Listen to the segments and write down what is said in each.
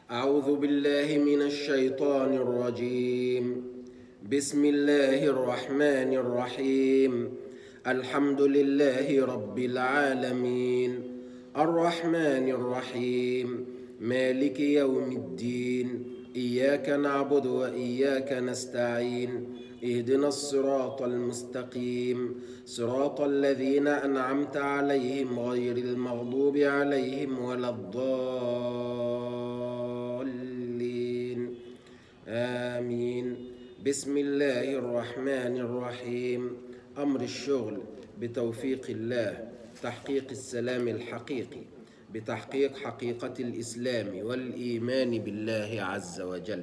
أعوذ بالله من الشيطان الرجيم بسم الله الرحمن الرحيم الحمد لله رب العالمين الرحمن الرحيم مالك يوم الدين إياك نعبد وإياك نستعين اهدنا الصراط المستقيم صراط الذين أنعمت عليهم غير المغضوب عليهم ولا الضالين آمين بسم الله الرحمن الرحيم أمر الشغل بتوفيق الله تحقيق السلام الحقيقي بتحقيق حقيقة الإسلام والإيمان بالله عز وجل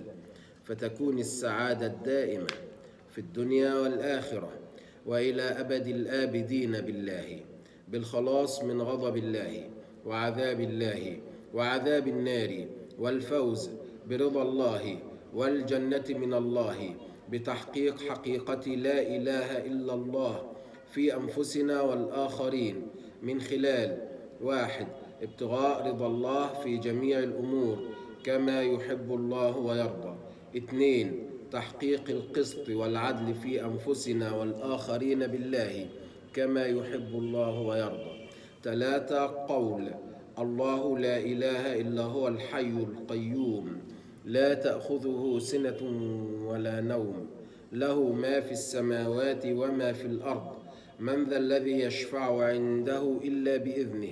فتكون السعادة الدائمة في الدنيا والآخرة وإلى أبد الآبدين بالله بالخلاص من غضب الله وعذاب الله وعذاب النار والفوز برضا الله والجنة من الله بتحقيق حقيقة لا إله إلا الله في أنفسنا والآخرين من خلال واحد ابتغاء رضا الله في جميع الأمور كما يحب الله ويرضى اثنين تحقيق القسط والعدل في أنفسنا والآخرين بالله كما يحب الله ويرضى ثلاثة قول الله لا إله إلا هو الحي القيوم لا تأخذه سنة ولا نوم له ما في السماوات وما في الأرض من ذا الذي يشفع عنده إلا بإذنه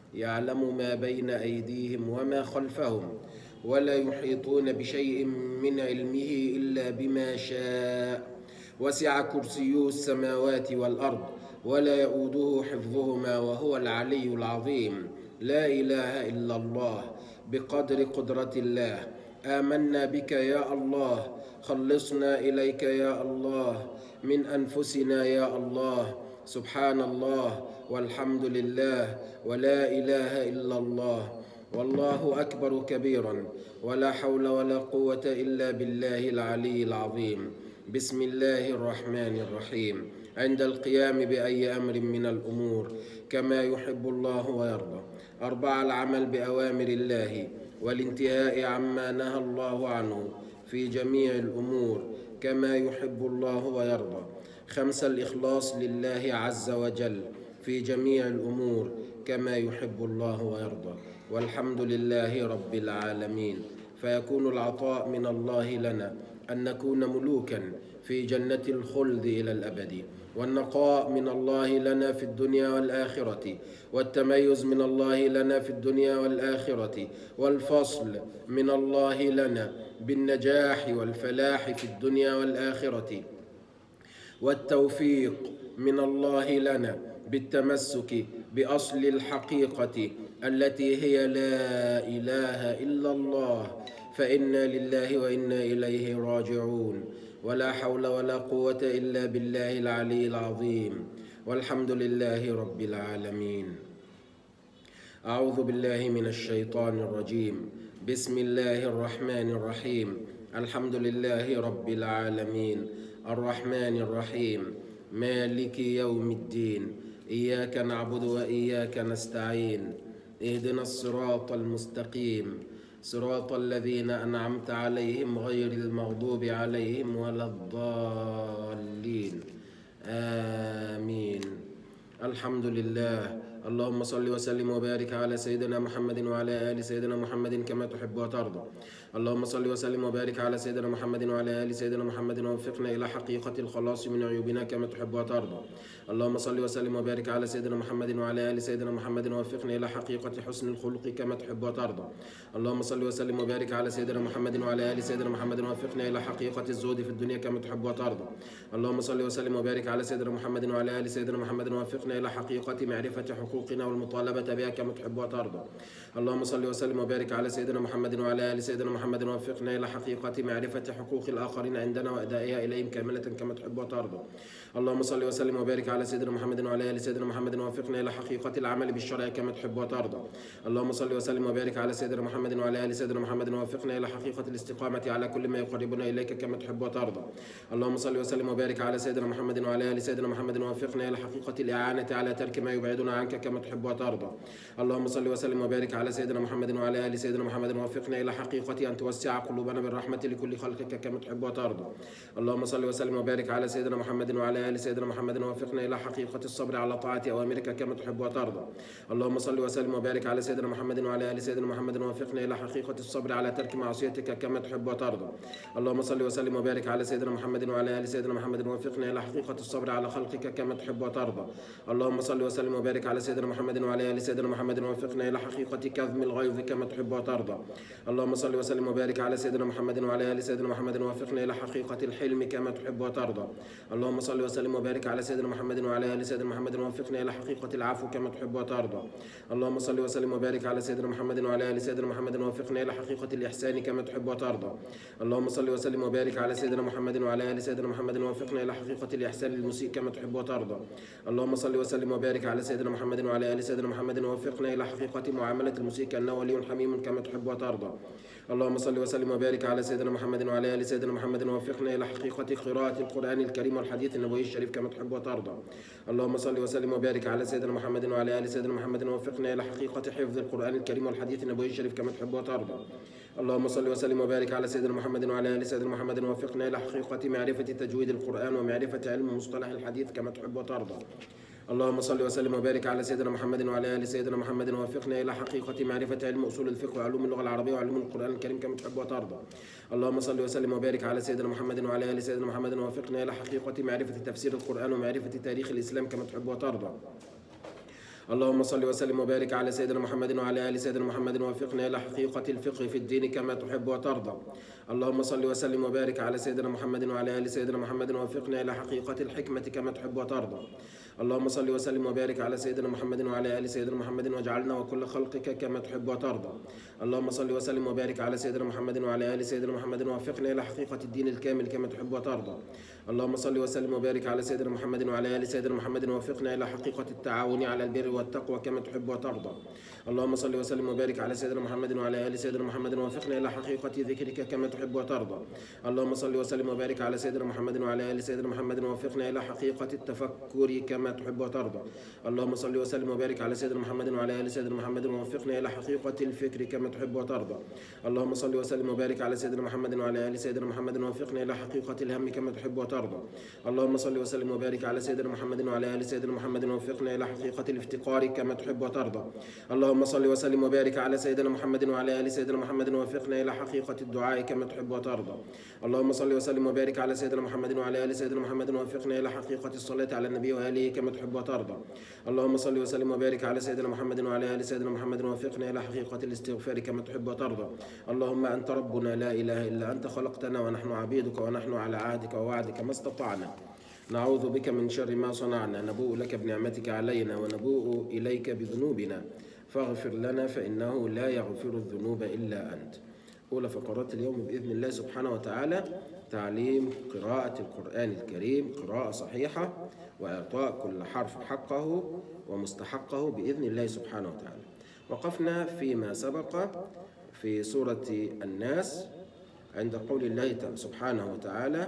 يعلم ما بين أيديهم وما خلفهم ولا يحيطون بشيء من علمه إلا بما شاء وسع كرسيه السماوات والأرض ولا يؤوده حفظهما وهو العلي العظيم لا إله إلا الله بقدر قدرة الله آمنا بك يا الله خلصنا إليك يا الله من أنفسنا يا الله سبحان الله والحمد لله ولا إله إلا الله والله أكبر كبيرا ولا حول ولا قوة إلا بالله العلي العظيم بسم الله الرحمن الرحيم عند القيام بأي أمر من الأمور كما يحب الله ويرضى أربع العمل بأوامر الله والانتهاء عما نهى الله عنه في جميع الأمور كما يحب الله ويرضى خمس الإخلاص لله عز وجل في جميع الأمور كما يحب الله ويرضى والحمد لله رب العالمين فيكون العطاء من الله لنا أن نكون ملوكا في جنة الخلد إلى الأبد والنقاء من الله لنا في الدنيا والآخرة والتميز من الله لنا في الدنيا والآخرة والفصل من الله لنا بالنجاح والفلاح في الدنيا والآخرة والتوفيق من الله لنا بالتمسك بأصل الحقيقة التي هي لا إله إلا الله فإنا لله وإنا إليه راجعون ولا حول ولا قوة إلا بالله العلي العظيم والحمد لله رب العالمين أعوذ بالله من الشيطان الرجيم بسم الله الرحمن الرحيم الحمد لله رب العالمين الرحمن الرحيم مالك يوم الدين إياك نعبد وإياك نستعين اهدنا الصراط المستقيم صراط الذين أنعمت عليهم غير المغضوب عليهم ولا الضالين آمين الحمد لله اللهم صل وسلم وبارك على سيدنا محمد وعلى آل سيدنا محمد كما تحب وترضى اللهم صل وسلم وبارك على سيدنا محمد وعلى آل سيدنا محمد ووفقنا إلى حقيقة الخلاص من عيوبنا كما تحب وترضى اللهم صل وسلم وبارك على سيدنا محمد وعلى آل سيدنا محمد ووفقنا إلى حقيقة حسن الخلق كما تحب وترضى اللهم صل وسلم وبارك على سيدنا محمد وعلى آل سيدنا محمد ووفقنا إلى حقيقة الزهد في الدنيا كما تحب وترضى اللهم صل وسلم وبارك على سيدنا محمد وعلى آل سيدنا محمد ووفقنا إلى حقيقة معرفة حقوقنا والمطالبة بها كما تحب وترضى اللهم صل وسلم وبارك على سيدنا محمد وعلى آل سيدنا محمد ووفقنا إلى حقيقة معرفة حقوق الآخرين عندنا وأدائها إليهم كاملة كما تحب وترضى اللهم صل وسلم وبارك على سيدنا محمد وعلى ال سيدنا محمد ووفقنا الى حقيقه العمل بالشرع كما تحب وترضى اللهم صل وسلم وبارك على سيدنا محمد وعلى ال سيدنا محمد ووفقنا الى حقيقه الاستقامه على كل ما يقربنا اليك كما تحب وترضى اللهم صل وسلم وبارك على سيدنا محمد وعلى ال سيدنا محمد ووفقنا الى حقيقه الاعانه على ترك ما يبعدنا عنك كما تحب وترضى اللهم صل وسلم وبارك على سيدنا محمد وعلى ال سيدنا محمد ووفقنا الى حقيقه ان توسع قلوبنا بالرحمه لكل خلقك كما تحب وترضى اللهم صل وسلم وبارك على سيدنا محمد وعلى ال سيدنا محمد ووفقنا الى حقيقه الصبر على طاعه اوامرك كما تحب وترضى اللهم صل وسلم وبارك على سيدنا محمد وعلى ال سيدنا محمد ووفقنا الى حقيقه الصبر على ترك معصيتك كما تحب وترضى اللهم صل وسلم وبارك على سيدنا محمد وعلى ال سيدنا محمد ووفقنا الى حقيقه الصبر على خلقك كما تحب وترضى اللهم صل وسلم وبارك على سيدنا محمد وعلى ال سيدنا محمد ووفقنا الى حقيقه كظم الغيظ كما تحب وترضى اللهم صل وسلم وبارك على سيدنا محمد وعلى ال سيدنا محمد ووفقنا الى حقيقه الحلم كما تحب وترضى اللهم صل وسلم وبارك على سيدنا محمد وعلى ال سيدنا محمد ووفقنا الى حقيقه العفو كما تحب وترضى اللهم صل وسلم وبارك على سيدنا محمد وعلى ال سيدنا محمد ووفقنا الى حقيقه الاحسان كما تحب وترضى اللهم صل وسلم وبارك على سيدنا محمد وعلى ال سيدنا محمد ووفقنا الى حقيقه الاحسان للمسيء كما تحب وترضى اللهم صل وسلم وبارك على سيدنا محمد وعلى ال سيدنا محمد ووفقنا الى حقيقه معامله المسيء كانه ولي حميم كما تحب وترضى اللهم صل وسلم وبارك على سيدنا محمد وعلى ال سيدنا محمد ووفقنا الى حقيقه قراءه القران الكريم والحديث النبوي الشريف كما تحب وترضى اللهم صل وسلم وبارك على سيدنا محمد وعلى ال سيدنا محمد ووفقنا الى حقيقه حفظ القران الكريم والحديث النبوي الشريف كما تحب وترضى اللهم صل وسلم وبارك على سيدنا محمد وعلى ال سيدنا محمد ووفقنا الى حقيقه معرفه تجويد القران ومعرفه علم مصطلح الحديث كما تحب وترضى اللهم صل وسلم وبارك على سيدنا محمد وعلى ال سيدنا محمد ووفقنا الى حقيقه معرفه علم اصول الفقه وعلوم اللغه العربيه وعلوم القران الكريم كما تحب وترضى اللهم صل وسلم وبارك على سيدنا محمد وعلى ال سيدنا محمد ووفقنا الى حقيقه معرفه تفسير القران ومعرفه تاريخ الاسلام كما تحب وترضى اللهم صل وسلم وبارك على سيدنا محمد وعلى ال سيدنا محمد ووفقنا الى حقيقه الفقه في الدين كما تحب وترضى اللهم صل وسلم وبارك على سيدنا محمد وعلى ال سيدنا محمد ووفقنا الى حقيقه الحكمه كما تحب وترضى اللهم صل وسلم وبارك على سيدنا محمد وعلى ال سيدنا محمد واجعلنا وكل خلقك كما تحب وترضى اللهم صل وسلم وبارك على سيدنا محمد وعلى ال سيدنا محمد ووفقنا الى حقيقه الدين الكامل كما تحب وترضى اللهم صل وسلم وبارك على سيدنا محمد وعلى ال سيدنا محمد ووفقنا الى حقيقه التعاون على البر والتقوى كما تحب وترضى اللهم صل وسلم وبارك على سيدنا محمد وعلى ال سيدنا محمد ووفقنا الى حقيقه ذكرك كما تحب وترضى اللهم صل وسلم وبارك على سيدنا محمد وعلى ال سيدنا محمد ووفقنا الى حقيقه التفكر كما تحب وترضى اللهم صل وسلم وبارك على سيدنا محمد وعلى ال سيدنا محمد ووفقنا الى حقيقه الفكر كما تحب وترضى اللهم صل وسلم وبارك على سيدنا محمد وعلى ال سيدنا محمد ووفقنا الى حقيقه الهم كما تحب وترضى اللهم صل وسلم وبارك على سيدنا محمد وعلى ال سيدنا محمد ووفقنا الى حقيقه الافتقار كما تحب وترضى اللهم صل وسلم وبارك على سيدنا محمد وعلى ال سيدنا محمد ووفقنا الى حقيقه الدعاء كما تحب وترضى اللهم صل وسلم وبارك على سيدنا محمد وعلى ال سيدنا محمد ووفقنا الى حقيقه الصلاه على النبي واله كما تحب وترضى اللهم صل وسلم وبارك على سيدنا محمد وعلى ال سيدنا محمد ووفقنا الى حقيقه الاستغفار كما تحب وترضى اللهم انت ربنا لا اله الا انت خلقتنا ونحن عبيدك ونحن على عهدك ووعدك ما استطعنا نعوذ بك من شر ما صنعنا نبوء لك بنعمتك علينا ونبوء اليك بذنوبنا فاغفر لنا فانه لا يغفر الذنوب الا انت أولى فقرات اليوم بإذن الله سبحانه وتعالى تعليم قراءة القرآن الكريم قراءة صحيحة وإعطاء كل حرف حقه ومستحقه بإذن الله سبحانه وتعالى وقفنا فيما سبق في سورة الناس عند قول الله سبحانه وتعالى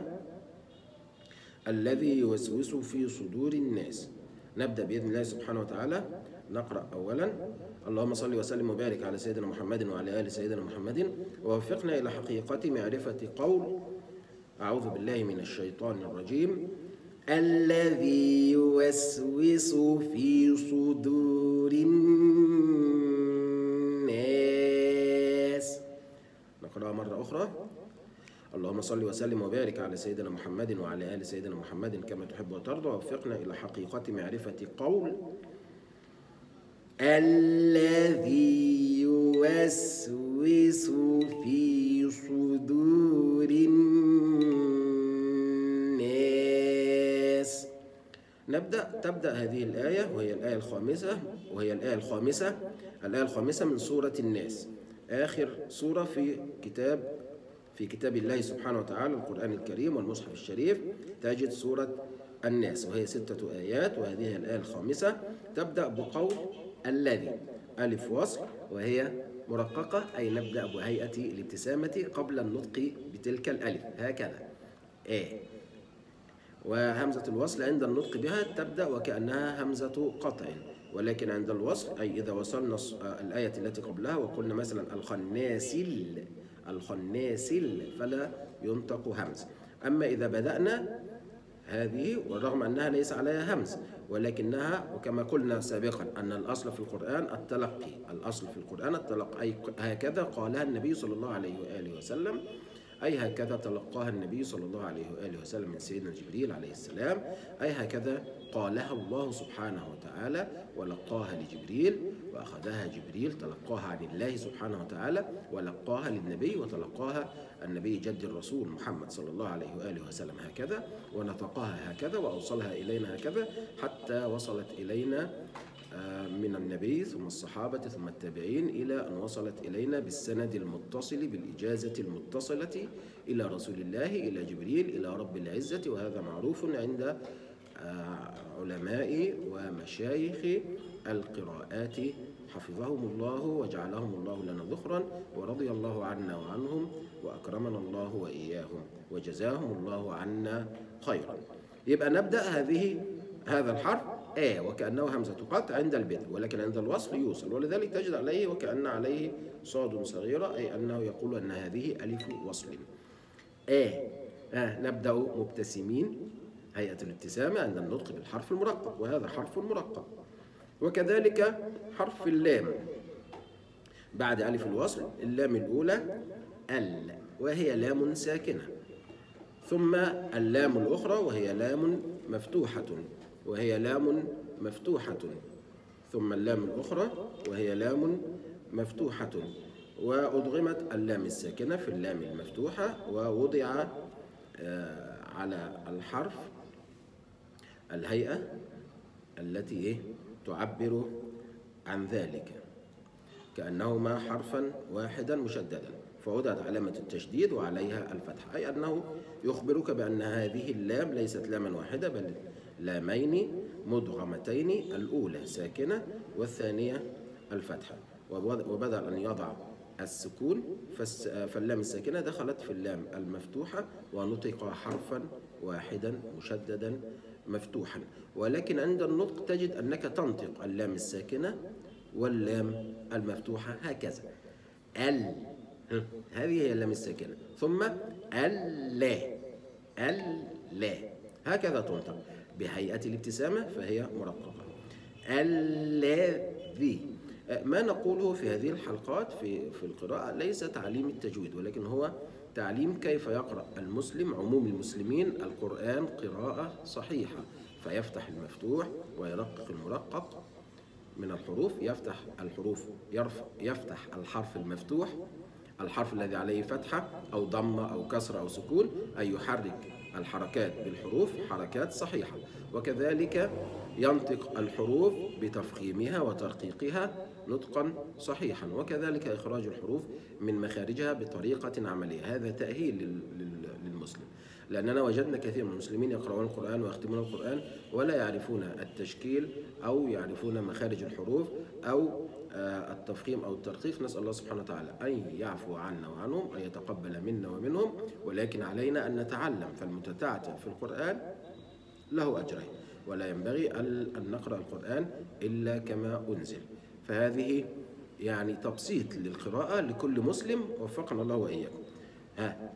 الذي يوسوس في صدور الناس نبدأ بإذن الله سبحانه وتعالى نقرأ أولا اللهم صل وسلم وبارك على سيدنا محمد وعلى آل سيدنا محمد ووفقنا إلى حقيقة معرفة قول أعوذ بالله من الشيطان الرجيم الذي يوسوس في صدور الناس نقرأها مرة أخرى اللهم صل وسلم وبارك على سيدنا محمد وعلى آل سيدنا محمد كما تحب وترضى ووفقنا إلى حقيقة معرفة قول الذي يوسوس في صدور الناس نبدأ تبدأ هذه الآية وهي الآية الخامسة وهي الآية الخامسة الآية الخامسة من سورة الناس آخر سورة في كتاب في كتاب الله سبحانه وتعالى القرآن الكريم والمصحف الشريف تجد سورة الناس وهي ستة آيات وهذه الآية الخامسة تبدأ بقول الذي ألف وصل وهي مرققة أي نبدأ بهيئة الابتسامة قبل النطق بتلك الألف هكذا آ وهمزة الوصل عند النطق بها تبدأ وكأنها همزة قطع ولكن عند الوصل أي إذا وصلنا الص- آه، الآية التي قبلها وقلنا مثلا الخناسل الخناسل فلا ينطق همز أما إذا بدأنا هذه ورغم أنها ليس عليها همز ولكنها وكما قلنا سابقا أن الأصل في القرآن التلقي الأصل في القرآن التلقي أي هكذا قالها النبي صلى الله عليه وآله وسلم أي هكذا تلقاها النبي صلى الله عليه وآله وسلم من سيدنا جبريل عليه السلام أي هكذا قالها الله سبحانه وتعالى ولقاها لجبريل وأخذها جبريل تلقاها عن الله سبحانه وتعالى ولقاها للنبي وتلقاها النبي جد الرسول محمد صلى الله عليه وآله وسلم هكذا ونطقها هكذا وأوصلها إلينا هكذا حتى وصلت إلينا آه، من النبي ثم الصحابة ثم التابعين إلى أن وصلت إلينا بالسند المتصل بالإجازة المتصلة إلى رسول الله إلى جبريل إلى رب العزة وهذا معروف عند آه، علماء ومشايخ القراءات حفظهم الله وجعلهم الله لنا ذخرا ورضي الله عنا وعنهم وأكرمنا الله وإياهم وجزاهم الله عنا خيرا يبقى نبدأ هذه هذا الحرف آ وكأنه همزة قطع عند البدء ولكن عند الوصل يوصل ولذلك تجد عليه وكأن عليه صاد صغيرة أي أنه يقول أن هذه ألف وصل آ آه نبدأ مبتسمين هيئة الابتسامة عند النطق بالحرف المرقق وهذا حرف مرقق وكذلك حرف اللام بعد ألف الوصل اللام الأولى ال وهي لام ساكنة ثم اللام الأخرى وهي لام مفتوحة وهي لام مفتوحة ثم اللام الأخرى وهي لام مفتوحة وأضغمت اللام الساكنة في اللام المفتوحة ووضع آه، على الحرف الهيئة التي إيه؟ تعبر عن ذلك كأنهما حرفا واحدا مشددا فوضعت علامة التشديد وعليها الفتح أي أنه يخبرك بأن هذه اللام ليست لاما واحدة بل لامين مدغمتين الأولى ساكنة والثانية الفتحة وبد- وبدل أن يضع السكون فالس- فاللام الساكنة دخلت في اللام المفتوحة ونطق حرفا واحدا مشددا مفتوحا ولكن عند النطق تجد أنك تنطق اللام الساكنة واللام المفتوحة هكذا ال ها، هذه هي اللام الساكنة ثم اللا اللا هكذا تنطق بهيئة الابتسامة فهي مرققة الذي ما نقوله في هذه الحلقات في في القراءة ليس تعليم التجويد ولكن هو تعليم كيف يقرأ المسلم عموم المسلمين القرآن قراءة صحيحة فيفتح المفتوح ويرقق المرقق من الحروف يفتح الحروف يرفع يفتح الحرف المفتوح الحرف الذي عليه فتحة أو ضمة أو كسرة أو سكون أي يحرك الحركات بالحروف حركات صحيحة وكذلك ينطق الحروف بتفخيمها وترقيقها نطقا صحيحا وكذلك إخراج الحروف من مخارجها بطريقة عملية هذا تأهيل لل- لل- للمسلم لأننا وجدنا كثير من المسلمين يقرؤون القرآن ويختمون القرآن ولا يعرفون التشكيل أو يعرفون مخارج الحروف أو آه، التفخيم أو الترقيق نسأل الله سبحانه وتعالى أن يعفو عنا وعنهم أن يتقبل منا ومنهم ولكن علينا أن نتعلم فالمتتعتع في القرآن له أجرين ولا ينبغي أن أن نقرأ القرآن إلا كما أنزل فهذه يعني تبسيط للقراءة لكل مسلم وفقنا الله وإياكم ها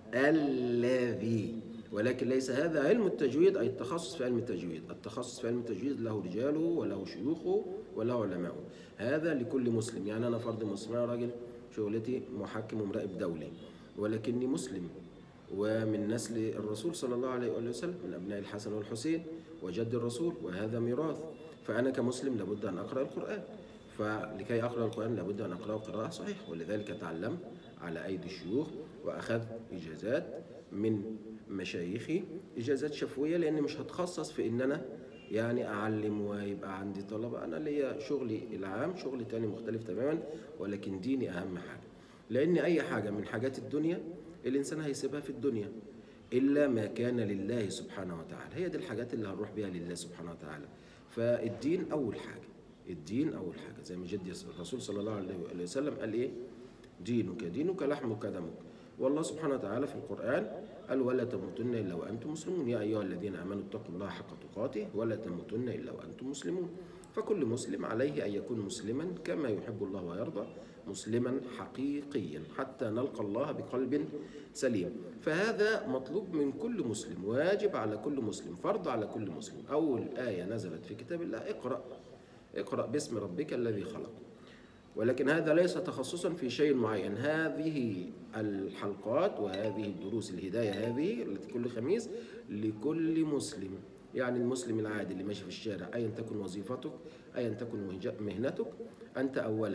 الذي ولكن ليس هذا علم التجويد أي التخصص في علم التجويد التخصص في علم التجويد له رجاله وله شيوخه وله علماؤه هذا لكل مسلم يعني أنا فرد مسلم أنا راجل شغلتي محكم ومراقب دولي ولكني مسلم ومن نسل الرسول صلى الله عليه وآله وسلم من أبناء الحسن والحسين وجد الرسول وهذا ميراث فأنا كمسلم لابد أن أقرأ القرآن فلكي أقرأ القرآن لابد أن أقرأه قراءة صحيحة ولذلك تعلمت على أيدي الشيوخ وأخذ إجازات من مشايخي إجازات شفوية لأني مش هتخصص في إن أنا يعني أعلم ويبقى عندي طلبة أنا ليا شغلي العام شغل تاني مختلف تماما ولكن ديني أهم حاجة لأن أي حاجة من حاجات الدنيا الإنسان هيسيبها في الدنيا إلا ما كان لله سبحانه وتعالى هي دي الحاجات اللي هنروح بيها لله سبحانه وتعالى فالدين أول حاجة الدين أول حاجة زي ما جدي الرسول صلى الله عليه وآله وسلم قال إيه دينك دينك لحمك دمك والله سبحانه وتعالى في القرآن قال ولا تموتن إلا وأنتم مسلمون يا أيها الذين آمنوا اتقوا الله حق تقاته ولا تموتن إلا وأنتم مسلمون فكل مسلم عليه أن يكون مسلما كما يحب الله ويرضى مسلما حقيقيا حتى نلقى الله بقلب سليم فهذا مطلوب من كل مسلم واجب على كل مسلم فرض على كل مسلم أول آية نزلت في كتاب الله اقرأ اقرأ باسم ربك الذي خلق ولكن هذا ليس تخصصا في شيء معين هذه الحلقات وهذه الدروس الهداية هذه التي كل خميس لكل مسلم يعني المسلم العادي اللي ماشي في الشارع أيا تكن وظيفتك أيا تكن مهنتك أنت أولا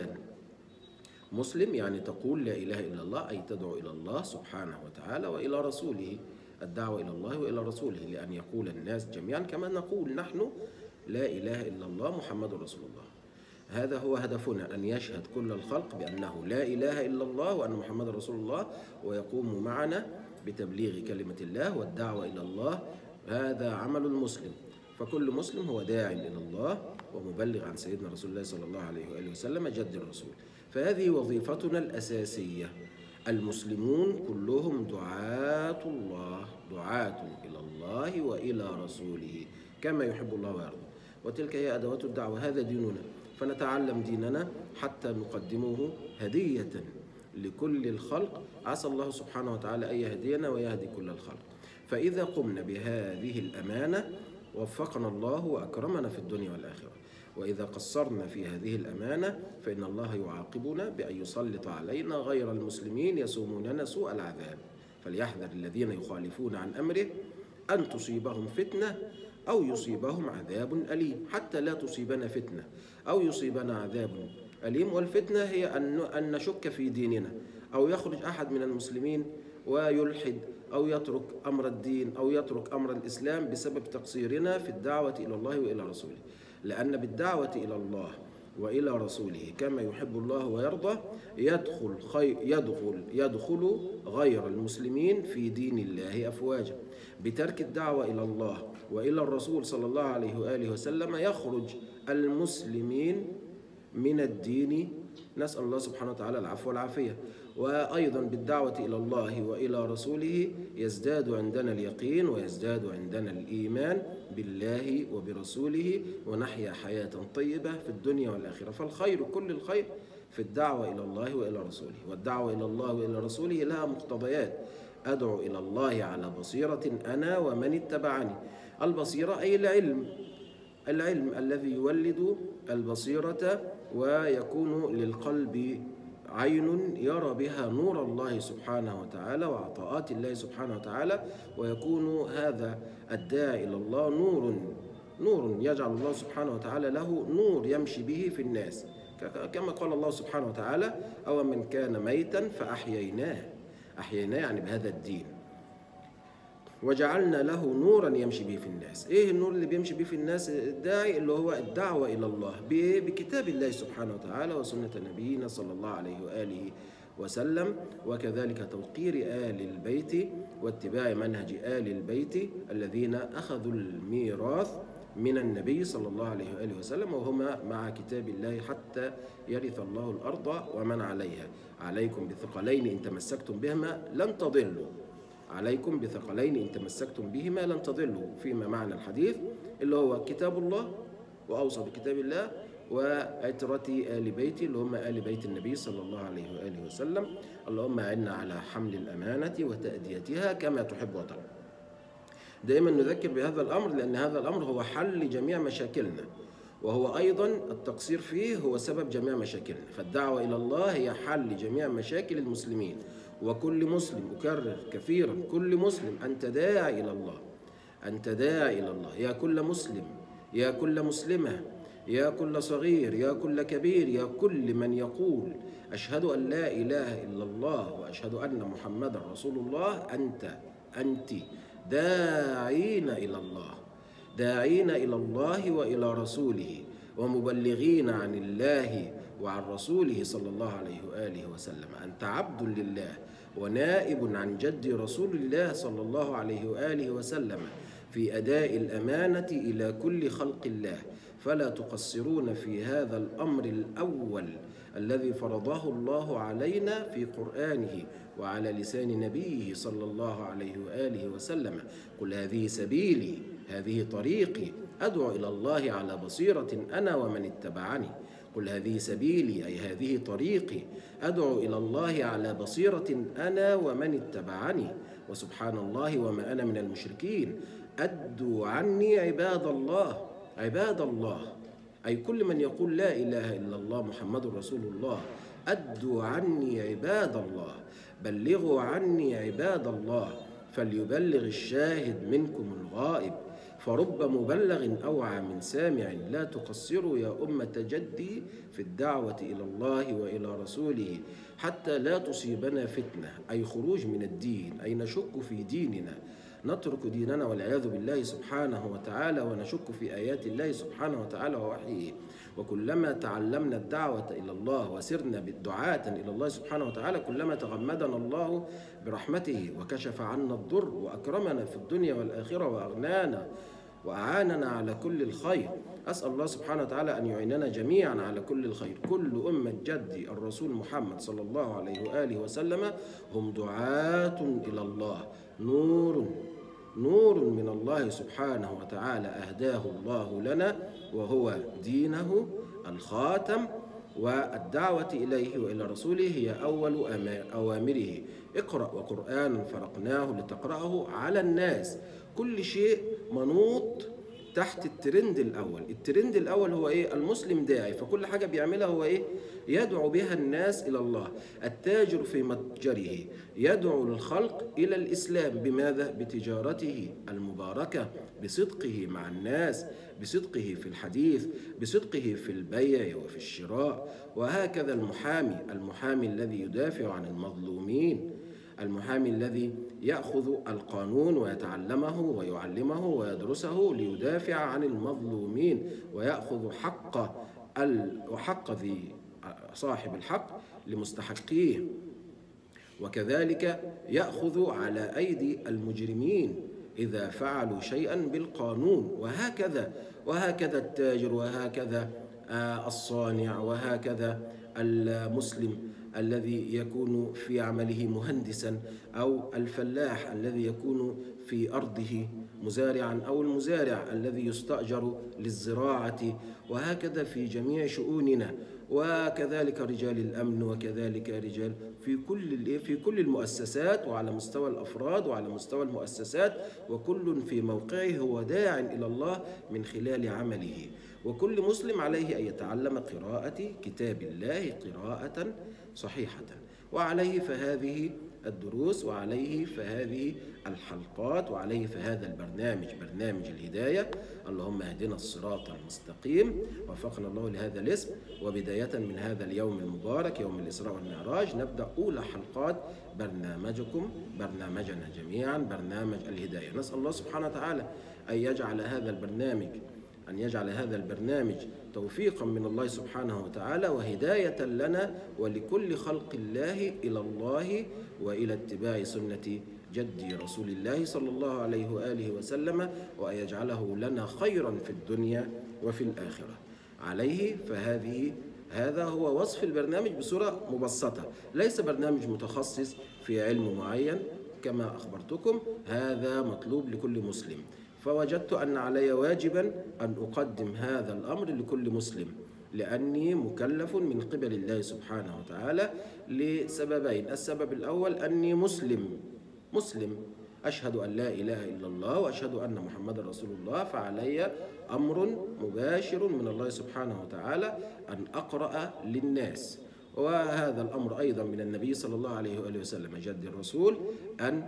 مسلم يعني تقول لا إله إلا الله أي تدعو إلى الله سبحانه وتعالى وإلى رسوله الدعوة إلى الله وإلى رسوله لأن يقول الناس جميعا كما نقول نحن لا إله إلا الله محمد رسول الله هذا هو هدفنا أن يشهد كل الخلق بأنه لا إله إلا الله وأن محمد رسول الله ويقوم معنا بتبليغ كلمة الله والدعوة إلى الله هذا عمل المسلم فكل مسلم هو داع إلى الله ومبلغ عن سيدنا رسول الله صلى الله عليه وآله وسلم جد الرسول فهذه وظيفتنا الأساسية المسلمون كلهم دعاة الله دعاة إلى الله وإلى رسوله كما يحب الله ويرضى وتلك هي أدوات الدعوة هذا ديننا فنتعلم ديننا حتى نقدمه هدية لكل الخلق عسى الله سبحانه وتعالى أن يهدينا ويهدي كل الخلق فإذا قمنا بهذه الأمانة وفقنا الله وأكرمنا في الدنيا والآخرة وإذا قصرنا في هذه الأمانة فإن الله يعاقبنا بأن يسلط علينا غير المسلمين يسوموننا سوء العذاب فليحذر الذين يخالفون عن أمره أن تصيبهم فتنة أو يصيبهم عذاب أليم حتى لا تصيبنا فتنة أو يصيبنا عذاب أليم والفتنة هي أن أن نشك في ديننا أو يخرج أحد من المسلمين ويلحد أو يترك أمر الدين أو يترك أمر الإسلام بسبب تقصيرنا في الدعوة إلى الله وإلى رسوله لأن بالدعوة إلى الله وإلى رسوله كما يحب الله ويرضى يدخل خي يدخل يدخل غير المسلمين في دين الله أفواجا بترك الدعوة إلى الله وإلى الرسول صلى الله عليه وآله وسلم يخرج المسلمين من الدين نسأل الله سبحانه وتعالى العفو والعافية وأيضا بالدعوة إلى الله وإلى رسوله يزداد عندنا اليقين ويزداد عندنا الإيمان بالله وبرسوله ونحيا حياة طيبة في الدنيا والآخرة فالخير كل الخير في الدعوة إلى الله وإلى رسوله والدعوة إلى الله وإلى رسوله لها مقتضيات أدعو إلى الله على بصيرة أنا ومن اتبعني البصيرة أي العلم العلم الذي يولد البصيرة ويكون للقلب عين يرى بها نور الله سبحانه وتعالى وعطاءات الله سبحانه وتعالى ويكون هذا الداعي إلى الله نور نور يجعل الله سبحانه وتعالى له نور يمشي به في الناس كما قال الله سبحانه وتعالى أو من كان ميتا فأحييناه أحييناه يعني بهذا الدين وجعلنا له نورا يمشي به في الناس ايه النور اللي بيمشي به في الناس الداعي اللي هو الدعوة إلى الله بكتاب الله سبحانه وتعالى وسنة نبينا صلى الله عليه وآله وسلم وكذلك توقير آل البيت واتباع منهج آل البيت الذين أخذوا الميراث من النبي صلى الله عليه وآله وسلم وهما مع كتاب الله حتى يرث الله الأرض ومن عليها عليكم بثقلين إن تمسكتم بهما لن تضلوا عليكم بثقلين إن تمسكتم بهما لن تضلوا فيما معنى الحديث اللي هو كتاب الله وأوصى بكتاب الله وعترة آل بيتي اللي هم آل بيت النبي صلى الله عليه وآله وسلم اللهم أعنا على حمل الأمانة وتأديتها كما تحب وترضى دائما نذكر بهذا الأمر لأن هذا الأمر هو حل جميع مشاكلنا وهو أيضا التقصير فيه هو سبب جميع مشاكلنا فالدعوة إلى الله هي حل جميع مشاكل المسلمين وكل مسلم أكرر كثيرا كل مسلم أنت داعي إلى الله أنت داعي إلى الله يا كل مسلم يا كل مسلمة يا كل صغير يا كل كبير يا كل من يقول أشهد أن لا إله إلا الله وأشهد أن محمدا رسول الله أنت أنت داعين إلى الله داعين إلى الله وإلى رسوله ومبلغين عن الله وعن رسوله صلى الله عليه وآله وسلم أنت عبد لله ونائب عن جد رسول الله صلى الله عليه وآله وسلم في أداء الأمانة إلى كل خلق الله فلا تقصرون في هذا الأمر الأول الذي فرضه الله علينا في قرآنه وعلى لسان نبيه صلى الله عليه وآله وسلم قل هذه سبيلي هذه طريقي أدعو إلى الله على بصيرة أنا ومن اتبعني قل هذه سبيلي أي هذه طريقي أدعو إلى الله على بصيرة أنا ومن اتبعني وسبحان الله وما أنا من المشركين أدوا عني عباد الله عباد الله أي كل من يقول لا إله إلا الله محمد رسول الله أدوا عني عباد الله بلغوا عني عباد الله فليبلغ الشاهد منكم الغائب فرب مبلغ أوعى من سامع لا تقصروا يا أمة جدي في الدعوة إلى الله وإلى رسوله حتى لا تصيبنا فتنة أي خروج من الدين أي نشك في ديننا نترك ديننا والعياذ بالله سبحانه وتعالى ونشك في آيات الله سبحانه وتعالى ووحيه وكلما تعلمنا الدعوة إلى الله وسرنا بالدعاة إلى الله سبحانه وتعالى كلما تغمدنا الله برحمته وكشف عنا الضر وأكرمنا في الدنيا والآخرة وأغنانا وأعاننا على كل الخير أسأل الله سبحانه وتعالى أن يعيننا جميعا على كل الخير كل أمة جدي الرسول محمد صلى الله عليه وآله وسلم هم دعاة إلى الله نور نور من الله سبحانه وتعالى أهداه الله لنا وهو دينه الخاتم والدعوة إليه وإلى رسوله هي أول أوامره اقرأ وقرآن فرقناه لتقرأه على الناس كل شيء منوط تحت الترند الأول الترند الأول هو إيه المسلم داعي فكل حاجة بيعملها هو إيه يدعو بها الناس إلى الله التاجر في متجره يدعو الخلق إلى الإسلام بماذا بتجارته المباركة بصدقه مع الناس بصدقه في الحديث بصدقه في البيع وفي الشراء وهكذا المحامي المحامي الذي يدافع عن المظلومين المحامي الذي ياخذ القانون ويتعلمه ويعلمه ويدرسه ليدافع عن المظلومين وياخذ حق وحق ذي صاحب الحق لمستحقيه وكذلك ياخذ على ايدي المجرمين اذا فعلوا شيئا بالقانون وهكذا وهكذا التاجر وهكذا الصانع وهكذا المسلم الذي يكون في عمله مهندسا او الفلاح الذي يكون في ارضه مزارعا او المزارع الذي يستاجر للزراعه وهكذا في جميع شؤوننا وكذلك رجال الامن وكذلك رجال في كل في كل المؤسسات وعلى مستوى الافراد وعلى مستوى المؤسسات وكل في موقعه هو داع الى الله من خلال عمله وكل مسلم عليه ان يتعلم قراءه كتاب الله قراءه صحيحه وعليه فهذه الدروس وعليه فهذه الحلقات وعليه فهذا البرنامج برنامج الهداية اللهم اهدنا الصراط المستقيم وفقنا الله لهذا الاسم وبداية من هذا اليوم المبارك يوم الإسراء والمعراج نبدأ أولى حلقات برنامجكم برنامجنا جميعا برنامج الهداية نسأل الله سبحانه وتعالى أن يجعل هذا البرنامج أن يجعل هذا البرنامج توفيقا من الله سبحانه وتعالى وهداية لنا ولكل خلق الله إلى الله وإلى اتباع سنة جدي رسول الله صلى الله عليه وآله وسلم وأن يجعله لنا خيرا في الدنيا وفي الآخرة عليه فهذه هذا هو وصف البرنامج بصورة مبسطة ليس برنامج متخصص في علم معين كما أخبرتكم هذا مطلوب لكل مسلم فوجدت أن علي واجبا أن أقدم هذا الأمر لكل مسلم لأني مكلف من قبل الله سبحانه وتعالى لسببين السبب الأول أني مسلم مسلم أشهد أن لا إله إلا الله وأشهد أن محمد رسول الله فعلي أمر مباشر من الله سبحانه وتعالى أن أقرأ للناس وهذا الأمر أيضا من النبي صلى الله عليه وآله وسلم جد الرسول أن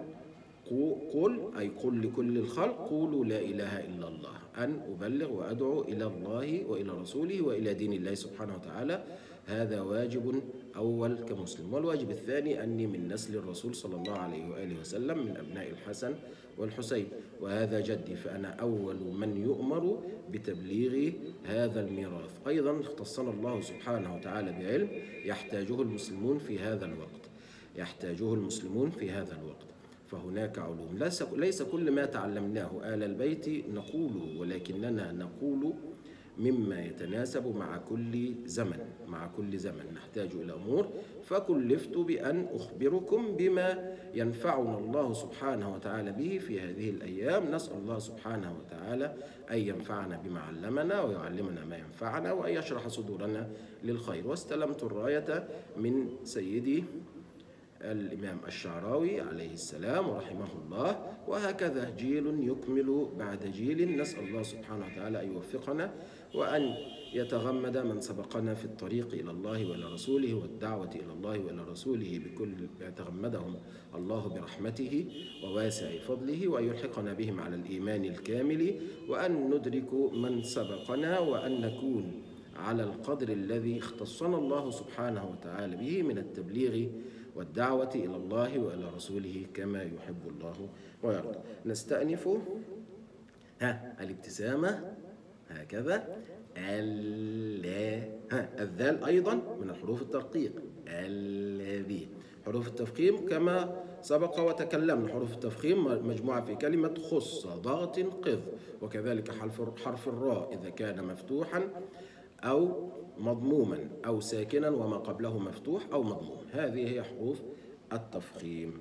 قل أي قل لكل الخلق قولوا لا إله إلا الله أن أبلغ وأدعو إلى الله وإلى رسوله وإلى دين الله سبحانه وتعالى هذا واجب أول كمسلم والواجب الثاني أني من نسل الرسول صلى الله عليه وآله وسلم من أبناء الحسن والحسين وهذا جدي فأنا أول من يؤمر بتبليغ هذا الميراث أيضا اختصنا الله سبحانه وتعالى بعلم يحتاجه المسلمون في هذا الوقت يحتاجه المسلمون في هذا الوقت فهناك علوم ليس ليس كل ما تعلمناه آل البيت نقوله ولكننا نقول مما يتناسب مع كل زمن مع كل زمن نحتاج إلى أمور فكلفت بأن أخبركم بما ينفعنا الله سبحانه وتعالى به في هذه الأيام نسأل الله سبحانه وتعالى أن ينفعنا بما علمنا ويعلمنا ما ينفعنا وأن يشرح صدورنا للخير واستلمت الراية من سيدي الإمام الشعراوي عليه السلام ورحمه الله وهكذا جيل يكمل بعد جيل نسأل الله سبحانه وتعالى أن يوفقنا وأن يتغمد من سبقنا في الطريق إلى الله وإلى رسوله والدعوة إلى الله وإلى رسوله بكل يتغمدهم الله برحمته وواسع فضله وأن يلحقنا بهم على الإيمان الكامل وأن ندرك من سبقنا وأن نكون على القدر الذي اختصنا الله سبحانه وتعالى به من التبليغ والدعوة إلى الله وإلى رسوله كما يحب الله ويرضى نستأنف ها الابتسامة هكذا اللا ها الذال أيضا من الحروف الترقيق الذي حروف التفخيم كما سبق وتكلمنا حروف التفخيم مجموعة في كلمة خص ضغط قذ وكذلك حرف حرف الراء إذا كان مفتوحا أو مضموما أو ساكنا وما قبله مفتوح أو مضموم هذه هي حروف التفخيم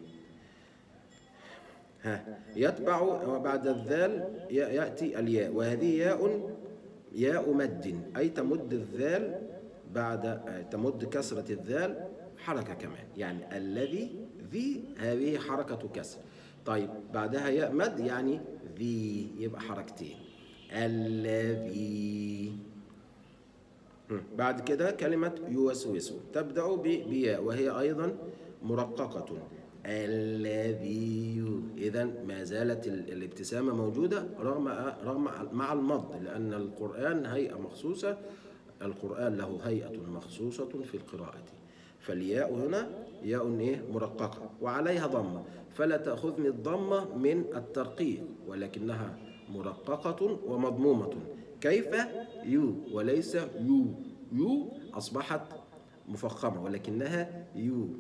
ها يتبع وبعد الذال يأتي الياء وهذه ياء ياء مد أي تمد الذال بعد تمد كسرة الذال حركة كمان يعني الذي ذي هذه حركة كسر طيب بعدها ياء مد يعني ذي يبقى حركتين الذي بعد كده كلمة يوسوس تبدأ بياء وهي أيضا مرققة الذي إذا ما زالت الابتسامة موجودة رغم رغم مع المض لأن القرآن هيئة مخصوصة القرآن له هيئة مخصوصة في القراءة فالياء هنا ياء إيه مرققة وعليها ضمة فلا تأخذني الضمة من الترقيق ولكنها مرققة ومضمومة كيف يو وليس يو يو أصبحت مفخمة ولكنها يو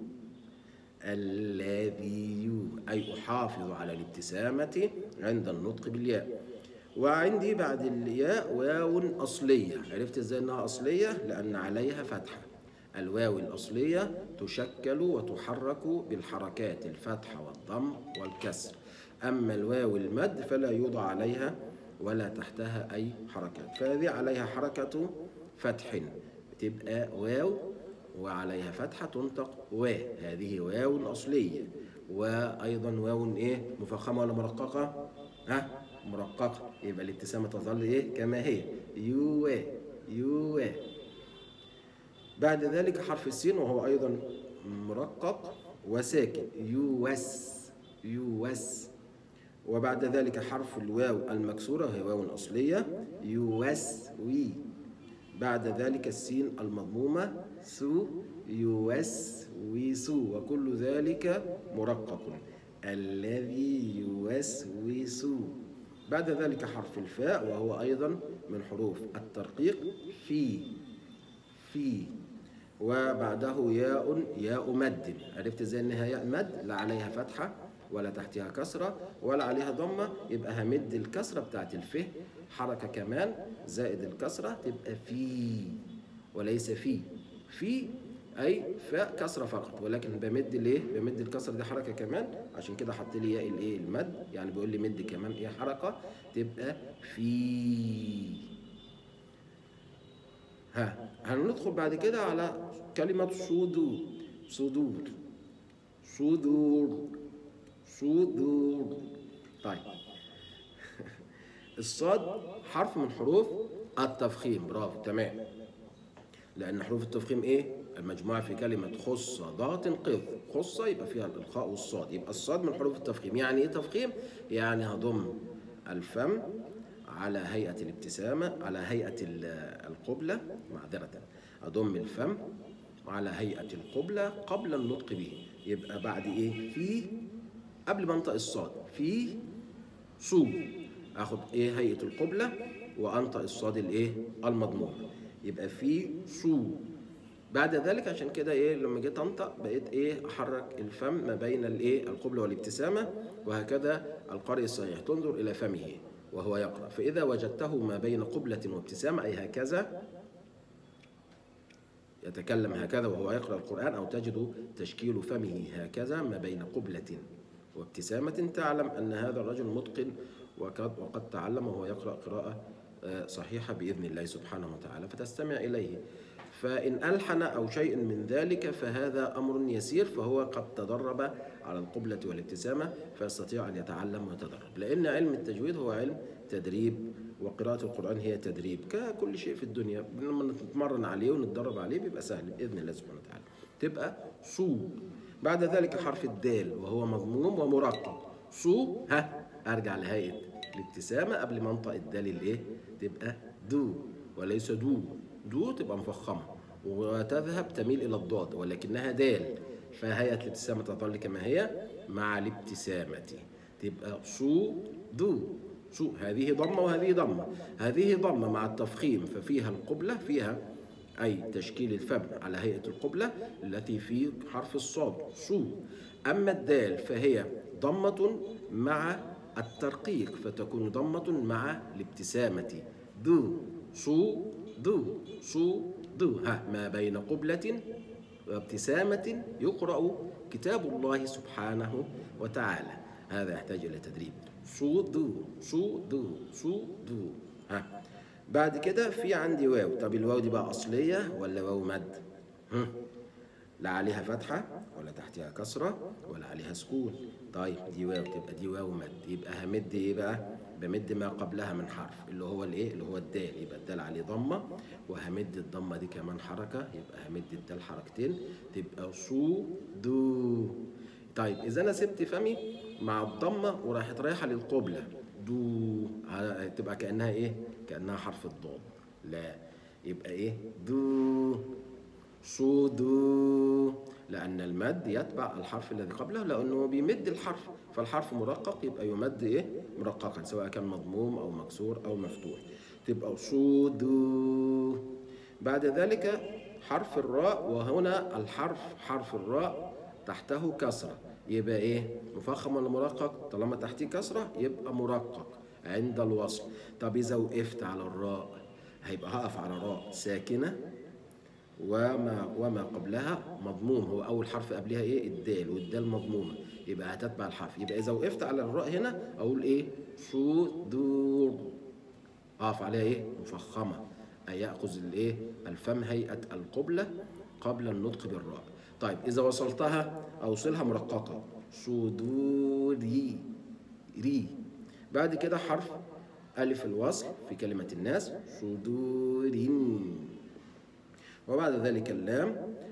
الذي يو أي أحافظ على الابتسامة عند النطق بالياء وعندي بعد الياء واو أصلية عرفت إزاي أنها أصلية لأن عليها فتحة الواو الأصلية تشكل وتحرك بالحركات الفتحة والضم والكسر أما الواو المد فلا يوضع عليها ولا تحتها أي حركات فهذه عليها حركة فتح تبقى واو وعليها فتحة تنطق و هذه واو أصلية وأيضا واو إيه مفخمة ولا مرققة ها مرققة يبقى الابتسامة تظل إيه كما هي يو يو بعد ذلك حرف السين وهو أيضا مرقق وساكن يوس يوس وبعد ذلك حرف الواو المكسورة وهي واو أصلية يوسوي بعد ذلك السين المضمومة سو يوسوس وكل ذلك مرقق الذي يوسوس بعد ذلك حرف الفاء وهو أيضا من حروف الترقيق في في وبعده ياء ياء مد عرفت ازاي انها ياء مد لا عليها فتحه ولا تحتها كسرة ولا عليها ضمة يبقى همد الكسرة بتاعت الف حركة كمان زائد الكسرة تبقى في وليس في في أي فاء كسرة فقط ولكن بمد ليه؟ بمد الكسرة دي حركة كمان عشان كده حط لي ياء الايه المد يعني بيقول لي مد كمان ايه حركة تبقى في ها هندخل بعد كده على كلمة صدور صدور صدور صدور طيب الصاد حرف من حروف التفخيم برافو تمام لأن حروف التفخيم إيه؟ المجموعة في كلمة خص ضغط قذ خصة يبقى فيها الإلقاء والصاد يبقى الصاد من حروف التفخيم يعني إيه تفخيم؟ يعني هضم الفم على هيئة الابتسامة على هيئة القبلة معذرة أضم الفم على هيئة القبلة قبل النطق به يبقى بعد إيه؟ في قبل ما انطق الصاد في صو اخد ايه هيئه القبله وانطق الصاد الايه المضموم يبقى في صو بعد ذلك عشان كده ايه لما جيت انطق بقيت ايه احرك الفم ما بين الايه القبله والابتسامه وهكذا القارئ الصحيح تنظر الى فمه وهو يقرأ فإذا وجدته ما بين قبلة وابتسامة أي هكذا يتكلم هكذا وهو يقرأ القرآن أو تجد تشكيل فمه هكذا ما بين قبلة وابتسامة تعلم أن هذا الرجل متقن وقد, وقد تعلم وهو يقرأ قراءة آه، صحيحة بإذن الله سبحانه وتعالى فتستمع إليه فإن ألحن أو شيء من ذلك فهذا أمر يسير فهو قد تدرب على القبلة والابتسامة فيستطيع أن يتعلم ويتدرب لأن علم التجويد هو علم تدريب وقراءة القرآن هي تدريب ككل شيء في الدنيا لما نتمرن عليه ونتدرب عليه بيبقى سهل بإذن الله سبحانه وتعالى تبقى صو بعد ذلك حرف الدال وهو مضموم ومرقق صو ها أرجع لهيئة الابتسامة قبل ما انطق الدال الايه تبقى دو وليس دو دو تبقى مفخمة وتذهب تميل إلى الضاد ولكنها دال فهيئة الابتسامة تظل كما هي مع الابتسامة تبقى صو دو شو هذه ضمة وهذه ضمة هذه ضمة مع التفخيم ففيها القبلة فيها أي تشكيل الفم على هيئة القبلة التي في حرف الصاد شو أما الدال فهي ضمة مع الترقيق فتكون ضمة مع الابتسامة دو شو دو شو دو ها ما بين قبلة وابتسامة يقرأ كتاب الله سبحانه وتعالى هذا يحتاج إلى تدريب شو دو شو دو شو دو ها بعد كده في عندي واو طب الواو دي بقى أصلية ولا واو مد هم. لا عليها فتحة ولا تحتها كسرة ولا عليها سكون طيب دي واو تبقى دي واو مد يبقى همد ايه بقى بمد ما قبلها من حرف اللي هو الايه اللي هو الدال يبقى الدال عليه ضمة وهمد الضمة دي كمان حركة يبقى همد الدال حركتين تبقى صو دو طيب إذا أنا سبت فمي مع الضمة وراحت رايحة للقبلة دو تبقى كأنها إيه؟ كأنها حرف الضاد لا يبقى إيه؟ دو صو دو لأن المد يتبع الحرف الذي قبله لأنه بيمد الحرف فالحرف مرقق يبقى يمد إيه؟ مرققا سواء كان مضموم أو مكسور أو مفتوح تبقى صو دو بعد ذلك حرف الراء وهنا الحرف حرف الراء تحته كسرة يبقى ايه مفخم ولا مرقق طالما تحتيه كسرة يبقى مرقق عند الوصل طب إذا وقفت على الراء هيبقى هقف على راء ساكنة وما وما قبلها مضموم هو أول حرف قبلها إيه الدال والدال مضمومة يبقى هتتبع الحرف يبقى إذا وقفت على الراء هنا أقول إيه صدور أقف عليها إيه مفخمة أي يأخذ الإيه الفم هيئة القبلة قبل النطق بالراء طيب إذا وصلتها أوصلها مرققة صدوري ري بعد كده حرف ألف الوصل في كلمة الناس صدور وبعد ذلك اللام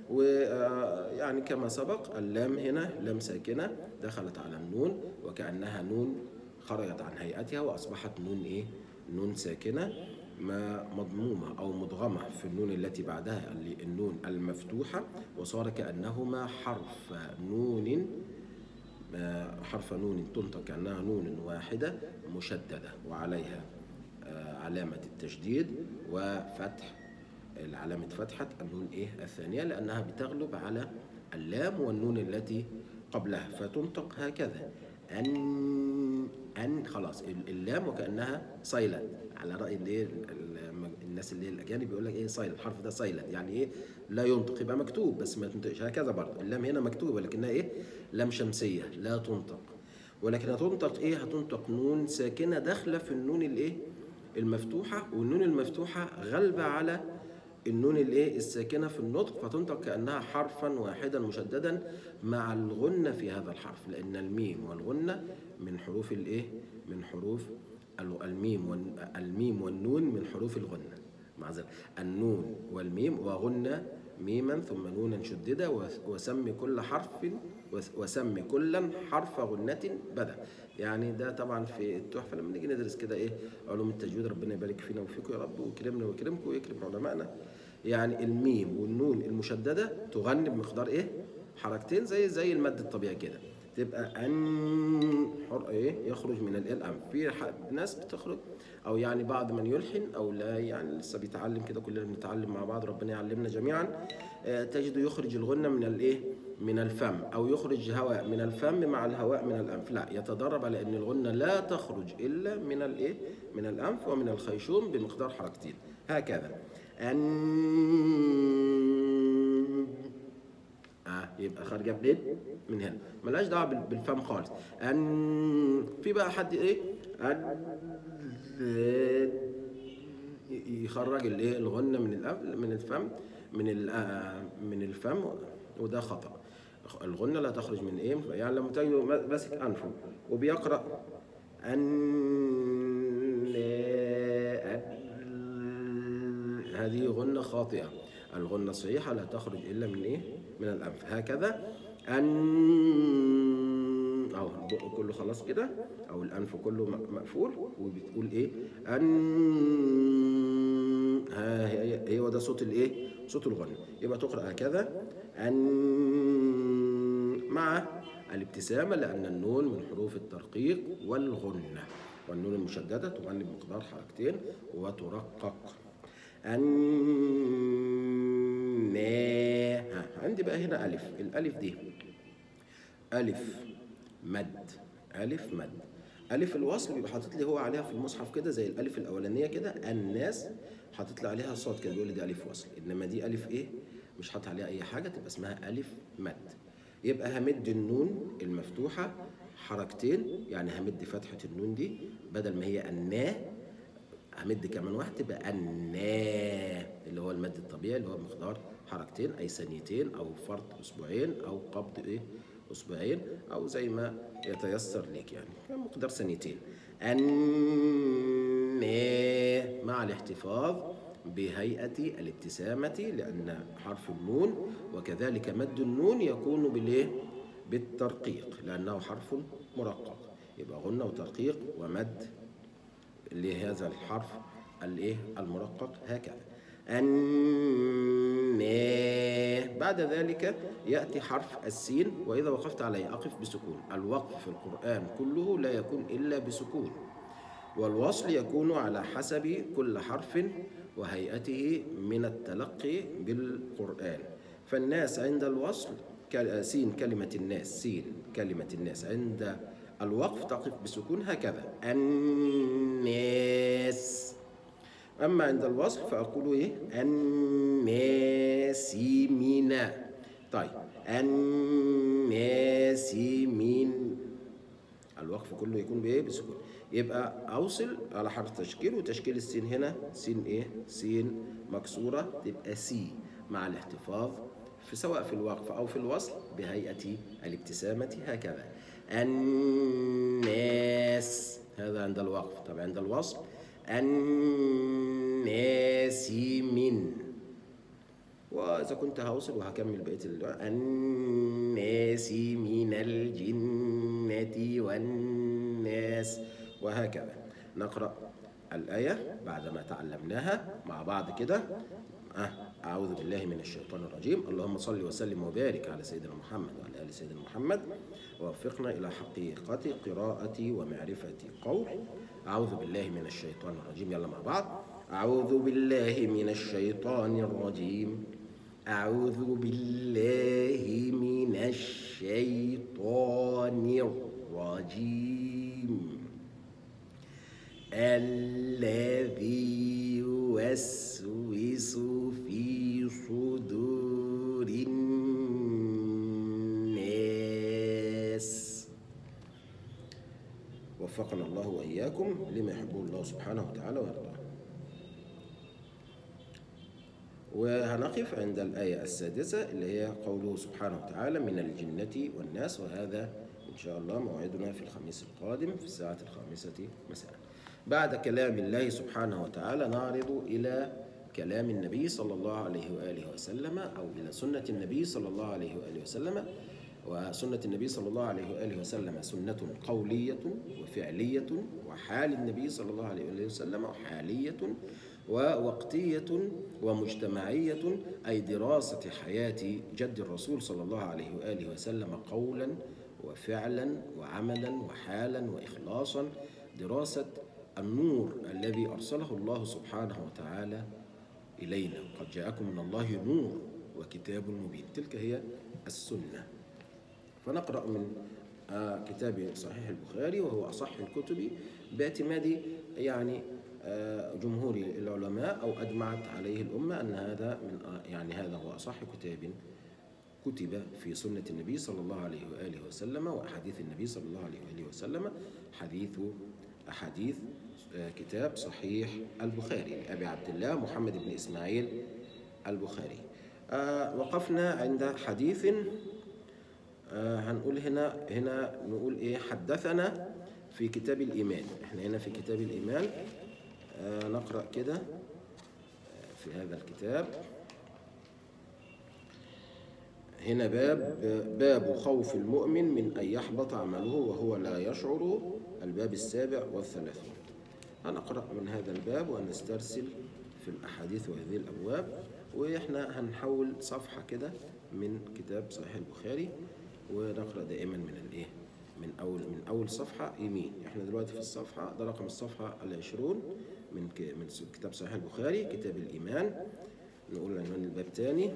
ويعني كما سبق اللام هنا لام ساكنة دخلت على النون وكأنها نون خرجت عن هيئتها وأصبحت نون إيه؟ نون ساكنة ما مضمومة أو مدغمة في النون التي بعدها اللي النون المفتوحة وصار كأنهما حرف نون آه، حرف نون تنطق كأنها نون واحدة مشددة وعليها آه، علامة التشديد وفتح علامة فتحة النون إيه الثانية لأنها بتغلب على اللام والنون التي قبلها فتنطق هكذا أن أن خلاص اللام وكأنها سايلنت على رأي اللي الناس اللي الأجانب بيقول لك إيه سايلنت الحرف ده سايلنت يعني إيه لا ينطق يبقى مكتوب بس ما تنطقش هكذا برضه اللام هنا مكتوبة ولكنها إيه لام شمسية لا تنطق ولكن هتنطق إيه هتنطق نون ساكنة داخلة في النون الإيه المفتوحة والنون المفتوحة غالبة على النون الايه الساكنه في النطق فتنطق كانها حرفا واحدا مشددا مع الغنه في هذا الحرف لان الميم والغنه من حروف الايه من حروف الميم الميم والنون من حروف الغنه مع ذلك النون والميم وغنه ميما ثم نونا شددة وسمي كل حرف وسمي كلا حرف غنة بدا يعني ده طبعا في التحفة لما نيجي ندرس كده ايه علوم التجويد ربنا يبارك فينا وفيكم يا رب ويكرمنا ويكرمكم ويكرم علمائنا يعني الميم والنون المشددة تغني بمقدار ايه حركتين زي زي المد الطبيعي كده تبقى ان حر ايه يخرج من الايه الام في ناس بتخرج او يعني بعض من يلحن او لا يعني لسه بيتعلم كده كلنا بنتعلم مع بعض ربنا يعلمنا جميعا آه تجده يخرج الغنه من الايه من الفم أو يخرج هواء من الفم مع الهواء من الأنف لا يتدرب على أن الغنة لا تخرج إلا من الإيه من الأنف ومن الخيشوم بمقدار حركتين هكذا أن آه يبقى خارجه منين؟ من هنا ملهاش دعوه بال- بالفم خالص ان في بقى حد ايه؟ ان ي- يخرج الايه الغنه من الأف- من الفم من ال- آه، من الفم وده خطا الغنه لا تخرج من ايه؟ يعني لما تجد ماسك انفه وبيقرا ان هذه غنة خاطئة الغنة الصحيحة لا تخرج إلا من إيه؟ من الأنف هكذا أن أو البق كله خلاص كده أو الأنف كله م- مقفول وبتقول إيه؟ أن ها هي هي هو ده صوت الإيه؟ صوت الغنة يبقى تقرأ هكذا أن مع الابتسامة لأن النون من حروف الترقيق والغنة والنون المشددة تغني بمقدار حركتين وترقق أن ها عندي بقى هنا ألف الألف دي ألف مد ألف مد ألف الوصل بيبقى حاطط لي هو عليها في المصحف كده زي الألف الأولانية كده الناس حاطط لي عليها صوت كده بيقول لي دي ألف وصل إنما دي ألف إيه مش حاطط عليها أي حاجة تبقى اسمها ألف مد يبقى همد النون المفتوحة حركتين يعني همد فتحة النون دي بدل ما هي النا همد كمان واحد تبقى النا اللي هو المد الطبيعي اللي هو بمقدار حركتين اي ثانيتين او فرط اسبوعين او قبض ايه اسبوعين او زي ما يتيسر ليك يعني مقدار ثانيتين النا مع الاحتفاظ بهيئة الابتسامة لأن حرف النون وكذلك مد النون يكون بالايه؟ بالترقيق لأنه حرف مرقق يبقى غنة وترقيق ومد لهذا الحرف الايه المرقق هكذا أن بعد ذلك يأتي حرف السين وإذا وقفت عليه أقف بسكون الوقف في القرآن كله لا يكون إلا بسكون والوصل يكون على حسب كل حرف وهيئته من التلقي بالقرآن فالناس عند الوصل ك- سين كلمة الناس سين كلمة الناس عند الوقف تقف بسكون هكذا الناس أما عند الوصل فأقول إيه الناس من طيب الناس من الوقف كله يكون بايه بسكون يبقى اوصل على حرف تشكيل وتشكيل السين هنا سين ايه سين مكسوره تبقى سي مع الاحتفاظ في سواء في الوقف او في الوصل بهيئه الابتسامه هكذا الناس هذا عند الوقف طب عند الوصل الناس من وإذا كنت هوصل وهكمل بقية الدعاء الناس من الجنة والناس وهكذا نقرأ الآية بعدما تعلمناها مع بعض كده آه، أعوذ بالله من الشيطان الرجيم اللهم صل وسلم وبارك على سيدنا محمد وعلى آل سيدنا محمد ووفقنا إلى حقيقة قراءة ومعرفة قول أعوذ بالله من الشيطان الرجيم يلا مع بعض أعوذ بالله من الشيطان الرجيم أعوذ بالله من الشيطان الرجيم الذي يوسوس في صدور الناس وفقنا الله وإياكم لما يحبه الله سبحانه وتعالى ويرضاه وهنقف عند الآية السادسة اللي هي قوله سبحانه وتعالى من الجنة والناس وهذا إن شاء الله موعدنا في الخميس القادم في الساعة الخامسة مساء بعد كلام الله سبحانه وتعالى نعرض إلى كلام النبي صلى الله عليه وآله وسلم أو إلى سنة النبي صلى الله عليه وآله وسلم وسنة النبي صلى الله عليه وآله وسلم سنة قولية وفعلية وحال النبي صلى الله عليه وآله وسلم وحالية ووقتية ومجتمعية أي دراسة حياة جد الرسول صلى الله عليه وآله وسلم قولا وفعلا وعملا وحالا وإخلاصا دراسة النور الذي أرسله الله سبحانه وتعالى إلينا قد جاءكم من الله نور وكتاب مبين تلك هي السنة فنقرأ من آه، كتاب صحيح البخاري وهو أصح الكتب باعتماد يعني آه، جمهور العلماء أو أجمعت عليه الأمة أن هذا من آه، يعني هذا هو أصح كتاب كتب في سنة النبي صلى الله عليه وآله وسلم وأحاديث النبي صلى الله عليه وآله وسلم حديث أحاديث آه، كتاب صحيح البخاري لأبي عبد الله محمد بن إسماعيل البخاري آه، وقفنا عند حديث آه، هنقول هنا هنا نقول إيه حدثنا في كتاب الإيمان إحنا هنا في كتاب الإيمان آه، نقرأ كده آه، في هذا الكتاب هنا باب باب خوف المؤمن من أن يحبط عمله وهو لا يشعر الباب السابع والثلاثون هنقرأ من هذا الباب ونسترسل في الأحاديث وهذه الأبواب وإحنا هنحول صفحة كده من كتاب صحيح البخاري ونقرأ دائما من الإيه من أول من أول صفحة يمين إحنا دلوقتي في الصفحة ده رقم الصفحة العشرون من ك- من كتاب صحيح البخاري كتاب الإيمان نقول عنوان الباب تاني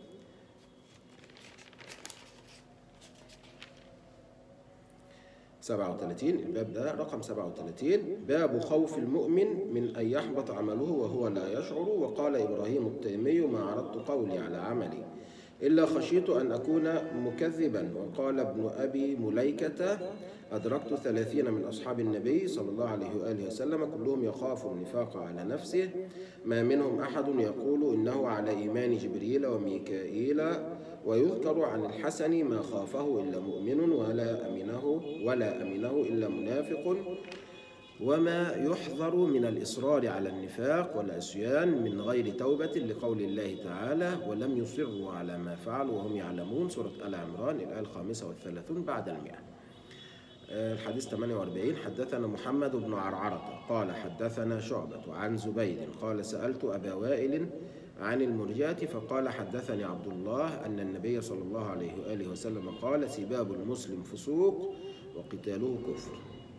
سبعة وثلاثين الباب ده رقم سبعة وثلاثين باب خوف المؤمن من أن يحبط عمله وهو لا يشعر وقال إبراهيم التيمي ما عرضت قولي على عملي إلا خشيت أن أكون مكذبا وقال ابن أبي مليكة أدركت ثلاثين من أصحاب النبي صلى الله عليه وآله وسلم كلهم يخاف النفاق على نفسه ما منهم أحد يقول إنه على إيمان جبريل وميكائيل ويذكر عن الحسن ما خافه إلا مؤمن ولا أمنه ولا أمنه إلا منافق وما يحذر من الإصرار على النفاق والعصيان من غير توبة لقول الله تعالى ولم يصروا على ما فعلوا وهم يعلمون سورة آل عمران الآية الخامسة والثلاثون بعد المئة آه، الحديث 48 حدثنا محمد بن عرعرة قال حدثنا شعبة عن زبيد قال سألت أبا وائل عن المرجئة فقال حدثني عبد الله أن النبي صلى الله عليه وآله وسلم قال سباب المسلم فسوق وقتاله كفر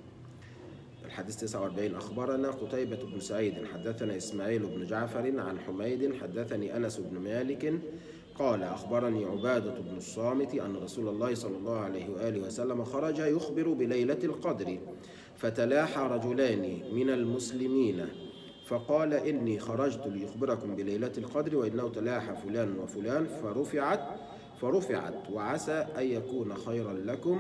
الحديث 49 أخبرنا قتيبة بن سعيد حدثنا إسماعيل بن جعفر عن حميد حدثني أنس بن مالك قال أخبرني عبادة بن الصامت أن رسول الله صلى الله عليه وآله وسلم خرج يخبر بليلة القدر فتلاحى رجلان من المسلمين فقال إني خرجت ليخبركم بليلة القدر وإنه تلاحى فلان وفلان فرفعت فرفعت وعسى أن يكون خيرا لكم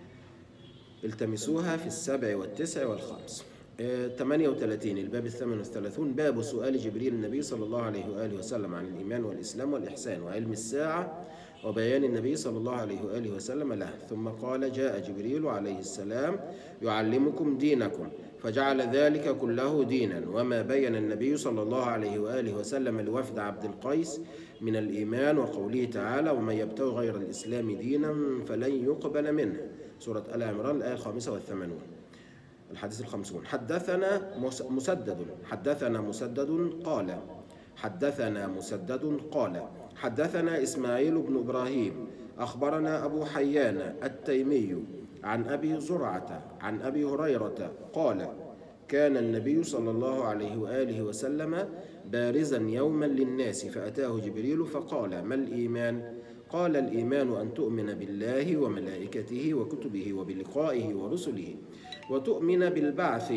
التمسوها في السبع والتسع والخمس آه، 38 الباب الثامن والثلاثون باب سؤال جبريل النبي صلى الله عليه وآله وسلم عن الإيمان والإسلام والإحسان وعلم الساعة وبيان النبي صلى الله عليه وآله وسلم له ثم قال جاء جبريل عليه السلام يعلمكم دينكم فجعل ذلك كله دينا وما بين النبي صلى الله عليه وآله وسلم لوفد عبد القيس من الإيمان وقوله تعالى ومن يبتغي غير الإسلام دينا فلن يقبل منه سورة آل عمران الآية الخامسة والثمانون الحديث الخمسون حدثنا مس- مسدد حدثنا مسدد قال حدثنا مسدد قال حدثنا إسماعيل بن إبراهيم أخبرنا أبو حيان التيمي عن أبي زرعة عن أبي هريرة قال كان النبي صلى الله عليه وآله وسلم بارزا يوما للناس فأتاه جبريل فقال ما الإيمان؟ قال الإيمان أن تؤمن بالله وملائكته وكتبه وبلقائه ورسله وتؤمن بالبعث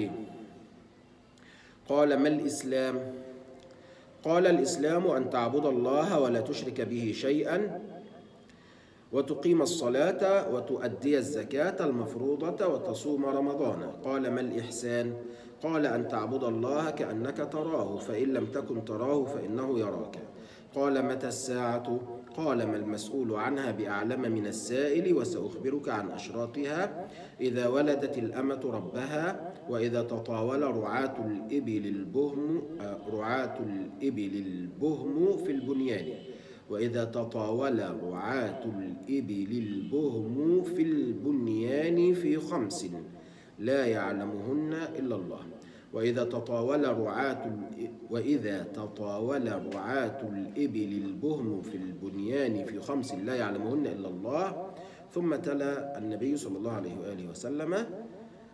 قال ما الإسلام؟ قال الإسلام أن تعبد الله ولا تشرك به شيئا وتقيم الصلاة وتؤدي الزكاة المفروضة وتصوم رمضان قال ما الإحسان؟ قال أن تعبد الله كأنك تراه فإن لم تكن تراه فإنه يراك قال متى الساعة؟ قال ما المسؤول عنها بأعلم من السائل وسأخبرك عن أشراطها إذا ولدت الأمة ربها وإذا تطاول رعاة الإبل البهم آه، رعاة الإبل البهم في البنيان وإذا تطاول رعاة الإبل البهم في البنيان في خمس لا يعلمهن إلا الله وإذا تطاول رعاة ال- وإذا تطاول رعاة الإبل البهم في البنيان في خمس لا يعلمهن إلا الله ثم تلا النبي صلى الله عليه وآله وسلم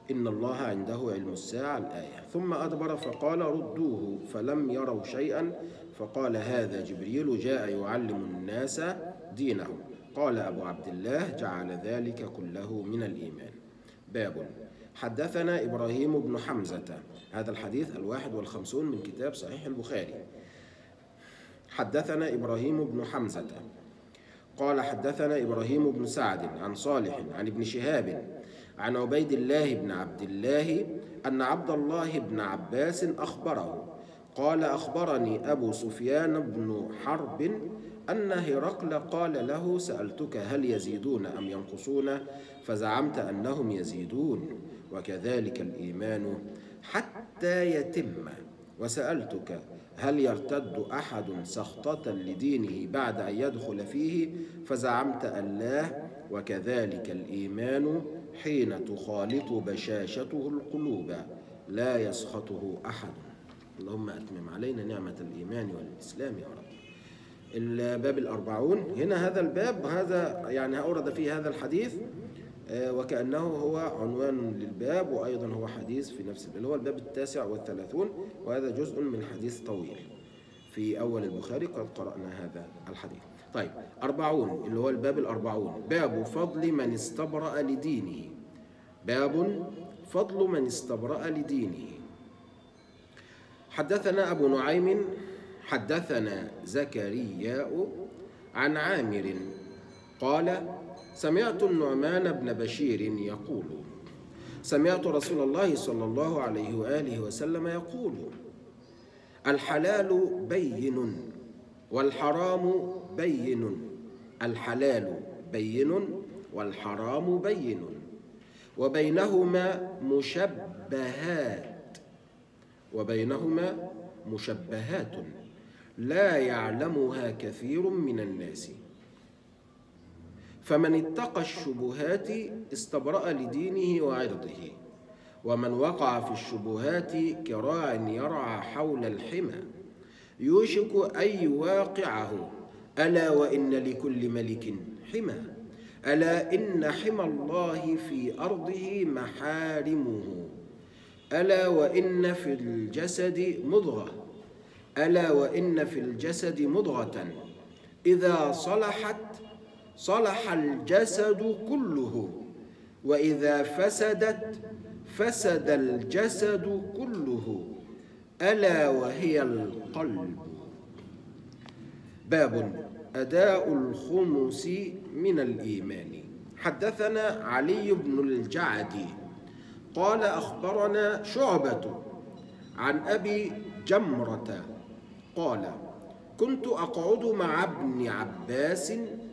إن الله عنده علم الساعة الآية ثم أدبر فقال ردوه فلم يروا شيئا فقال هذا جبريل جاء يعلم الناس دينهم قال أبو عبد الله جعل ذلك كله من الإيمان باب حدثنا إبراهيم بن حمزة هذا الحديث الواحد والخمسون من كتاب صحيح البخاري حدثنا إبراهيم بن حمزة قال حدثنا إبراهيم بن سعد عن صالح عن ابن شهاب عن عبيد الله بن عبد الله أن عبد الله بن عباس أخبره قال أخبرني أبو سفيان بن حرب أن هرقل قال له سألتك هل يزيدون أم ينقصون فزعمت أنهم يزيدون وكذلك الإيمان حتى يتم وسألتك هل يرتد أحد سخطة لدينه بعد أن يدخل فيه فزعمت أن لا وكذلك الإيمان حين تخالط بشاشته القلوب لا يسخطه أحد اللهم أتمم علينا نعمة الإيمان والإسلام يا رب الباب الأربعون هنا هذا الباب هذا يعني أورد فيه هذا الحديث آه، وكأنه هو عنوان للباب وأيضا هو حديث في نفس الباب اللي هو الباب التاسع والثلاثون وهذا جزء من حديث طويل في أول البخاري قد قرأنا هذا الحديث طيب أربعون اللي هو الباب الأربعون باب فضل من استبرأ لدينه باب فضل من استبرأ لدينه حدثنا أبو نعيم حدثنا زكرياء عن عامر قال سمعت النعمان بن بشير يقول سمعت رسول الله صلى الله عليه وآله وسلم يقول الحلال بين والحرام بين الحلال بين والحرام بين وبينهما مشبهات وبينهما مشبهات لا يعلمها كثير من الناس فمن اتقى الشبهات استبرأ لدينه وعرضه ومن وقع في الشبهات كراع يرعى حول الحمى يوشك أن يواقعه ألا وإن لكل ملك حمى ألا إن حمى الله في أرضه محارمه ألا وإن في الجسد مضغة ألا وإن في الجسد مضغة إذا صلحت صلح الجسد كله وإذا فسدت فسد الجسد كله ألا وهي القلب باب أداء الخمس من الإيمان حدثنا علي بن الجعدي قال أخبرنا شعبة عن أبي جمرة قال كنت أقعد مع ابن عباس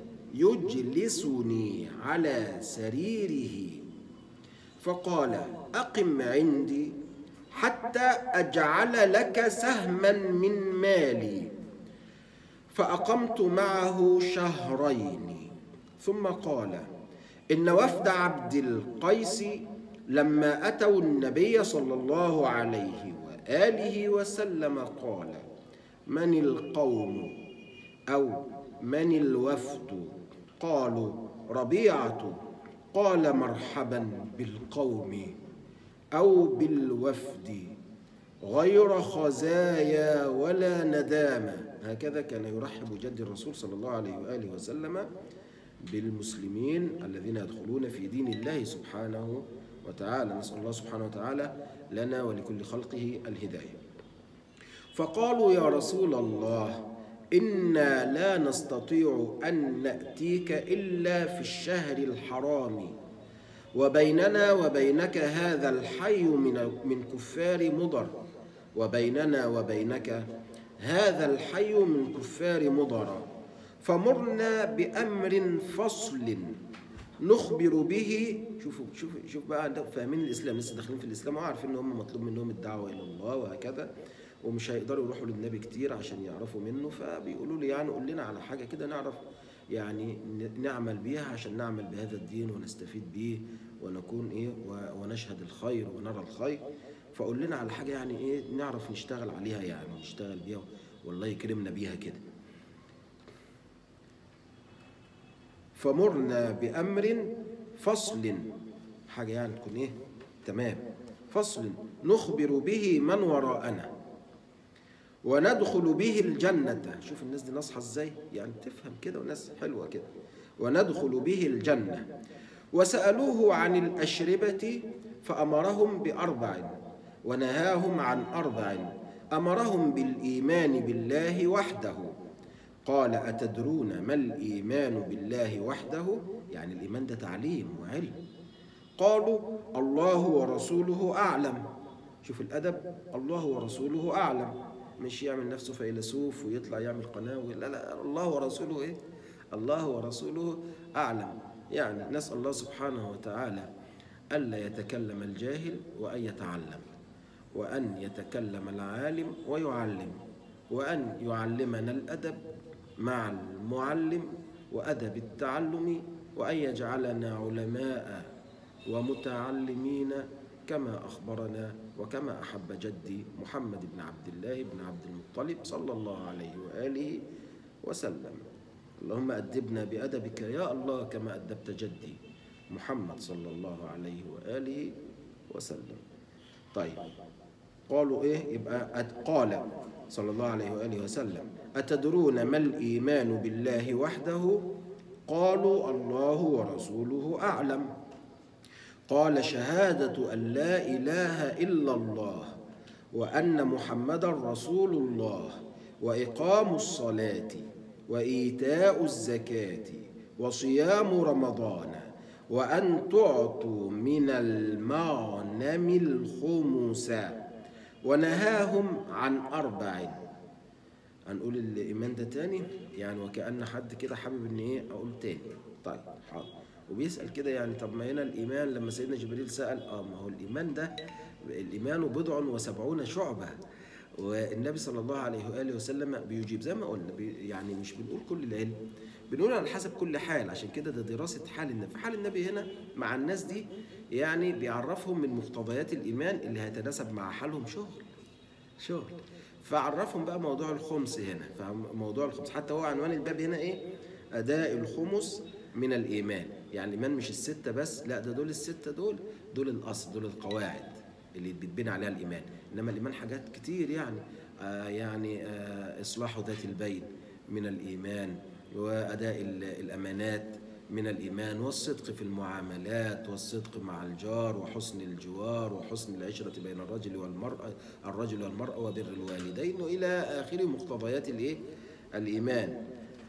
يجلسني على سريره فقال أقم عندي حتى أجعل لك سهما من مالي فأقمت معه شهرين ثم قال إن وفد عبد القيس لما أتوا النبي صلى الله عليه وآله وسلم قال من القوم أو من الوفد قالوا ربيعة قال مرحبا بالقوم أو بالوفد غير خزايا ولا ندامة هكذا كان يرحب جد الرسول صلى الله عليه وآله وسلم بالمسلمين الذين يدخلون في دين الله سبحانه وتعالى نسأل الله سبحانه وتعالى لنا ولكل خلقه الهداية فقالوا يا رسول الله إنا لا نستطيع أن نأتيك إلا في الشهر الحرام وبيننا وبينك هذا الحي من من كفار مضر وبيننا وبينك هذا الحي من كفار مضر فمرنا بأمر فصل نخبر به شوفوا شوفوا شوف بقى فاهمين الاسلام لسه داخلين في الاسلام وعارفين ان هم مطلوب منهم الدعوه الى الله وهكذا ومش هيقدروا يروحوا للنبي كتير عشان يعرفوا منه فبيقولوا لي يعني قول لنا على حاجه كده نعرف يعني نعمل بيها عشان نعمل بهذا الدين ونستفيد بيه ونكون ايه ونشهد الخير ونرى الخير فقول لنا على حاجه يعني ايه نعرف نشتغل عليها يعني نشتغل بيها والله يكرمنا بيها كده فمرنا بأمر فصل حاجة يعني تكون إيه تمام فصل نخبر به من وراءنا وندخل به الجنة شوف الناس دي نصحى ازاي يعني تفهم كده وناس حلوة كده وندخل به الجنة وسألوه عن الأشربة فأمرهم بأربع ونهاهم عن أربع أمرهم بالإيمان بالله وحده قال أتدرون ما الإيمان بالله وحده يعني الإيمان ده تعليم وعلم قالوا الله ورسوله أعلم شوف الأدب الله ورسوله أعلم مش يعمل نفسه فيلسوف ويطلع يعمل قناة لا لا الله ورسوله إيه الله ورسوله أعلم يعني نسأل الله سبحانه وتعالى ألا يتكلم الجاهل وأن يتعلم وأن يتكلم العالم ويعلم وأن يعلمنا الأدب مع المعلم وأدب التعلم وأن يجعلنا علماء ومتعلمين كما أخبرنا وكما أحب جدي محمد بن عبد الله بن عبد المطلب صلى الله عليه وآله وسلم اللهم أدبنا بأدبك يا الله كما أدبت جدي محمد صلى الله عليه وآله وسلم طيب قالوا إيه يبقى قال صلى الله عليه وآله وسلم أتدرون ما الإيمان بالله وحده قالوا الله ورسوله أعلم قال شهادة أن لا إله إلا الله وأن محمدا رسول الله وإقام الصلاة وإيتاء الزكاة وصيام رمضان وأن تعطوا من المغنم الخمس ونهاهم عن أربع هنقول الإيمان ده تاني يعني وكأن حد كده حابب إن إيه أقول تاني طيب حاضر وبيسأل كده يعني طب ما هنا الإيمان لما سيدنا جبريل سأل آه ما هو الإيمان ده الإيمان بضع وسبعون شعبة والنبي صلى الله عليه وآله وسلم بيجيب زي ما قلنا بي يعني مش بنقول كل العلم بنقول على حسب كل حال عشان كده ده دراسة حال النبي حال النبي هنا مع الناس دي يعني بيعرفهم من مقتضيات الإيمان اللي هيتناسب مع حالهم شغل شغل فعرفهم بقى موضوع الخمس هنا فموضوع الخمس حتى هو عنوان الباب هنا ايه أداء الخمس من الإيمان يعني الإيمان مش الستة بس لا ده دول الستة دول دول الأصل دول القواعد اللي بيتبني عليها الإيمان إنما الإيمان حاجات كتير يعني آه يعني آه إصلاح ذات البين من الإيمان وأداء الأمانات من الإيمان والصدق في المعاملات والصدق مع الجار وحسن الجوار وحسن العشرة بين الرجل والمرأة الرجل والمرأة وبر الوالدين وإلى آخر مقتضيات الإيه؟ الإيمان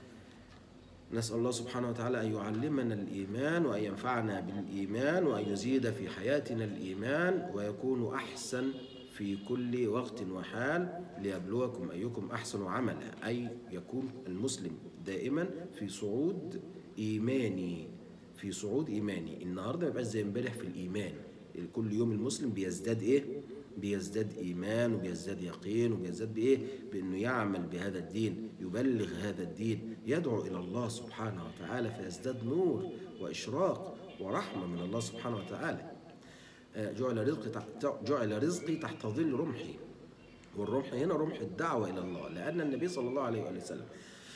نسأل الله سبحانه وتعالى أن يعلمنا الإيمان وأن ينفعنا بالإيمان وأن يزيد في حياتنا الإيمان ويكون أحسن في كل وقت وحال ليبلوكم أيكم أحسن عملا أي يكون المسلم دائما في صعود إيماني في صعود إيماني النهاردة ما يبقاش زي امبارح في الإيمان كل يوم المسلم بيزداد إيه؟ بيزداد إيمان وبيزداد يقين وبيزداد بإيه؟ بأنه يعمل بهذا الدين يبلغ هذا الدين يدعو إلى الله سبحانه وتعالى فيزداد نور وإشراق ورحمة من الله سبحانه وتعالى جعل رزقي تحت جعل رزقي تحت ظل رمحي والرمح هنا رمح الدعوة إلى الله لأن النبي صلى الله عليه وسلم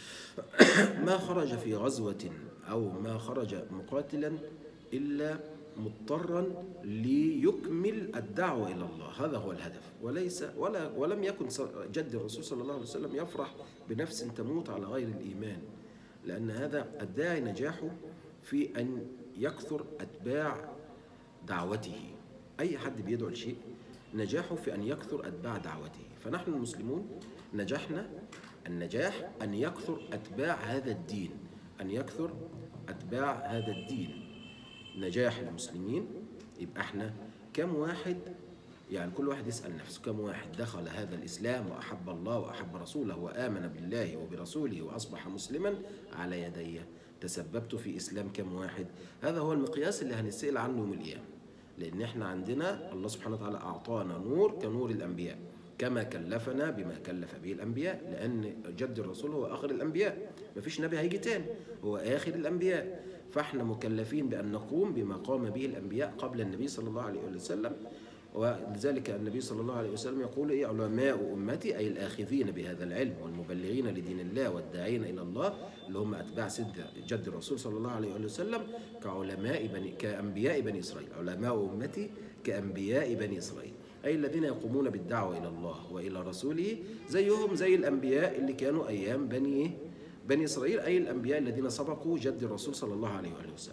ما خرج في غزوة أو ما خرج مقاتلا إلا مضطرا ليكمل الدعوة إلى الله هذا هو الهدف وليس ولا ولم يكن جد الرسول صلى الله عليه وسلم يفرح بنفس تموت على غير الإيمان لأن هذا الداعي نجاحه في أن يكثر أتباع دعوته أي حد بيدعو لشيء نجاحه في أن يكثر أتباع دعوته فنحن المسلمون نجحنا النجاح أن يكثر أتباع هذا الدين أن يكثر أتباع هذا الدين نجاح المسلمين يبقى احنا كم واحد يعني كل واحد يسأل نفسه كم واحد دخل هذا الإسلام وأحب الله وأحب رسوله وآمن بالله وبرسوله وأصبح مسلما على يدي تسببت في إسلام كم واحد هذا هو المقياس اللي هنسأل عنه يوم القيامة لأن احنا عندنا الله سبحانه وتعالى أعطانا نور كنور الأنبياء كما كلفنا بما كلف به الأنبياء لأن جد الرسول هو آخر الأنبياء مفيش نبي هيجي تاني هو آخر الأنبياء فاحنا مكلفين بأن نقوم بما قام به الأنبياء قبل النبي صلى الله عليه وسلم ولذلك النبي صلى الله عليه وسلم يقول إيه علماء أمتي أي الآخذين بهذا العلم والمبلغين لدين الله والداعين إلى الله اللي هم أتباع سد جد الرسول صلى الله عليه وسلم كعلماء بني كأنبياء بني إسرائيل علماء أمتي كأنبياء بني إسرائيل أي الذين يقومون بالدعوة إلى الله وإلى رسوله زيهم زي الأنبياء اللي كانوا أيام بني بني إسرائيل أي الأنبياء الذين سبقوا جد الرسول صلى الله عليه وآله وسلم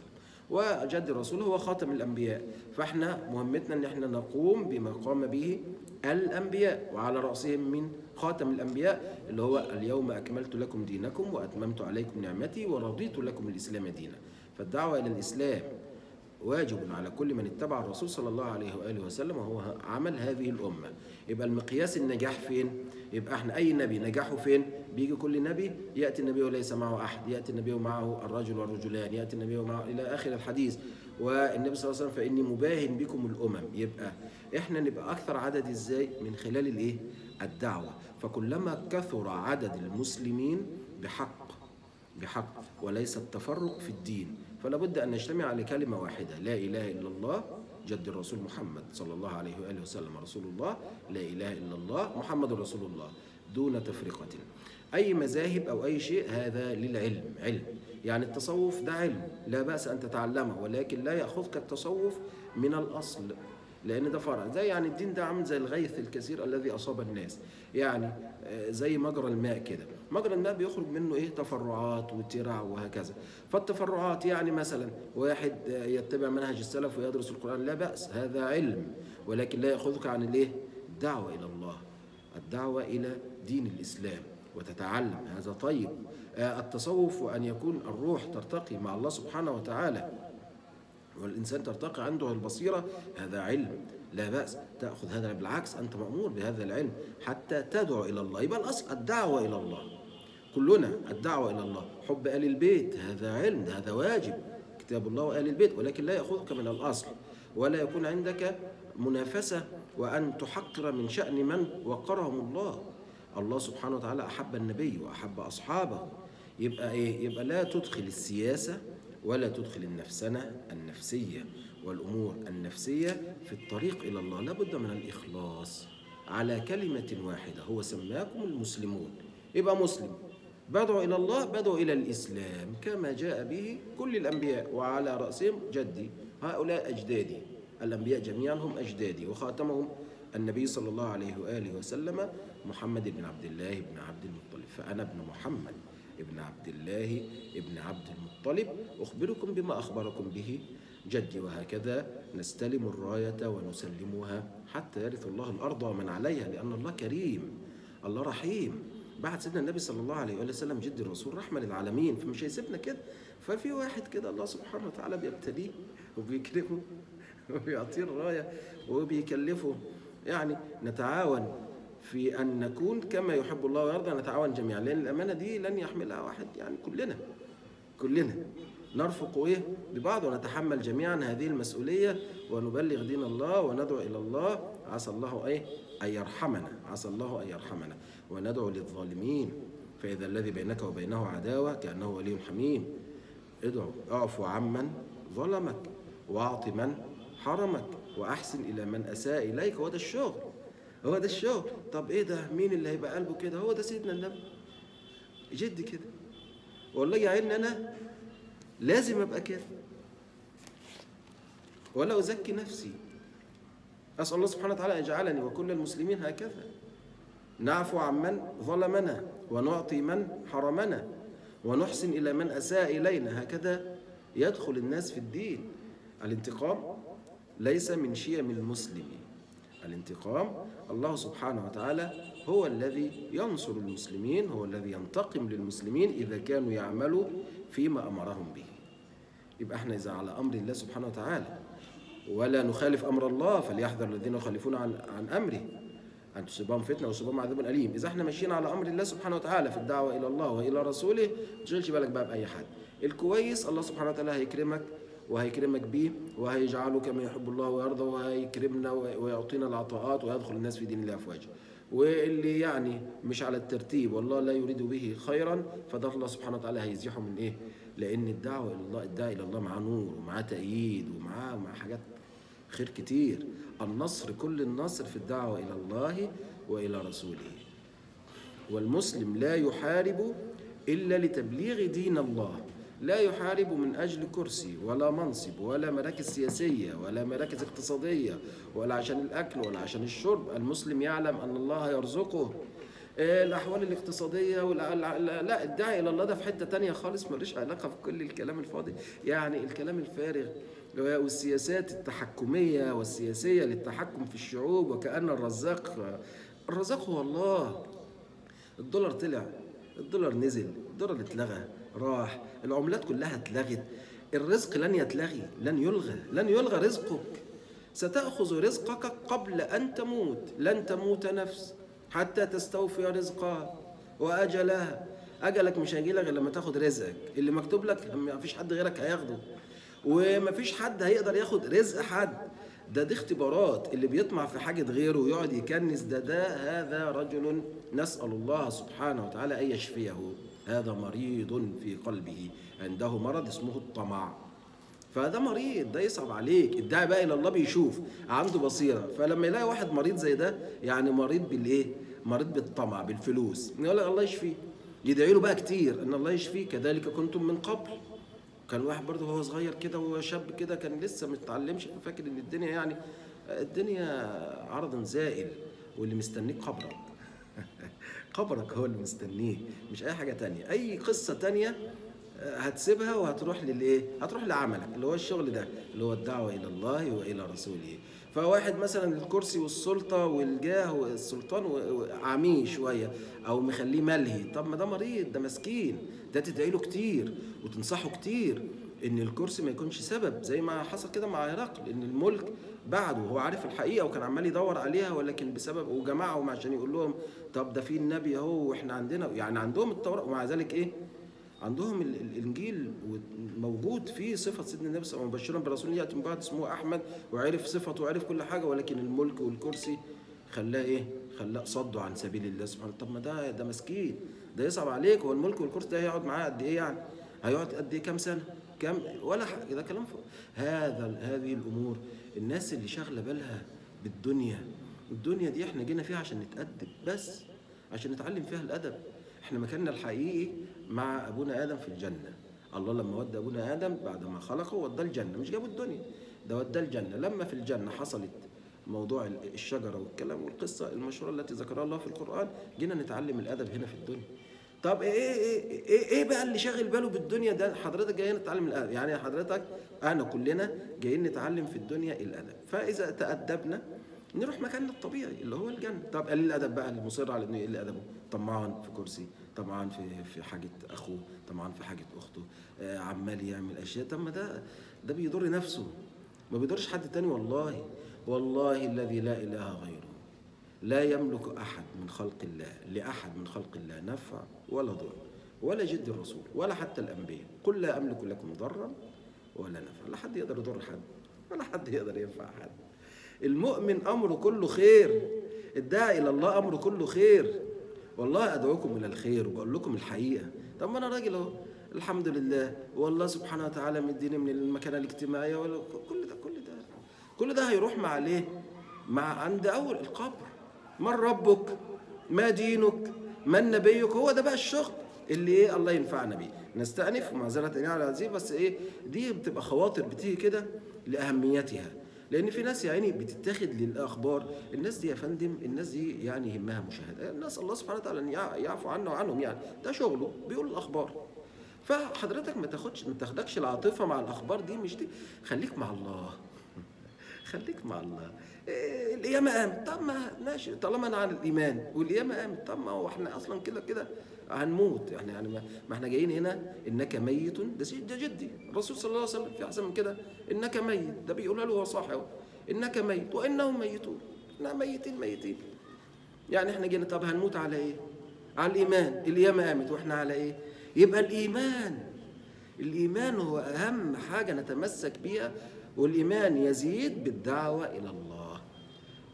وجد الرسول هو خاتم الأنبياء فإحنا مهمتنا أن احنا نقوم بما قام به الأنبياء وعلى رأسهم من خاتم الأنبياء اللي هو اليوم أكملت لكم دينكم وأتممت عليكم نعمتي ورضيت لكم الإسلام دينا فالدعوة إلى الإسلام واجب على كل من اتبع الرسول صلى الله عليه واله وسلم وهو عمل هذه الامه يبقى المقياس النجاح فين يبقى احنا اي نبي نجاحه فين بيجي كل نبي ياتي النبي وليس معه احد ياتي النبي ومعه الرجل والرجلان ياتي النبي ومعه الى اخر الحديث والنبي صلى الله عليه وسلم فاني مباهن بكم الامم يبقى احنا نبقى اكثر عدد ازاي من خلال الايه الدعوه فكلما كثر عدد المسلمين بحق بحق وليس التفرق في الدين فلا بد أن نجتمع على كلمة واحدة لا إله إلا الله جد الرسول محمد صلى الله عليه وآله وسلم رسول الله لا إله إلا الله محمد رسول الله دون تفرقة أي مذاهب أو أي شيء هذا للعلم علم يعني التصوف ده علم لا بأس أن تتعلمه ولكن لا يأخذك التصوف من الأصل لان ده فرع زي يعني الدين ده عامل زي الغيث الكثير الذي اصاب الناس يعني زي مجرى الماء كده مجرى الماء بيخرج منه ايه تفرعات وترع وهكذا فالتفرعات يعني مثلا واحد يتبع منهج السلف ويدرس القران لا باس هذا علم ولكن لا ياخذك عن الايه الدعوه الى الله الدعوه الى دين الاسلام وتتعلم هذا طيب التصوف وان يكون الروح ترتقي مع الله سبحانه وتعالى والإنسان ترتقي عنده البصيرة هذا علم لا بأس تأخذ هذا بالعكس أنت مأمور بهذا العلم حتى تدعو إلى الله يبقى الأصل الدعوة إلى الله كلنا الدعوة إلى الله حب آل البيت هذا علم هذا واجب كتاب الله وآل البيت ولكن لا يأخذك من الأصل ولا يكون عندك منافسة وأن تحقر من شأن من وقرهم الله الله سبحانه وتعالى أحب النبي وأحب أصحابه يبقى إيه؟ يبقى لا تدخل السياسة ولا تدخل النفسنة النفسية والأمور النفسية في الطريق إلى الله لابد من الإخلاص على كلمة واحدة هو سماكم المسلمون يبقى مسلم بدعو إلى الله بدعو إلى الإسلام كما جاء به كل الأنبياء وعلى رأسهم جدي هؤلاء أجدادي الأنبياء جميعا هم أجدادي وخاتمهم النبي صلى الله عليه وآله وسلم محمد بن عبد الله بن عبد المطلب فأنا ابن محمد ابن عبد الله ابن عبد المطلب أخبركم بما أخبركم به جدي وهكذا نستلم الراية ونسلمها حتى يرث الله الأرض ومن عليها لأن الله كريم الله رحيم بعد سيدنا النبي صلى الله عليه وسلم جد الرسول رحمة للعالمين فمش هيسيبنا كده ففي واحد كده الله سبحانه وتعالى بيبتليه وبيكرمه وبيعطيه الراية وبيكلفه يعني نتعاون في أن نكون كما يحب الله ويرضى نتعاون جميعا لأن الأمانة دي لن يحملها واحد يعني كلنا كلنا نرفق إيه ببعض ونتحمل جميعا هذه المسؤولية ونبلغ دين الله وندعو إلى الله عسى الله إيه أن يرحمنا عسى الله أن يرحمنا وندعو للظالمين فإذا الذي بينك وبينه عداوة كأنه ولي حميم ادعو اعفو عمن ظلمك واعط من حرمك وأحسن إلى من أساء إليك هو ده الشغل هو ده الشغل طب ايه ده مين اللي هيبقى قلبه كده هو ده سيدنا النبي جد كده والله يعيني انا لازم ابقى كده ولا ازكي نفسي اسال الله سبحانه وتعالى ان يجعلني وكل المسلمين هكذا نعفو عمن ظلمنا ونعطي من حرمنا ونحسن الى من اساء الينا هكذا يدخل الناس في الدين الانتقام ليس من شيم المسلمين الانتقام الله سبحانه وتعالى هو الذي ينصر المسلمين هو الذي ينتقم للمسلمين إذا كانوا يعملوا فيما أمرهم به يبقى احنا إذا على أمر الله سبحانه وتعالى ولا نخالف أمر الله فليحذر الذين يخالفون عن عن أمره أن تصيبهم فتنة ويصيبهم عذاب أليم إذا احنا ماشيين على أمر الله سبحانه وتعالى في الدعوة إلى الله وإلى رسوله ما تشغلش بالك بقى بأي حد الكويس الله سبحانه وتعالى هيكرمك وهيكرمك بيه وهيجعله كما يحب الله ويرضى وهيكرمنا ويعطينا العطاءات ويدخل الناس في دين الله افواجا واللي يعني مش على الترتيب والله لا يريد به خيرا فده الله سبحانه وتعالى هيزيحه من ايه؟ لان الدعوه الى الله الداعي الى الله معاه نور ومعاه تأييد ومعاه مع حاجات خير كتير النصر كل النصر في الدعوة إلى الله وإلى رسوله والمسلم لا يحارب إلا لتبليغ دين الله لا يحارب من أجل كرسي ولا منصب ولا مراكز سياسية ولا مراكز اقتصادية ولا عشان الأكل ولا عشان الشرب المسلم يعلم أن الله يرزقه آه، الأحوال الاقتصادية ولا لا لا، الداعي إلى الله ده في حتة تانية خالص ملوش علاقة في كل الكلام الفاضي يعني الكلام الفارغ والسياسات التحكمية والسياسية للتحكم في الشعوب وكأن الرزاق الرزاق هو الله الدولار طلع الدولار نزل الدولار اتلغى راح العملات كلها اتلغت الرزق لن يتلغي لن يلغى لن يلغى رزقك ستأخذ رزقك قبل أن تموت لن تموت نفس حتى تستوفي رزقها وأجلها أجلك مش هيجي لك غير لما تاخد رزقك اللي مكتوب لك ما فيش حد غيرك هياخده وما فيش حد هيقدر ياخد رزق حد ده دي اختبارات اللي بيطمع في حاجة غيره ويقعد يكنس ده ده هذا رجل نسأل الله سبحانه وتعالى أن يشفيه هذا مريض في قلبه عنده مرض اسمه الطمع فده مريض ده يصعب عليك الداعي بقى الى الله بيشوف عنده بصيره فلما يلاقي واحد مريض زي ده يعني مريض بالايه مريض بالطمع بالفلوس يقول لك الله يشفيه يدعي له بقى كتير ان الله يشفيه كذلك كنتم من قبل كان واحد برضه وهو صغير كده وهو شاب كده كان لسه ما اتعلمش فاكر ان الدنيا يعني الدنيا عرض زائل واللي مستنيك قبرك قبرك هو اللي مستنيه مش اي حاجه تانية اي قصه تانية هتسيبها وهتروح للايه هتروح لعملك اللي هو الشغل ده اللي هو الدعوه الى الله والى رسوله فواحد مثلا الكرسي والسلطه والجاه والسلطان و- وعميه شويه او مخليه ملهي طب ما ده مريض ده مسكين ده تدعي له كتير وتنصحه كتير ان الكرسي ما يكونش سبب زي ما حصل كده مع هرقل ان الملك بعده هو عارف الحقيقه وكان عمال يدور عليها ولكن بسبب وجمعهم عشان يقول لهم طب ده في النبي اهو واحنا عندنا يعني عندهم التوراه ومع ذلك ايه عندهم ال- ال- الانجيل موجود فيه صفه سيدنا النبي صلى الله عليه وسلم مبشرا برسول ياتي من بعد اسمه احمد وعرف صفته وعرف كل حاجه ولكن الملك والكرسي خلاه ايه؟ خلاه صده عن سبيل الله سبحانه طب ما ده ده مسكين ده يصعب عليك هو الملك والكرسي ده هيقعد معاه قد ايه يعني؟ هيقعد قد ايه كام سنه؟ كام ولا حاجه ده كلام فوق. هذا هذه الامور الناس اللي شاغله بالها بالدنيا الدنيا دي احنا جينا فيها عشان نتأدب بس عشان نتعلم فيها الأدب احنا مكاننا الحقيقي مع أبونا آدم في الجنة الله لما ودى أبونا آدم بعد ما خلقه وداه الجنة مش جابوا الدنيا ده وداه الجنة لما في الجنة حصلت موضوع الشجرة والكلام والقصة المشهورة التي ذكرها الله في القرآن جينا نتعلم الأدب هنا في الدنيا طب ايه ايه ايه ايه بقى اللي شاغل باله بالدنيا ده حضرتك جايين نتعلم الادب يعني حضرتك انا كلنا جايين نتعلم في الدنيا الادب فاذا تادبنا نروح مكاننا الطبيعي اللي هو الجنه طب قليل الادب بقى اللي مصر على انه يقل ادبه طمعان في كرسي طمعان في في حاجه اخوه طمعان في حاجه اخته آه عمال يعمل اشياء طب ما ده ده بيضر نفسه ما بيضرش حد تاني والله والله الذي لا اله غيره لا يملك أحد من خلق الله لأحد من خلق الله نفع ولا ضر ولا جد الرسول ولا حتى الأنبياء قل لا أملك لكم ضرا ولا نفع لا حد يقدر يضر حد ولا حد يقدر ينفع حد المؤمن أمره كله خير الداعي إلى الله أمره كله خير والله أدعوكم إلى الخير وبقول لكم الحقيقة طب ما أنا راجل أهو الحمد لله والله سبحانه وتعالى مديني من المكانة الاجتماعية ولا كل ده كل ده كل ده هيروح مع ليه؟ مع عند أول القبر من ربك ما دينك من نبيك هو ده بقى الشغل اللي ايه الله ينفعنا بيه نستأنف ومعذرة إليه على هذه بس ايه دي بتبقى خواطر بتيجي كده لأهميتها لأن في ناس يا عيني بتتاخد للأخبار الناس دي يا فندم الناس دي يعني يهمها مشاهدة الناس الله سبحانه وتعالى أن يع- يعفو عنا وعنهم يعني ده شغله بيقول الأخبار فحضرتك ما تاخدش ما تاخدكش العاطفة مع الأخبار دي مش دي خليك مع الله خليك مع الله إيه القيامة قامت طب ما ماشي طالما انا على الايمان والقيامة قامت طب ما هو احنا اصلا كده كده هنموت يعني يعني ما, ما احنا جايين هنا انك ميت ده شيء ده جدي الرسول صلى الله عليه وسلم في احسن من كده انك ميت ده بيقولها له هو صاحي اهو انك ميت وانهم ميتون احنا ميتين ميتين يعني احنا جينا طب هنموت على ايه؟ على الايمان القيامة قامت واحنا على ايه؟ يبقى الايمان الإيمان هو أهم حاجة نتمسك بيها والإيمان يزيد بالدعوة إلى الله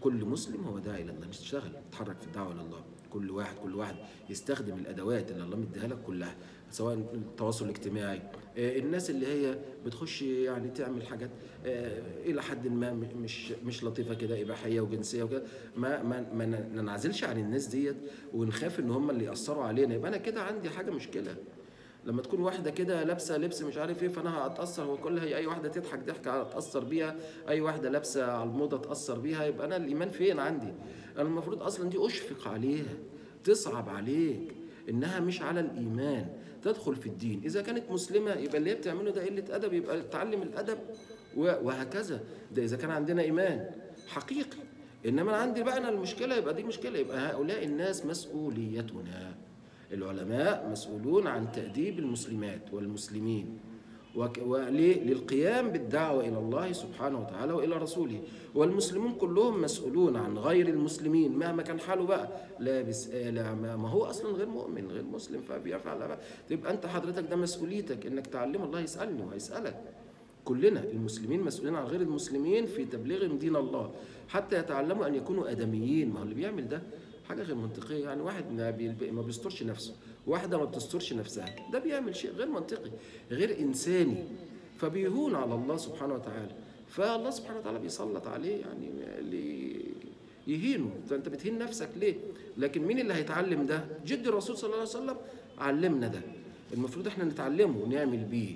كل مسلم هو داعي الى الله نشتغل نتحرك في الدعوه الى الله كل واحد كل واحد يستخدم الادوات اللي الله مديها لك كلها سواء التواصل الاجتماعي آه، الناس اللي هي بتخش يعني تعمل حاجات آه، الى حد ما م- مش مش لطيفه كده اباحيه وجنسيه وكده ما ما ما ننعزلش عن الناس ديت ونخاف ان هم اللي ياثروا علينا يبقى انا كده عندي حاجه مشكله لما تكون واحده كده لابسه لبس مش عارف ايه فانا هتاثر هو كل هي اي واحده تضحك ضحكه اتاثر بيها اي واحده لابسه على الموضه اتاثر بيها يبقى انا الايمان فين عندي انا المفروض اصلا دي اشفق عليها تصعب عليك انها مش على الايمان تدخل في الدين اذا كانت مسلمه يبقى اللي هي بتعمله ده قله ادب يبقى تعلم الادب و- وهكذا ده اذا كان عندنا ايمان حقيقي انما انا عندي بقى انا المشكله يبقى دي مشكله يبقى هؤلاء الناس مسؤوليتنا العلماء مسؤولون عن تأديب المسلمات والمسلمين وك- وليه؟ للقيام بالدعوة إلى الله سبحانه وتعالى وإلى رسوله والمسلمون كلهم مسؤولون عن غير المسلمين مهما كان حاله بقى لابس آلة ما ما هو أصلا غير مؤمن غير مسلم فبيفعل بقى. تبقى أنت حضرتك ده مسؤوليتك إنك تعلم الله يسألني وهيسألك كلنا المسلمين مسؤولين عن غير المسلمين في تبليغهم دين الله حتى يتعلموا ان يكونوا ادميين ما هو اللي بيعمل ده حاجه غير منطقيه يعني واحد ما بيلب- ما بيسترش نفسه واحده ما بتسترش نفسها ده بيعمل شيء غير منطقي غير انساني فبيهون على الله سبحانه وتعالى فالله سبحانه وتعالى بيسلط عليه يعني اللي يهينه ده انت بتهين نفسك ليه لكن مين اللي هيتعلم ده جد الرسول صلى الله عليه وسلم علمنا ده المفروض احنا نتعلمه ونعمل بيه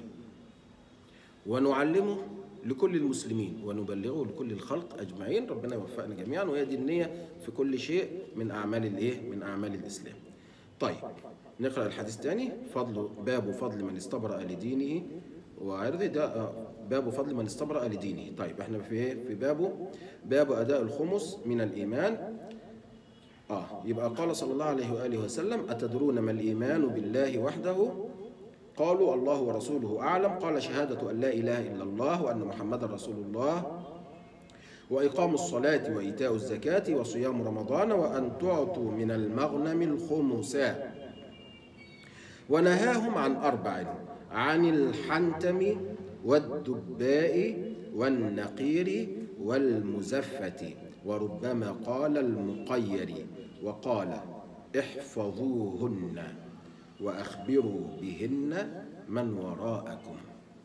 ونعلمه لكل المسلمين ونبلغه لكل الخلق اجمعين ربنا يوفقنا جميعا وهي دي النيه في كل شيء من اعمال الايه من اعمال الاسلام طيب نقرا الحديث تاني فضل باب فضل من استبرأ لدينه وعرضه ده آه، باب فضل من استبرأ لدينه طيب احنا في ايه في بابه باب اداء الخمس من الايمان اه يبقى قال صلى الله عليه واله وسلم اتدرون ما الايمان بالله وحده قالوا الله ورسوله أعلم قال شهادة أن لا إله إلا الله وأن محمدا رسول الله وإقام الصلاة وإيتاء الزكاة وصيام رمضان وأن تعطوا من المغنم الخمسا ونهاهم عن أربع عن الحنتم والدباء والنقير والمزفة وربما قال المقير وقال احفظوهن وأخبروا بهن من وراءكم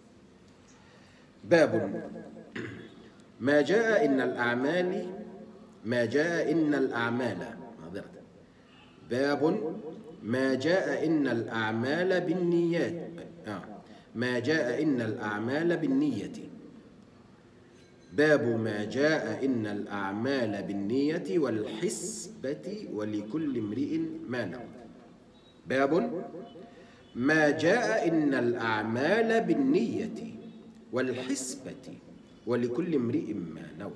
باب ما جاء إن الأعمال ما جاء إن الأعمال معذرة باب ما جاء إن الأعمال بالنيات آه. ما جاء إن الأعمال بالنية باب ما جاء إن الأعمال بالنية والحسبة ولكل امرئ ما نوى باب ما جاء إن الأعمال بالنية والحسبة ولكل امرئ ما نوى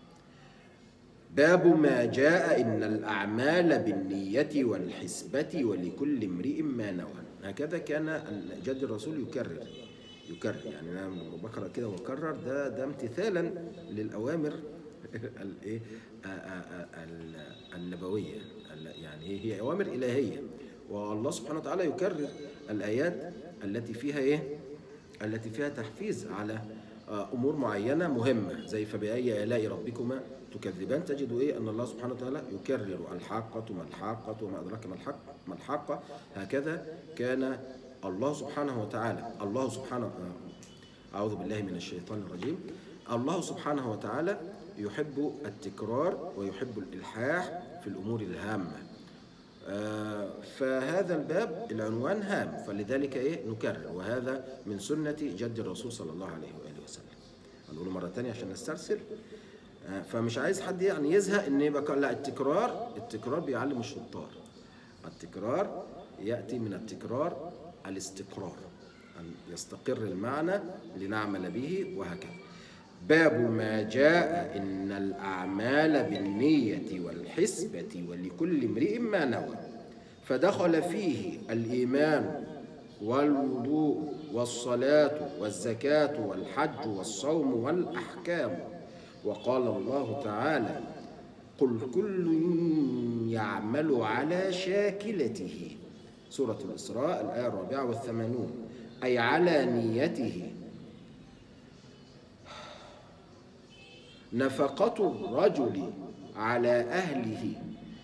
باب ما جاء إن الأعمال بالنية والحسبة ولكل امرئ ما نوى هكذا كان جد الرسول يكرر يكرر يعني أنا لما بقرأ كده وأكرر ده ده امتثالا للأوامر الإيه آ- آ- آ- ال- النبوية ال- يعني هي هي أوامر إلهية والله سبحانه وتعالى يكرر الآيات التي فيها إيه التي فيها تحفيز على آه، امور معينه مهمه زي فباي الاء ربكما تكذبان تجد ايه ان الله سبحانه وتعالى يكرر الحاقه ما الحاقه وما ادراك ما الحق ما الحاقه هكذا كان الله سبحانه وتعالى الله سبحانه آه، اعوذ بالله من الشيطان الرجيم الله سبحانه وتعالى يحب التكرار ويحب الالحاح في الامور الهامه آه، فهذا الباب العنوان هام فلذلك ايه نكرر وهذا من سنة جد الرسول صلى الله عليه وآله وسلم هنقوله مرة تانية عشان نسترسل آه، فمش عايز حد يعني يزهق ان يبقى قال لا التكرار التكرار بيعلم الشطار التكرار يأتي من التكرار الاستقرار أن يستقر المعنى لنعمل به وهكذا باب ما جاء إن الأعمال بالنية والحسبة ولكل امرئ ما نوى فدخل فيه الإيمان والوضوء والصلاة والزكاة والحج والصوم والأحكام وقال الله تعالى قل كل يعمل على شاكلته سورة الإسراء الآية الرابعة والثمانون أي على نيته نفقة الرجل على أهله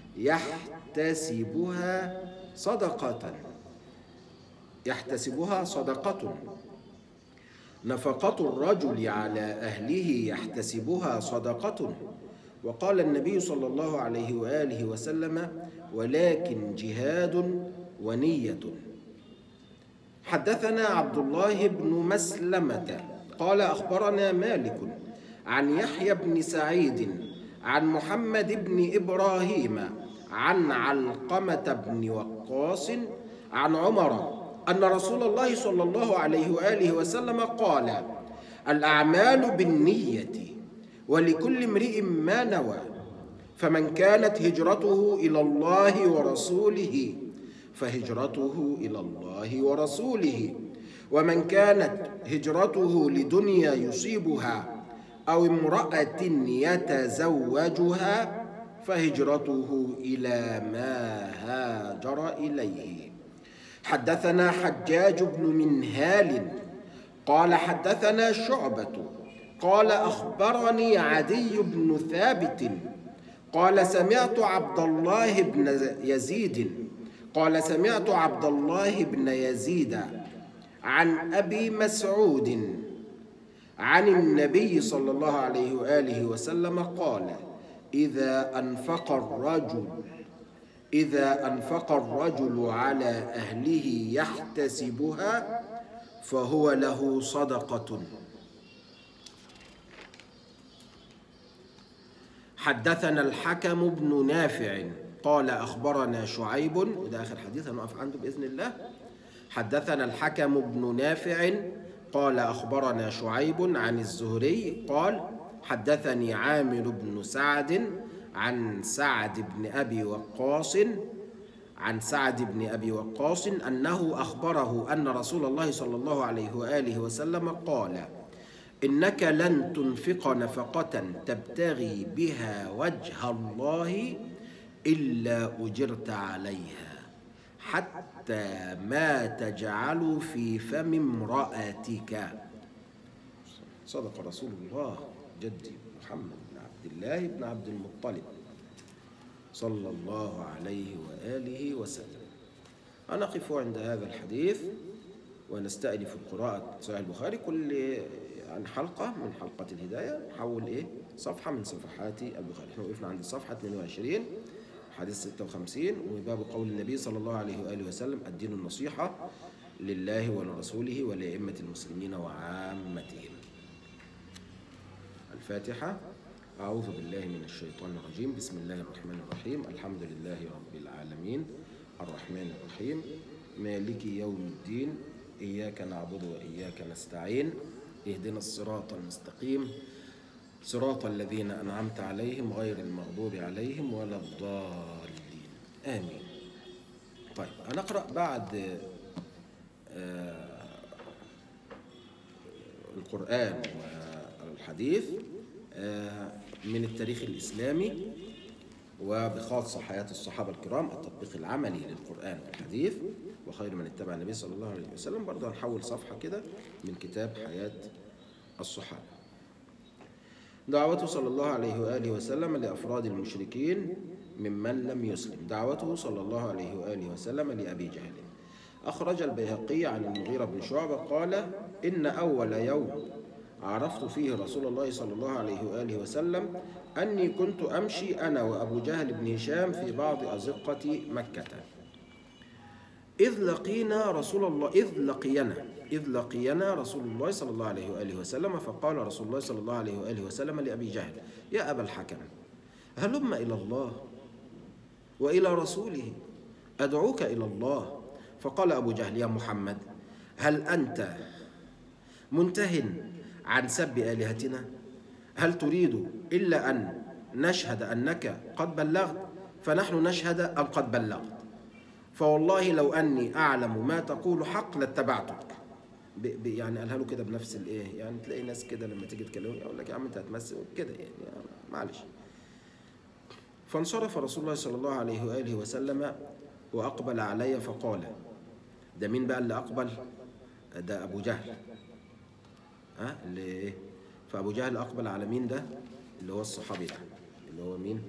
يحتسبها صدقة يحتسبها صدقة نفقة الرجل على أهله يحتسبها صدقة وقال النبي صلى الله عليه وآله وسلم ولكن جهاد ونية حدثنا عبد الله بن مسلمة قال أخبرنا مالك عن يحيى بن سعيد عن محمد بن إبراهيم عن علقمة بن وقاص عن عمر أن رسول الله صلى الله عليه وآله وسلم قال الأعمال بالنية ولكل امرئ ما نوى فمن كانت هجرته إلى الله ورسوله فهجرته إلى الله ورسوله ومن كانت هجرته لدنيا يصيبها أو امرأة يتزوجها فهجرته إلى ما هاجر إليه حدثنا حجاج بن منهال قال حدثنا شعبة قال أخبرني عدي بن ثابت قال سمعت عبد الله بن يزيد قال سمعت عبد الله بن يزيد عن أبي مسعود عن النبي صلى الله عليه وآله وسلم قال إذا أنفق الرجل إذا أنفق الرجل على أهله يحتسبها فهو له صدقة حدثنا الحكم بن نافع قال أخبرنا شعيب وده آخر حديث هنقف عنده بإذن الله حدثنا الحكم بن نافع قال أخبرنا شعيب عن الزهري قال حدثني عامر بن سعد عن سعد بن أبي وقاص عن سعد بن أبي وقاص أنه أخبره أن رسول الله صلى الله عليه وآله وسلم قال إنك لن تنفق نفقة تبتغي بها وجه الله إلا أجرت عليها حتى ما تجعل في فم امرأتك صدق رسول الله جدي محمد بن عبد الله بن عبد المطلب صلى الله عليه وآله وسلم هنقف عند هذا الحديث ونستأنف قراءة صحيح البخاري كل عن حلقة من حلقة الهداية نحول إيه صفحة من صفحات البخاري احنا وقفنا عند الصفحة 22 حديث 56 وباب قول النبي صلى الله عليه وآله وسلم الدين النصيحة لله ولرسوله ولأئمة المسلمين وعامتهم الفاتحة أعوذ بالله من الشيطان الرجيم بسم الله الرحمن الرحيم الحمد لله رب العالمين الرحمن الرحيم مالك يوم الدين إياك نعبد وإياك نستعين اهدنا الصراط المستقيم صراط الذين أنعمت عليهم غير المغضوب عليهم ولا الضالين آمين طيب هنقرأ بعد آه، القرآن والحديث آه، من التاريخ الإسلامي وبخاصة حياة الصحابة الكرام التطبيق العملي للقرآن والحديث وخير من اتبع النبي صلى الله عليه وسلم برضه هنحول صفحة كده من كتاب حياة الصحابة دعوته صلى الله عليه وآله وسلم لأفراد المشركين ممن لم يسلم دعوته صلى الله عليه وآله وسلم لأبي جهل أخرج البيهقي عن المغيرة بن شعبة قال إن أول يوم عرفت فيه رسول الله صلى الله عليه وآله وسلم أني كنت أمشي أنا وأبو جهل بن هشام في بعض أزقة مكة إذ لقينا رسول الله إذ لقينا إذ لقينا رسول الله صلى الله عليه وآله وسلم فقال رسول الله صلى الله عليه وآله وسلم لأبي جهل يا أبا الحكم هلم إلى الله وإلى رسوله أدعوك إلى الله فقال أبو جهل يا محمد هل أنت منته عن سب آلهتنا هل تريد إلا أن نشهد أنك قد بلغت فنحن نشهد أن قد بلغت فوالله لو أني أعلم ما تقول حق لاتبعتك ب- ب- يعني قالها له كده بنفس الايه يعني تلاقي ناس كده لما تيجي تكلمه يقول لك يا عم انت هتمثل كده يعني, يعني معلش فانصرف رسول الله صلى الله عليه واله وسلم واقبل علي فقال ده مين بقى اللي اقبل ده ابو جهل ها اللي ايه فابو جهل اقبل على مين ده اللي هو الصحابي ده اللي هو مين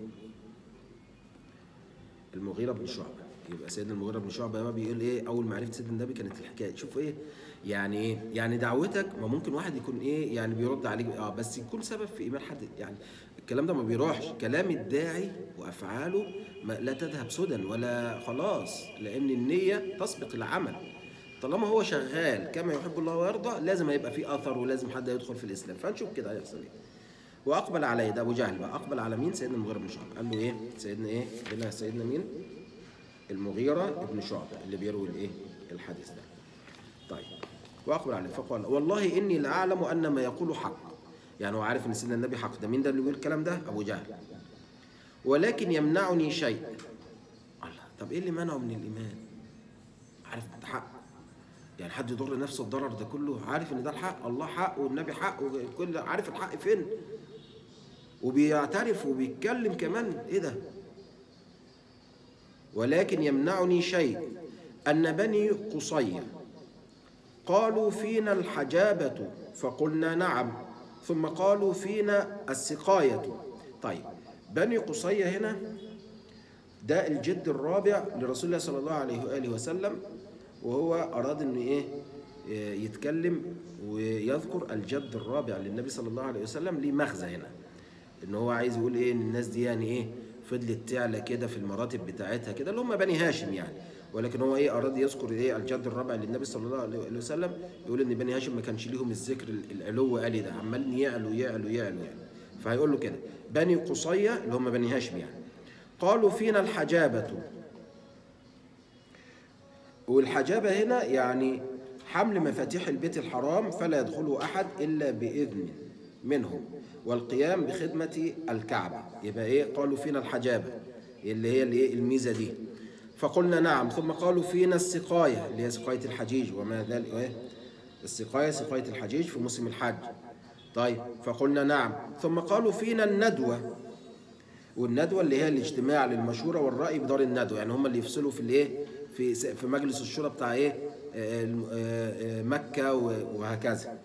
المغيرة بن شعبة يبقى سيدنا المغيرة بن شعبة بقى بيقول ايه اول ما عرفت سيدنا النبي كانت الحكاية شوف ايه يعني ايه يعني دعوتك ما ممكن واحد يكون ايه يعني بيرد عليك اه بس يكون سبب في ايمان حد يعني الكلام ده ما بيروحش كلام الداعي وافعاله ما لا تذهب سدى ولا خلاص لان النية تسبق العمل طالما هو شغال كما يحب الله ويرضى لازم هيبقى فيه اثر ولازم حد يدخل في الاسلام فنشوف كده هيحصل ايه واقبل عليه ده ابو جهل بقى اقبل على مين سيدنا المغيرة بن شعبة قال له ايه سيدنا ايه قال له سيدنا مين المغيرة بن شعبة اللي بيروي الايه الحديث ده طيب واقبل عليه فقال والله اني لاعلم ان ما يقول حق يعني هو عارف ان سيدنا النبي حق ده مين ده اللي بيقول الكلام ده ابو جهل ولكن يمنعني شيء الله طب ايه اللي منعه من الايمان عارف ده حق يعني حد يضر نفسه الضرر ده كله عارف ان ده الحق الله حق والنبي حق وكل عارف الحق فين وبيعترف وبيتكلم كمان ايه ده ولكن يمنعني شيء ان بني قصي قالوا فينا الحجابه فقلنا نعم ثم قالوا فينا السقايه طيب بني قصي هنا ده الجد الرابع لرسول الله صلى الله عليه واله وسلم وهو اراد انه ايه يتكلم ويذكر الجد الرابع للنبي صلى الله عليه وسلم ليه مغزى هنا ان هو عايز يقول ايه ان الناس دي يعني ايه فضلت تعلى كده في المراتب بتاعتها كده اللي هم بني هاشم يعني ولكن هو ايه اراد يذكر ايه الجد الرابع للنبي صلى الله عليه وسلم يقول ان بني هاشم ما كانش ليهم الذكر العلو قالي ده عمال يعلو يعلو يعلو يعني فهيقول له كده بني قصية اللي هم بني هاشم يعني قالوا فينا الحجابة والحجابة هنا يعني حمل مفاتيح البيت الحرام فلا يدخله أحد إلا بإذن منهم والقيام بخدمة الكعبة يبقى إيه قالوا فينا الحجابة اللي هي اللي الميزة دي فقلنا نعم ثم قالوا فينا السقاية اللي هي سقاية الحجيج وما ذلك إيه السقاية سقاية الحجيج في موسم الحج طيب فقلنا نعم ثم قالوا فينا الندوة والندوة اللي هي الاجتماع للمشورة والرأي بدار الندوة يعني هم اللي يفصلوا في الايه في في مجلس الشورى بتاع ايه مكة وهكذا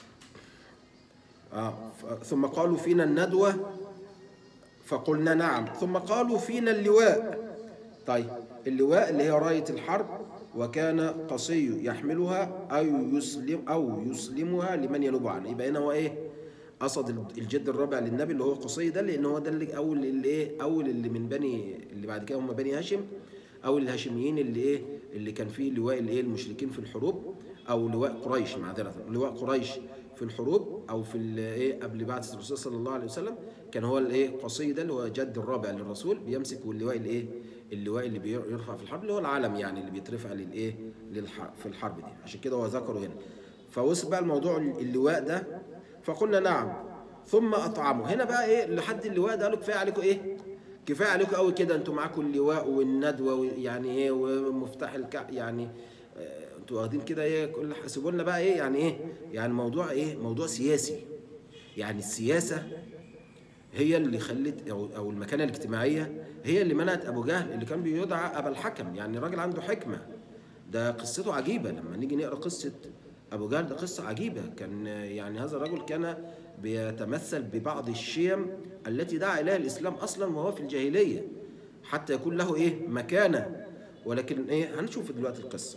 آه ثم قالوا فينا الندوة فقلنا نعم ثم قالوا فينا اللواء طيب اللواء اللي هي راية الحرب وكان قصي يحملها أو يسلم أو يسلمها لمن ينوب عنه يبقى هنا هو إيه قصد الجد الرابع للنبي اللي هو قصي ده لأن هو ده اللي أول اللي إيه أول اللي من بني اللي بعد كده هم بني هاشم أول الهاشميين اللي إيه اللي كان فيه لواء الإيه المشركين في الحروب أو لواء قريش معذرة لواء قريش في الحروب او في الايه قبل بعثه الرسول صلى الله عليه وسلم كان هو الايه قصي ده اللي هو جد الرابع للرسول بيمسك واللواء الايه اللواء اللي بيرفع في الحرب اللي هو العلم يعني اللي بيترفع للايه للحرب في الحرب دي عشان كده هو ذكره هنا فوصل بقى الموضوع اللواء ده فقلنا نعم ثم اطعموا هنا بقى ايه لحد اللواء ده قالوا كفايه عليكم ايه كفايه عليكم قوي كده انتوا معاكم اللواء والندوه يعني ايه ومفتاح الكعب يعني انتوا واخدين كده ايه كل حسبوا لنا بقى ايه يعني ايه يعني موضوع ايه موضوع سياسي يعني السياسه هي اللي خلت او او المكانه الاجتماعيه هي اللي منعت ابو جهل اللي كان بيدعى ابا الحكم يعني راجل عنده حكمه ده قصته عجيبه لما نيجي نقرا قصه ابو جهل ده قصه عجيبه كان يعني هذا الرجل كان بيتمثل ببعض الشيم التي دعا اليها الاسلام اصلا وهو في الجاهليه حتى يكون له ايه مكانه ولكن ايه هنشوف دلوقتي القصه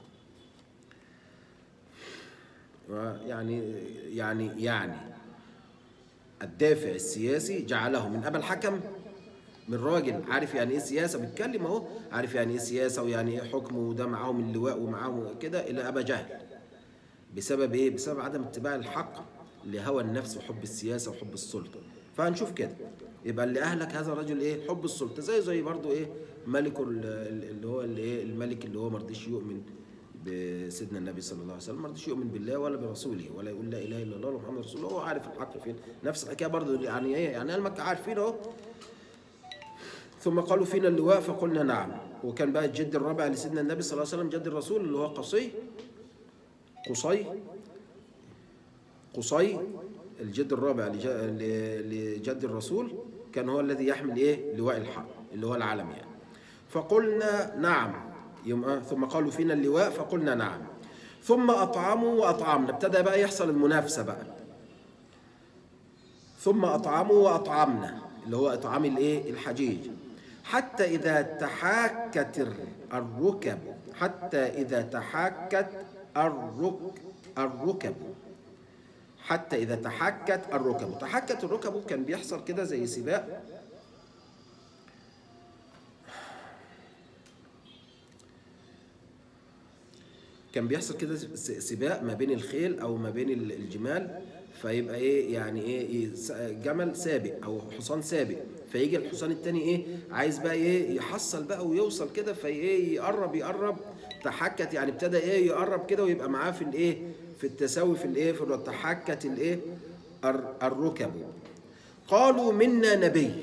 يعني يعني يعني الدافع السياسي جعله من ابا الحكم من راجل عارف يعني ايه سياسه بيتكلم اهو عارف يعني ايه سياسه ويعني ايه حكم وده معاهم اللواء ومعاهم كده الى ابا جهل بسبب ايه بسبب عدم اتباع الحق لهوى النفس وحب السياسه وحب السلطه فهنشوف كده يبقى اللي اهلك هذا الرجل ايه حب السلطه زي زي برضه ايه ملك اللي هو اللي ايه الملك اللي هو ما رضيش يؤمن بسيدنا النبي صلى الله عليه وسلم ما رضيش يؤمن بالله ولا برسوله ولا يقول لا اله الا الله ومحمد رسول الله هو عارف الحق فين نفس الحكايه برضه يعني ايه يعني اهل مكه عارفين اهو ثم قالوا فينا اللواء فقلنا نعم وكان بقى الجد الرابع لسيدنا النبي صلى الله عليه وسلم جد الرسول اللي هو قصي قصي قصي الجد الرابع لجد الرسول كان هو الذي يحمل ايه لواء الحق اللي هو العلم يعني فقلنا نعم يوم ثم قالوا فينا اللواء فقلنا نعم ثم أطعموا وأطعمنا ابتدى بقى يحصل المنافسة بقى ثم أطعموا وأطعمنا اللي هو إطعام الإيه الحجيج حتى إذا تحاكت الركب حتى إذا تحاكت الرك الركب حتى إذا تحكت الركب تحكت الركب كان بيحصل كده زي سباق كان بيحصل كده س- سباق ما بين الخيل او ما بين ال- الجمال فيبقى ايه يعني ايه إيه س- جمل سابق او حصان سابق فيجي الحصان التاني ايه عايز بقى ايه يحصل بقى ويوصل كده فايه يقرب يقرب تحكت يعني ابتدى ايه يقرب كده ويبقى معاه في الايه في التساوي في الايه في الر- تحكت الايه الر- الركب قالوا منا نبي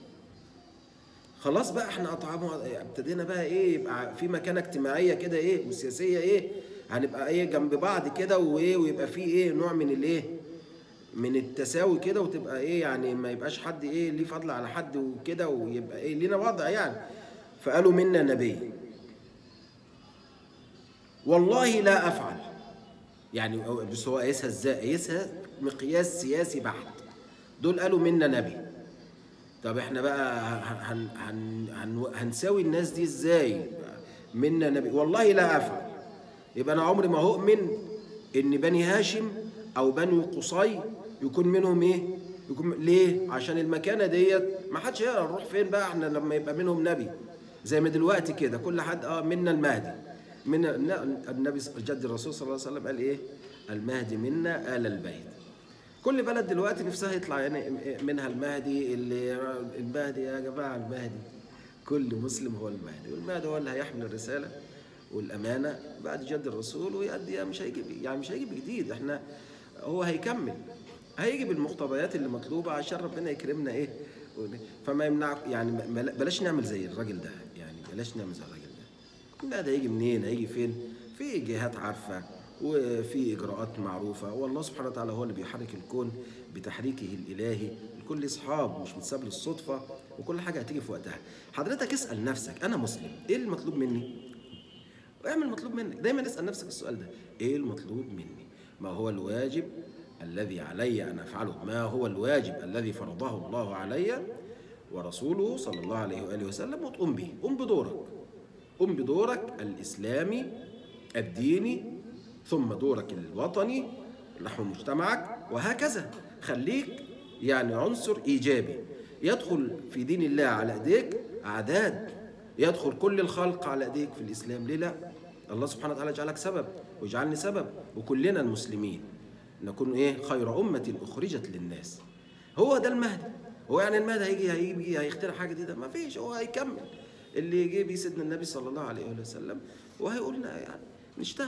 خلاص بقى احنا اطعموا ابتدينا بقى ايه يبقى في مكانه اجتماعيه كده ايه وسياسيه ايه هنبقى ايه جنب بعض كده وايه ويبقى في ايه نوع من الايه من التساوي كده وتبقى ايه يعني ما يبقاش حد ايه ليه فضل على حد وكده ويبقى ايه لينا وضع يعني فقالوا منا نبي والله لا افعل يعني هو- بس هو قايسها ازاي قايسها مقياس سياسي بحت دول قالوا منا نبي طب احنا بقى هن هن هن هنساوي الناس دي ازاي منا نبي والله لا افعل يبقى انا عمري ما هؤمن ان بني هاشم او بني قصي يكون منهم ايه يكون ليه عشان المكانه ديت ما حدش يعرف نروح فين بقى احنا لما يبقى منهم نبي زي ما دلوقتي كده كل حد اه منا المهدي من النبي جد الرسول صلى الله عليه وسلم قال ايه المهدي منا آل البيت كل بلد دلوقتي نفسها يطلع يعني منها المهدي اللي المهدي يا جماعه المهدي كل مسلم هو المهدي والمهدي هو اللي هيحمل الرساله والامانه بعد جد الرسول ويؤدي مش هيجي يعني مش هيجي بجديد احنا هو هيكمل هيجي بالمقتضيات اللي مطلوبه عشان ربنا يكرمنا ايه فما يمنع يعني ما- بلاش نعمل زي الراجل ده يعني بلاش نعمل زي الراجل ده المهدي هيجي منين هيجي فين في جهات عارفه وفي اجراءات معروفه والله سبحانه وتعالى هو اللي بيحرك الكون بتحريكه الالهي الكل اصحاب مش متساب للصدفه وكل حاجه هتيجي في وقتها حضرتك اسال نفسك انا مسلم ايه المطلوب مني واعمل المطلوب منك دايما اسال نفسك السؤال ده ايه المطلوب مني ما هو الواجب الذي علي ان افعله ما هو الواجب الذي فرضه الله علي ورسوله صلى الله عليه واله وسلم وتقوم به قم بدورك قم بدورك الاسلامي الديني ثم دورك الوطني نحو مجتمعك وهكذا خليك يعني عنصر ايجابي يدخل في دين الله على ايديك اعداد يدخل كل الخلق على ايديك في الاسلام ليه لا الله سبحانه وتعالى يجعلك سبب ويجعلني سبب وكلنا المسلمين نكون ايه خير امه اخرجت للناس هو ده المهدي هو يعني المهدي هيجي هيجي هيخترع حاجه جديده ما فيش هو هيكمل اللي جه بيه سيدنا النبي صلى الله عليه وآله وسلم وهيقول لنا يعني نشتغل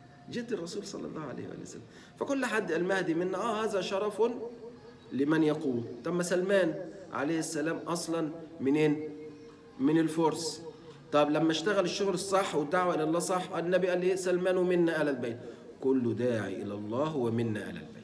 جد الرسول صلى الله عليه وآله وسلم فكل حد المهدي منا اه هذا شرف لمن يقول طب سلمان عليه السلام اصلا منين من الفرس طب لما اشتغل الشغل الصح والدعوه الى الله صح النبي قال ايه سلمان منا ال البيت كل داعي الى الله ومنا ال البيت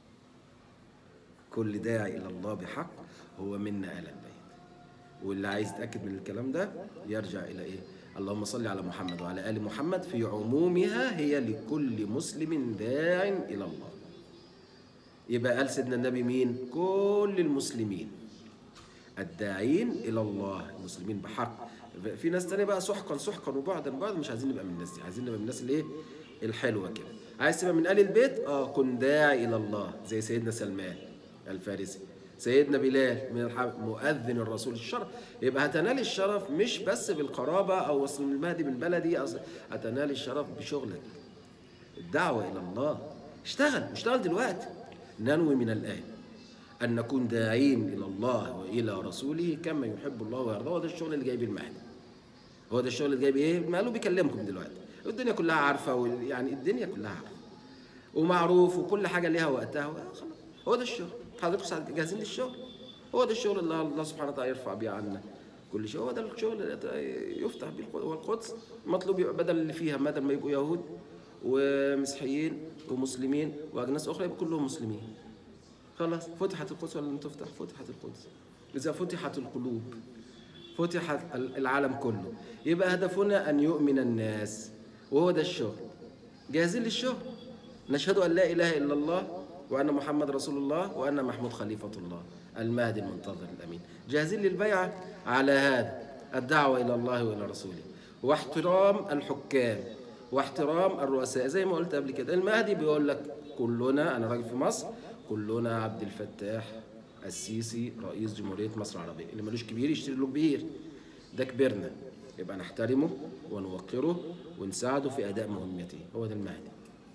كل داعي الى الله بحق هو منا ال البيت واللي عايز يتاكد من الكلام ده يرجع الى ايه اللهم صل على محمد وعلى ال محمد في عمومها هي لكل مسلم داع الى الله يبقى قال سيدنا النبي مين كل المسلمين الداعين الى الله المسلمين بحق في ناس تانية بقى سحقا سحقا وبعدا بعدا مش عايزين نبقى من الناس دي عايزين نبقى من الناس الايه الحلوه كده عايز تبقى من ال البيت اه كن داعي الى الله زي سيدنا سلمان الفارسي سيدنا بلال من الح... مؤذن الرسول الشرف يبقى هتنال الشرف مش بس بالقرابه او وصل المهدي من بلدي أصل هتنال الشرف بشغلك الدعوه الى الله اشتغل اشتغل دلوقتي ننوي من الان أن نكون داعين إلى الله وإلى رسوله كما يحب الله ويرضى هو ده الشغل اللي جايب المهدي هو ده الشغل اللي جايب إيه؟ ما قالوا بيكلمكم دلوقتي والدنيا كلها عارفة وال- يعني الدنيا كلها عارفة ومعروف وكل حاجة ليها وقتها خلاص هو ده الشغل حضرتك ساعد- جاهزين للشغل هو ده الشغل اللي الله سبحانه وتعالى يرفع بيه عنا كل شيء هو ده الشغل اللي يفتح بيه القدس والقدس مطلوب يبقى بدل اللي فيها بدل ما يبقوا يهود ومسيحيين ومسلمين واجناس اخرى يبقوا كلهم مسلمين خلاص فتحت القدس ولا لم تفتح فتحت القدس إذا فتحت القلوب فتحت العالم كله يبقى هدفنا أن يؤمن الناس وهو ده الشغل جاهزين للشغل نشهد أن لا إله إلا الله وأن محمد رسول الله وأن محمود خليفة الله المهدي المنتظر الأمين جاهزين للبيعة على هذا الدعوة إلى الله وإلى رسوله واحترام الحكام واحترام الرؤساء زي ما قلت قبل كده المهدي بيقول لك كلنا أنا راجل في مصر كلنا عبد الفتاح السيسي رئيس جمهورية مصر العربية اللي ملوش كبير يشتري له كبير ده كبرنا يبقى نحترمه ونوقره ونساعده في أداء مهمته هو ده المهدي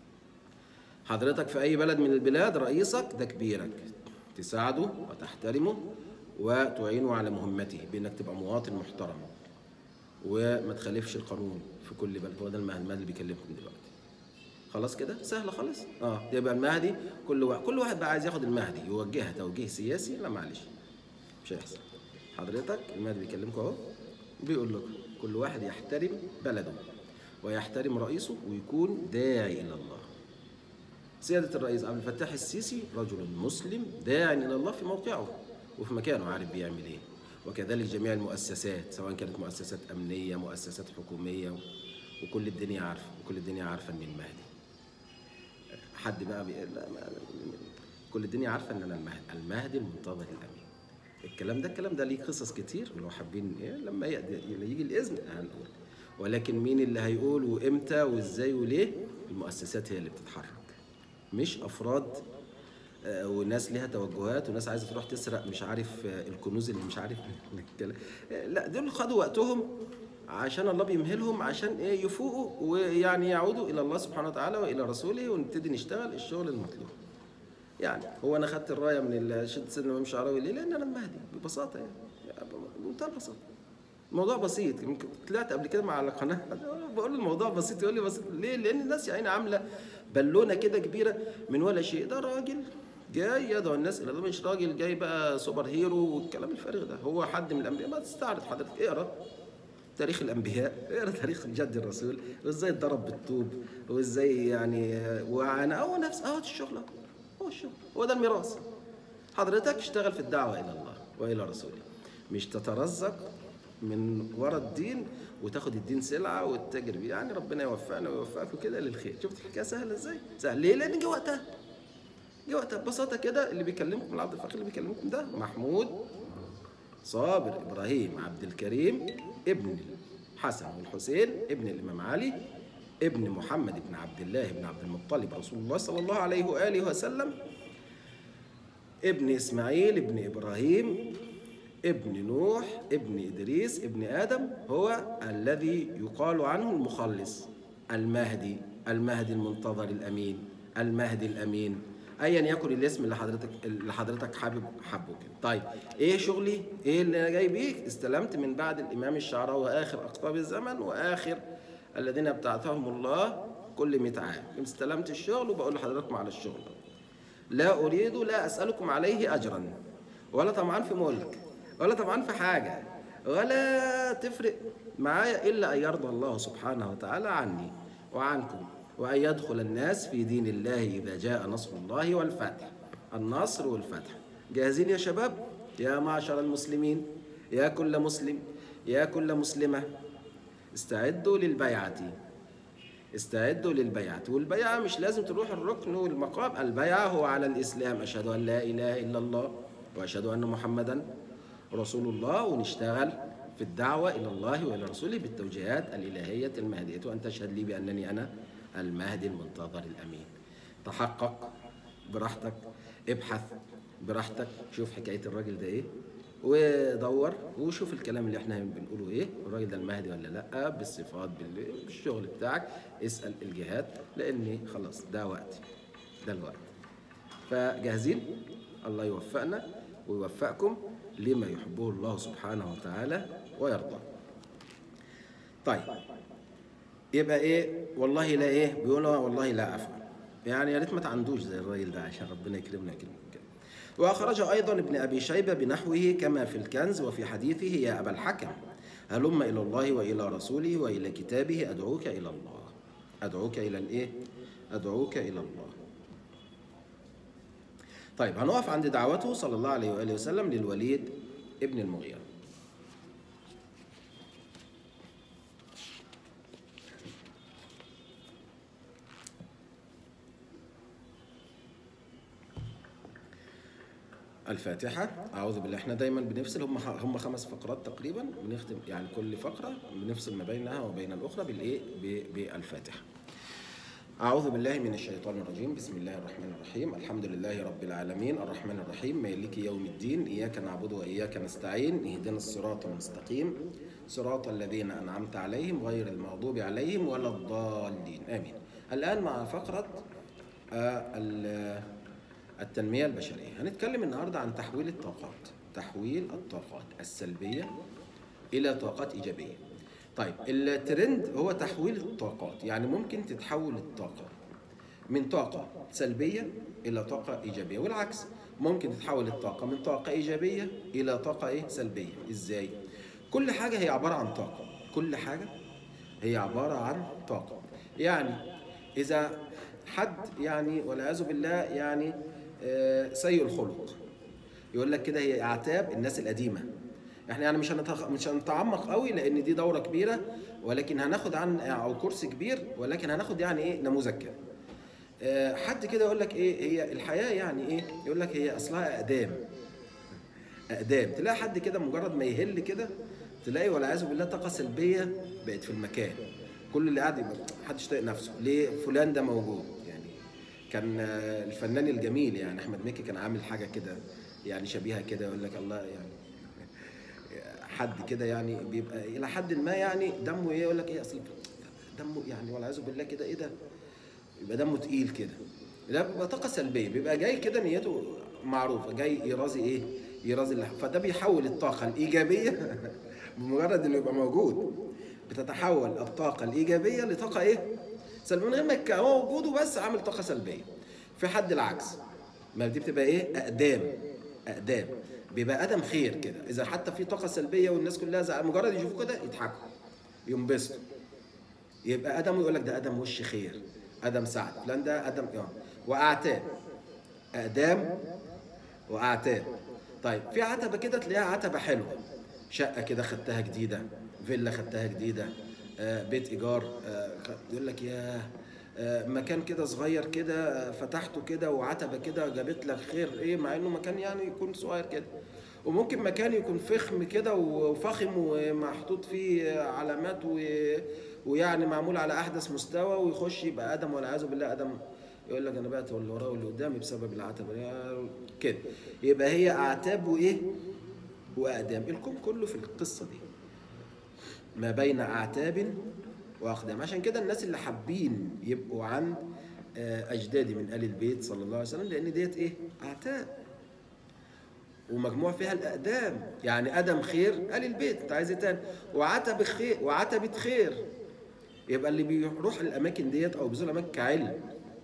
حضرتك في أي بلد من البلاد رئيسك ده كبيرك تساعده وتحترمه وتعينه على مهمته بأنك تبقى مواطن محترم وما تخالفش القانون في كل بلد هو ده المهدي المهدي اللي بيكلمكم دلوقتي خلاص كده سهله خالص اه يبقى المهدي كل واحد كل واحد بقى عايز ياخد المهدي يوجهها توجيه سياسي لا معلش مش هيحصل حضرتك المهدي بيكلمكم اهو بيقول لكم كل واحد يحترم بلده ويحترم رئيسه ويكون داعي الى الله سيادة الرئيس عبد الفتاح السيسي رجل مسلم داع إلى الله في موقعه وفي مكانه عارف بيعمل إيه وكذلك جميع المؤسسات سواء كانت مؤسسات أمنية مؤسسات حكومية وكل الدنيا عارفة وكل الدنيا عارفة إن المهدي حد بقى بي... لا ما... كل الدنيا عارفة إن أنا المهدي المهدي المنتظر الأمين الكلام ده الكلام ده ليه قصص كتير لو حابين إيه لما يجي الإذن هنقول ولكن مين اللي هيقول وإمتى وإزاي وليه المؤسسات هي اللي بتتحرك مش افراد وناس ليها توجهات وناس عايزه تروح تسرق مش عارف الكنوز اللي مش عارف لا دول خدوا وقتهم عشان الله بيمهلهم عشان ايه يفوقوا ويعني يعودوا الى الله سبحانه وتعالى والى رسوله ونبتدي نشتغل الشغل المطلوب يعني هو انا خدت الرايه من شد سيدنا الامام الشعراوي ليه؟ لان انا المهدي ببساطه يعني بمنتهى البساطه الموضوع بسيط يمكن طلعت قبل كده مع القناه بقول الموضوع بسيط يقول لي بسيط ليه؟ لان الناس يعني عامله بالونه كده كبيره من ولا شيء ده راجل جاي يدعو الناس الى الله مش راجل جاي بقى سوبر هيرو والكلام الفارغ ده هو حد من الانبياء ما تستعرض حضرتك اقرا تاريخ الانبياء اقرا تاريخ جد الرسول وازاي اتضرب بالطوب وازاي يعني وانا هو نفس اهو الشغل هو الشغل هو ده الميراث حضرتك اشتغل في الدعوه الى الله والى رسوله مش تترزق من ورا الدين وتاخد الدين سلعه وتتاجر بيه يعني ربنا يوفقنا ويوفقكم كده للخير شفت الحكايه سهله ازاي؟ سهل ليه؟ لان جه وقتها جه وقتها ببساطه كده اللي بيكلمكم العبد الفقير اللي بيكلمكم ده محمود صابر ابراهيم عبد الكريم ابن الحسن والحسين ابن الامام علي ابن محمد بن عبد الله بن عبد المطلب رسول الله صلى الله عليه واله وسلم ابن اسماعيل ابن ابراهيم ابن نوح ابن إدريس ابن آدم هو الذي يقال عنه المخلص المهدي المهدي المنتظر الأمين المهدي الأمين أيا يكن الاسم اللي حضرتك اللي حضرتك حابب حبه كده طيب إيه شغلي إيه اللي أنا جاي بيه استلمت من بعد الإمام الشعراوي آخر أقطاب الزمن وآخر الذين ابتعثهم الله كل 100 عام استلمت الشغل وبقول لحضراتكم على الشغل لا أريد لا أسألكم عليه أجرا ولا طمعان في ملك ولا طبعا في حاجة ولا تفرق معايا إلا أن يرضى الله سبحانه وتعالى عني وعنكم وأن يدخل الناس في دين الله إذا جاء نصر الله والفتح النصر والفتح جاهزين يا شباب يا معشر المسلمين يا كل مسلم يا كل مسلمة استعدوا للبيعة استعدوا للبيعة والبيعة مش لازم تروح الركن والمقام البيعة هو على الإسلام أشهد أن لا إله إلا الله وأشهد أن محمدا رسول الله ونشتغل في الدعوة إلى الله وإلى رسوله بالتوجيهات الإلهية المهدية وأن تشهد لي بأنني أنا المهدي المنتظر الأمين تحقق براحتك ابحث براحتك شوف حكاية الراجل ده إيه ودور وشوف الكلام اللي احنا بنقوله ايه الراجل ده المهدي ولا لا بالصفات بالشغل بتاعك اسال الجهات لان خلاص ده وقت ده الوقت فجاهزين الله يوفقنا ويوفقكم لما يحبه الله سبحانه وتعالى ويرضى طيب يبقى ايه والله لا ايه بيقول والله لا افعل يعني يا ريت ما تعندوش زي الراجل ده عشان ربنا يكرمنا يكرمك واخرجه ايضا ابن ابي شيبه بنحوه كما في الكنز وفي حديثه يا ابا الحكم هلم الى الله والى رسوله والى كتابه ادعوك الى الله ادعوك الى الايه ادعوك الى الله طيب هنقف عند دعوته صلى الله عليه وآله وسلم للوليد ابن المغيرة الفاتحة أعوذ بالله احنا دايما بنفصل هم هم خمس فقرات تقريبا بنختم يعني كل فقرة بنفصل ما بينها وبين الأخرى بالإيه ب- بالفاتحة أعوذ بالله من الشيطان الرجيم بسم الله الرحمن الرحيم الحمد لله رب العالمين الرحمن الرحيم مالك يوم الدين إياك نعبد وإياك نستعين اهدنا الصراط المستقيم صراط الذين أنعمت عليهم غير المغضوب عليهم ولا الضالين آمين الآن مع فقرة آه، ال- التنمية البشرية هنتكلم النهاردة عن تحويل الطاقات تحويل الطاقات السلبية إلى طاقات إيجابية طيب الترند هو تحويل الطاقات يعني ممكن تتحول الطاقة من طاقة سلبية إلى طاقة إيجابية والعكس ممكن تتحول الطاقة من طاقة إيجابية إلى طاقة إيه سلبية إزاي؟ كل حاجة هي عبارة عن طاقة كل حاجة هي عبارة عن طاقة يعني إذا حد يعني والعياذ بالله يعني آه، سيء الخلق يقول لك كده هي اعتاب الناس القديمه احنا يعني مش هنتخ... مش هنتعمق قوي لان دي دوره كبيره ولكن هناخد عن او كورس كبير ولكن هناخد يعني ايه نموذج كده آه، حد كده يقول لك ايه هي الحياه يعني ايه يقول لك هي اصلها اقدام اقدام تلاقي حد كده مجرد ما يهل كده تلاقي والعياذ بالله طاقه سلبيه بقت في المكان كل اللي قاعد يبقى محدش طايق نفسه ليه فلان ده موجود يعني كان آه، الفنان الجميل يعني احمد مكي كان عامل حاجه كده يعني شبيهه كده يقول لك الله يعني حد كده يعني بيبقى الى حد ما يعني دمه ايه يقول لك ايه اصل دمه يعني والعياذ بالله كده ايه ده يبقى دمه تقيل كده ده بيبقى طاقه سلبيه بيبقى جاي كده نيته معروفه جاي يرازي ايه يرازي اللي فده بيحول الطاقه الايجابيه بمجرد انه يبقى موجود بتتحول الطاقه الايجابيه لطاقه ايه سلبيه من غير ما يبقى هو وجوده بس عامل طاقه سلبيه في حد العكس ما دي بتبقى ايه اقدام اقدام بيبقى ادم خير كده اذا حتى في طاقه سلبيه والناس كلها زعل مجرد يشوفوا كده يضحكوا ينبسطوا يبقى ادم يقول لك ده ادم وش خير ادم سعد فلان ده ادم اه واعتاب اقدام واعتاب طيب في عتبه كده تلاقيها عتبه حلوه شقه كده خدتها جديده فيلا خدتها جديده آه بيت ايجار آه خ- يقول لك يا آه مكان كده صغير كده آه فتحته كده وعتبه كده جابت لك خير ايه مع انه مكان يعني يكون صغير كده وممكن مكان يكون فخم كده وفخم ومحطوط فيه علامات و... ويعني معمول على احدث مستوى ويخش يبقى ادم والعياذ بالله ادم يقول لك انا بعت واللي وراه واللي قدامي بسبب العتبه يا- كده يبقى هي اعتاب وايه واقدام الكون كله في القصه دي ما بين اعتاب واقدام عشان كده الناس اللي حابين يبقوا عند آه، اجدادي من ال البيت صلى الله عليه وسلم لان ديت ايه اعتاب ومجموع فيها الاقدام يعني ادم خير ال البيت انت عايز ايه تاني وعتب خير وعتبه خير يبقى اللي بيروح الاماكن ديت او بيزور الاماكن كعلم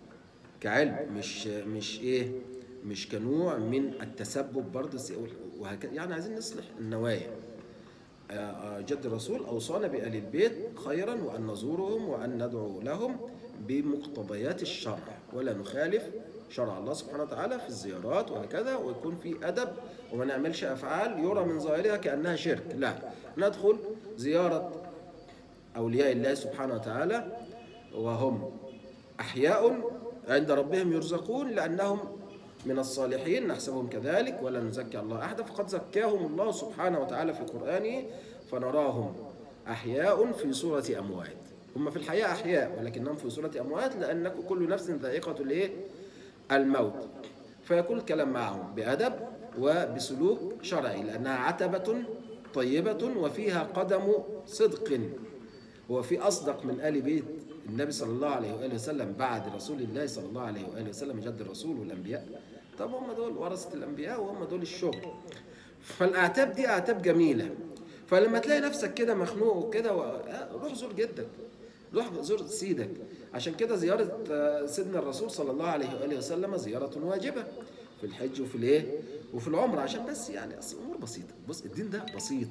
كعلم مش مش ايه مش كنوع من التسبب برضه وهكذا يعني عايزين نصلح النوايا آه، آه، جد الرسول أوصانا بآل البيت خيرا وأن نزورهم وأن ندعو لهم بمقتضيات الشرع ولا نخالف شرع الله سبحانه وتعالى في الزيارات وهكذا ويكون في أدب وما نعملش أفعال يرى من ظاهرها كأنها شرك لا ندخل زيارة أولياء الله سبحانه وتعالى وهم أحياء عند ربهم يرزقون لأنهم من الصالحين نحسبهم كذلك ولا نزكي الله أحدا فقد زكاهم الله سبحانه وتعالى في قرآنه فنراهم أحياء في صورة أموات هم في الحياة أحياء ولكنهم في صورة أموات لأن كل نفس ذائقة الإيه؟ الموت فيكون الكلام معهم بأدب وبسلوك شرعي لأنها عتبة طيبة وفيها قدم صدق هو في أصدق من آل بيت النبي صلى الله عليه وآله وسلم بعد رسول الله صلى الله عليه وآله وسلم جد الرسول والأنبياء طب هم دول ورثة الأنبياء وهم دول الشغل فالأعتاب دي أعتاب جميلة فلما تلاقي نفسك كده مخنوق وكده و... آه، روح زور جدك روح زور سيدك عشان كده زيارة آه، سيدنا الرسول صلى الله عليه وآله وسلم زيارة واجبة في الحج وفي الايه وفي العمرة عشان بس يعني أصل الأمور بسيطة بص الدين ده بسيط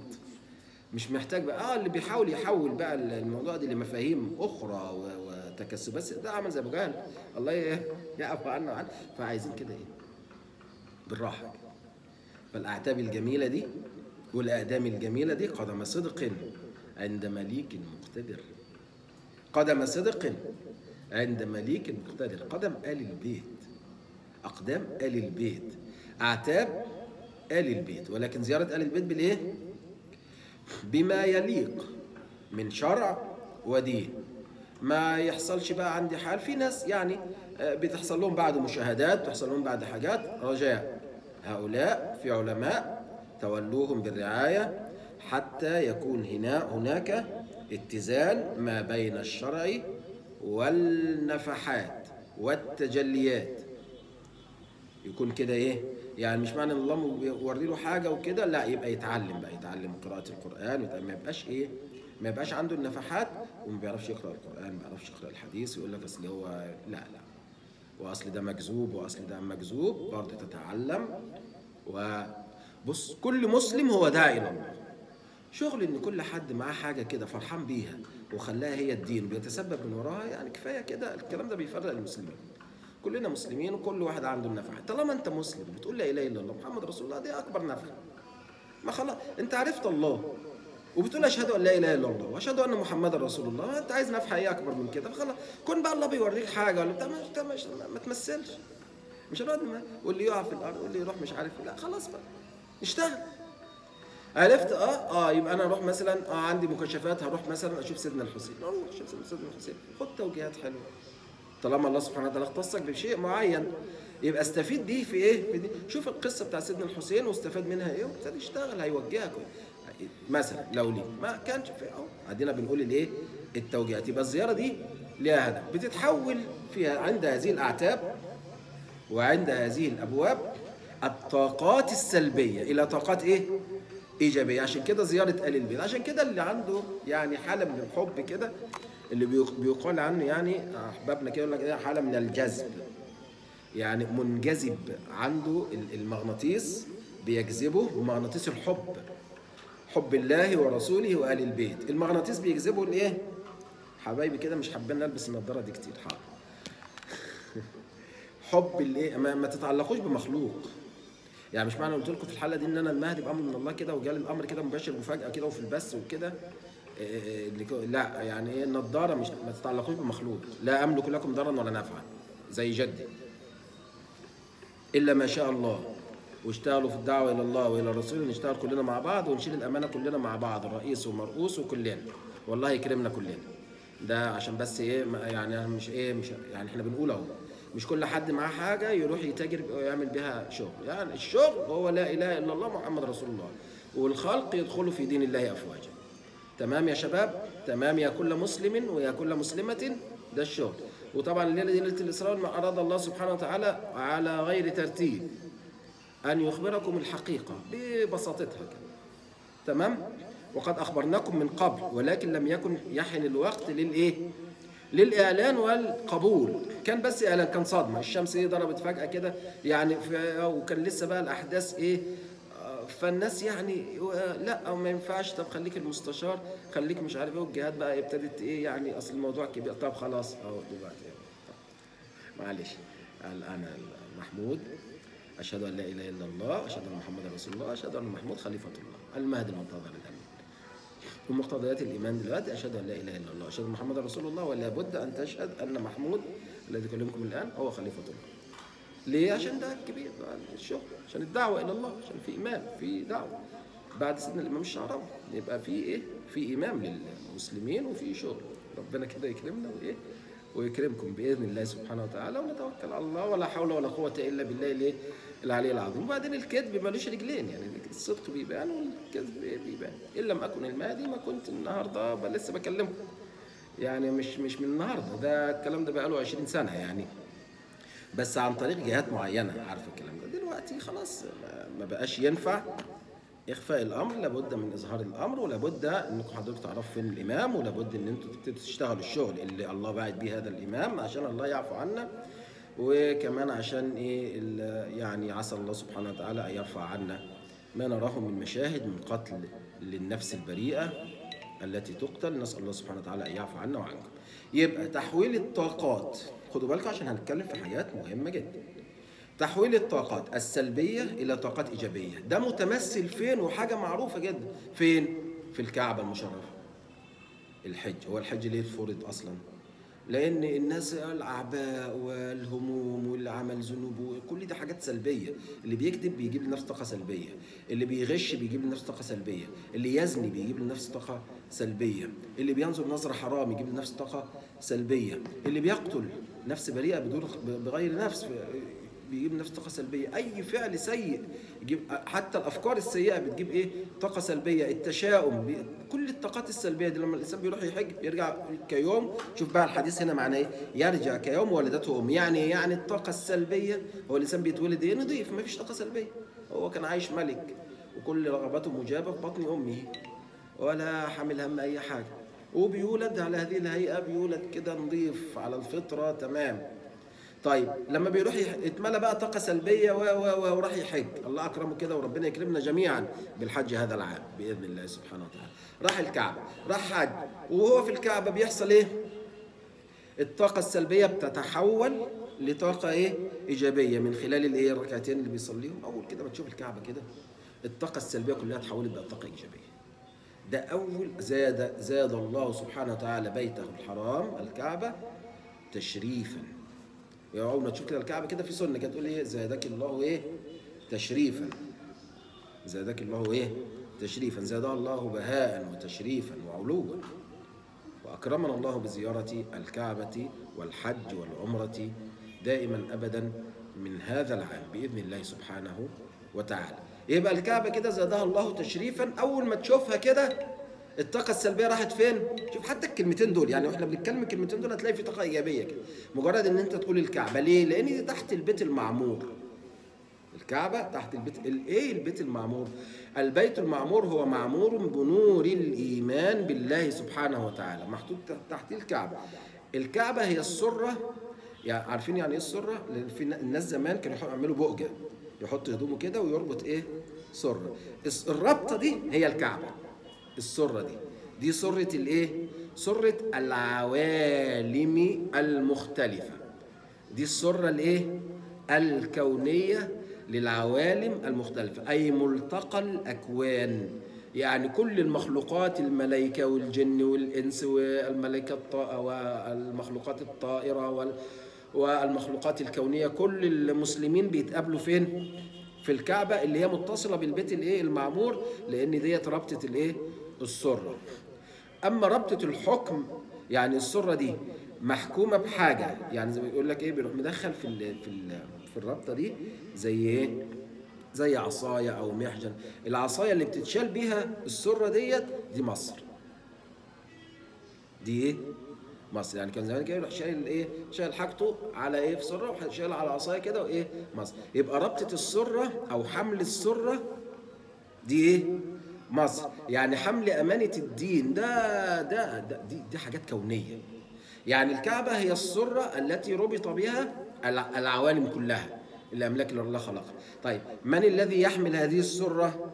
مش محتاج بقى اه اللي بيحاول يحول بقى الموضوع دي لمفاهيم اخرى و- وتكسبات ده عمل زي ابو جهل الله ي- يعفو عنه وعنه فعايزين كده ايه بالراحه كده. فالاعتاب الجميله دي والاقدام الجميله دي قدم صدق عند مليك مقتدر قدم صدق عند مليك مقتدر قدم آل البيت أقدام آل البيت أعتاب آل البيت ولكن زيارة آل البيت بالإيه؟ بما يليق من شرع ودين ما يحصلش بقى عندي حال في ناس يعني آه، بتحصل لهم بعد مشاهدات تحصل لهم بعد حاجات رجاء هؤلاء في علماء تولوهم بالرعاية حتى يكون هنا هناك اتزان ما بين الشرع والنفحات والتجليات يكون كده ايه يعني مش معنى ان الله بيوري له حاجه وكده لا يبقى يتعلم بقى يتعلم قراءه القران ويتعلم- ما يبقاش ايه ما يبقاش عنده النفحات وما بيعرفش يقرا القران ما بيعرفش يقرا الحديث يقول لك اصل هو لا لا واصل ده مكذوب واصل ده مكذوب برضه تتعلم وبص كل مسلم هو داعي الى الله شغل ان كل حد معاه حاجه كده فرحان بيها وخلاها هي الدين وبيتسبب من وراها يعني كفايه كده الكلام ده بيفرق المسلمين كلنا مسلمين وكل واحد عنده النفحه طالما انت مسلم بتقول لا اله الا الله محمد رسول الله دي اكبر نفحه ما خلاص انت عرفت الله وبتقول اشهد ان لا اله الا الله واشهد ان محمدا رسول الله ما انت عايز نفحه ايه اكبر من كده فخلاص كون بقى الله بيوريك حاجه ولا بتاع ما, انت مش ما تمثلش مش هنقعد ما- واللي يقع في الارض واللي يروح مش عارف لا خلاص بقى اشتغل عرفت اه اه يبقى انا اروح مثلا اه عندي مكشفات هروح مثلا اشوف سيدنا الحسين اروح اشوف سيدنا الحسين خد توجيهات حلوه طالما الله سبحانه وتعالى اختصك بشيء معين يبقى استفيد بيه في ايه؟ في دي. شوف القصه بتاع سيدنا الحسين واستفاد منها ايه وابتدي يشتغل هيوجهك مثلا لو ليه ما كانش في اهو ادينا بنقول الايه؟ التوجيهات يبقى الزياره دي ليها هدف بتتحول فيها عند هذه الاعتاب وعند هذه الابواب الطاقات السلبيه الى طاقات ايه؟ ايجابيه عشان كده زياره ال البيت عشان كده اللي عنده يعني حاله من الحب كده اللي بيق- بيقال عنه يعني احبابنا كده يقول لك إيه حاله من الجذب يعني منجذب عنده ال- المغناطيس بيجذبه ومغناطيس الحب حب الله ورسوله وآل البيت المغناطيس بيجذبه الايه حبايبي كده مش حابين نلبس النضاره دي كتير حاضر حب الايه ما, ما تتعلقوش بمخلوق يعني مش معنى قلت لكم في الحلقه دي ان انا المهدي بامر من الله كده وجالي الامر كده مباشر مفاجاه كده وفي البث وكده إيه إيه اللي كو- لا يعني ايه النضاره مش ما تتعلقوش بمخلوق لا املك لكم ضرا ولا نفعا زي جدي الا ما شاء الله واشتغلوا في الدعوه الى الله والى الرسول نشتغل كلنا مع بعض ونشيل الامانه كلنا مع بعض الرئيس ومرؤوس وكلنا والله يكرمنا كلنا ده عشان بس ايه ما- يعني مش ايه مش يعني احنا بنقول اهو مش كل حد معاه حاجه يروح يتاجر ويعمل بها شغل يعني الشغل هو لا اله الا الله محمد رسول الله والخلق يدخلوا في دين الله افواجا تمام يا شباب تمام يا كل مسلم ويا كل مسلمة ده الشغل وطبعا الليلة دي ليلة الإسراء ما أراد الله سبحانه وتعالى على غير ترتيب أن يخبركم الحقيقة ببساطتها كده تمام وقد أخبرناكم من قبل ولكن لم يكن يحن الوقت للإيه للإعلان والقبول كان بس إعلان كان صدمة الشمس إيه ضربت فجأة كده يعني ف- وكان لسه بقى الأحداث إيه آه، فالناس يعني آه، لا أو ما ينفعش طب خليك المستشار خليك مش عارف ايه والجهات بقى ابتدت ايه يعني اصل الموضوع كبير طب خلاص اهو دلوقتي طب معلش الان محمود اشهد ان لا اله الا الله اشهد ان محمدا رسول الله اشهد ان محمود خليفه الله المهدي المنتظر الامين ومقتضيات الايمان دلوقتي اشهد ان لا اله الا الله اشهد ان محمدا رسول الله ولا بد ان تشهد ان محمود الذي يكلمكم الان هو خليفه الله ليه عشان ده كبير بقى الشغل عشان الدعوه الى الله عشان في ايمان في دعوه بعد سيدنا الامام الشعراوي يبقى في ايه في امام للمسلمين وفي شغل ربنا كده يكرمنا وايه ويكرمكم باذن الله سبحانه وتعالى ونتوكل على الله ولا حول ولا قوه الا بالله الايه العلي العظيم وبعدين الكذب ملوش رجلين يعني الصدق بيبان والكذب بيبان ان لم اكن المهدي ما كنت النهارده بل لسه بكلمكم يعني مش مش من النهارده ده الكلام ده بقاله 20 سنه يعني بس عن طريق جهات معينه عارفه الكلام ده دلوقتي خلاص ما- ما بقاش ينفع اخفاء الامر لابد من اظهار الامر ولابد انكم حضرتك تعرفوا فين الامام ولابد ان انتوا تبتدوا تشتغلوا الشغل اللي الله باعت بيه هذا الامام عشان الله يعفو عنا وكمان عشان ايه ال- يعني عسى الله سبحانه وتعالى ان يرفع عنا ما نراه من مشاهد من قتل للنفس البريئه التي تقتل نسال الله سبحانه وتعالى ان يعفو عنا وعنكم يبقى تحويل الطاقات خدوا بالكم عشان هنتكلم في حاجات مهمه جدا تحويل الطاقات السلبية إلى طاقات إيجابية ده متمثل فين وحاجة معروفة جدا فين في الكعبة المشرفة الحج هو الحج ليه فرض أصلا لان الناس الاعباء والهموم واللي عمل ذنوب كل دي حاجات سلبيه اللي بيكذب بيجيب لنفسه طاقه سلبيه اللي بيغش بيجيب لنفسه طاقه سلبيه اللي يزني بيجيب لنفسه طاقه سلبيه اللي بينظر نظره حرام يجيب لنفسه طاقه سلبيه اللي بيقتل نفس بريئه بدون بغير نفس بيجيب نفس طاقه سلبيه اي فعل سيء يجيب حتى الافكار السيئه بتجيب ايه طاقه سلبيه التشاؤم بي... كل الطاقات السلبيه دي لما الانسان بيروح يحج يرجع كيوم شوف بقى الحديث هنا معناه ايه يرجع كيوم ولدته ام يعني إيه؟ يعني الطاقه السلبيه هو الانسان بيتولد ايه نضيف ما فيش طاقه سلبيه هو كان عايش ملك وكل رغباته مجابه في بطن امه ولا حامل هم اي حاجه وبيولد على هذه الهيئه بيولد كده نضيف على الفطره تمام طيب لما بيروح يح- يتملى بقى طاقه سلبيه و و و وراح يحج الله اكرمه كده وربنا يكرمنا جميعا بالحج هذا العام باذن الله سبحانه وتعالى راح الكعبه راح حج وهو في الكعبه بيحصل ايه الطاقه السلبيه بتتحول لطاقه ايه ايجابيه من خلال الايه الركعتين اللي بيصليهم اول كده ما تشوف الكعبه كده الطاقه السلبيه كلها اتحولت بقت طاقه ايجابيه ده أول زاد زاد الله سبحانه وتعالى بيته الحرام الكعبة تشريفا يا أول ما تشوف كده الكعبة كده في سنة كده تقول إيه زادك الله إيه تشريفا زادك الله إيه تشريفا زادها الله بهاء وتشريفا وعلوا وأكرمنا الله بزيارة الكعبة والحج والعمرة دائما أبدا من هذا العام بإذن الله سبحانه وتعالى يبقى الكعبة كده زادها الله تشريفا أول ما تشوفها كده الطاقة السلبية راحت فين؟ شوف حتى الكلمتين دول يعني واحنا بنتكلم الكلمتين دول هتلاقي في طاقة إيجابية كده مجرد إن أنت تقول الكعبة ليه؟ لأن دي تحت البيت المعمور الكعبة تحت البيت الايه البيت المعمور البيت المعمور هو معمور بنور الإيمان بالله سبحانه وتعالى محطوط تحت الكعبة الكعبة هي السرة يعني عارفين يعني ايه السرة لأن في الناس زمان كانوا يعملوا بؤجة يحط هدومه كده ويربط ايه سرة الس- الربطة دي هي الكعبة السرة دي دي سرة الايه سرة العوالم المختلفة دي السرة الايه الكونية للعوالم المختلفة أي ملتقى الأكوان يعني كل المخلوقات الملائكة والجن والإنس والملائكة الطا والمخلوقات الطائرة وال والمخلوقات الكونية كل المسلمين بيتقابلوا فين؟ في الكعبة اللي هي متصلة بالبيت الايه المعمور لأن ديت رابطة الايه السرة اما ربطه الحكم يعني السره دي محكومه بحاجه يعني زي ما بيقول لك ايه بيروح مدخل في ال في ال في الرابطه دي زي ايه زي عصايه او محجن العصايه اللي بتتشال بيها السره ديت دي مصر دي ايه مصر يعني كان زمان كده يروح شايل ايه شايل حاجته على ايه في سره وشايل على عصايه كده وايه مصر يبقى ربطه السره او حمل السره دي ايه مصر يعني حمل أمانة الدين ده ده, ده دي, دي حاجات كونية يعني الكعبة هي السرة التي ربط بها الع- العوالم كلها الأملاك اللي الله خلقها طيب من الذي يحمل هذه السرة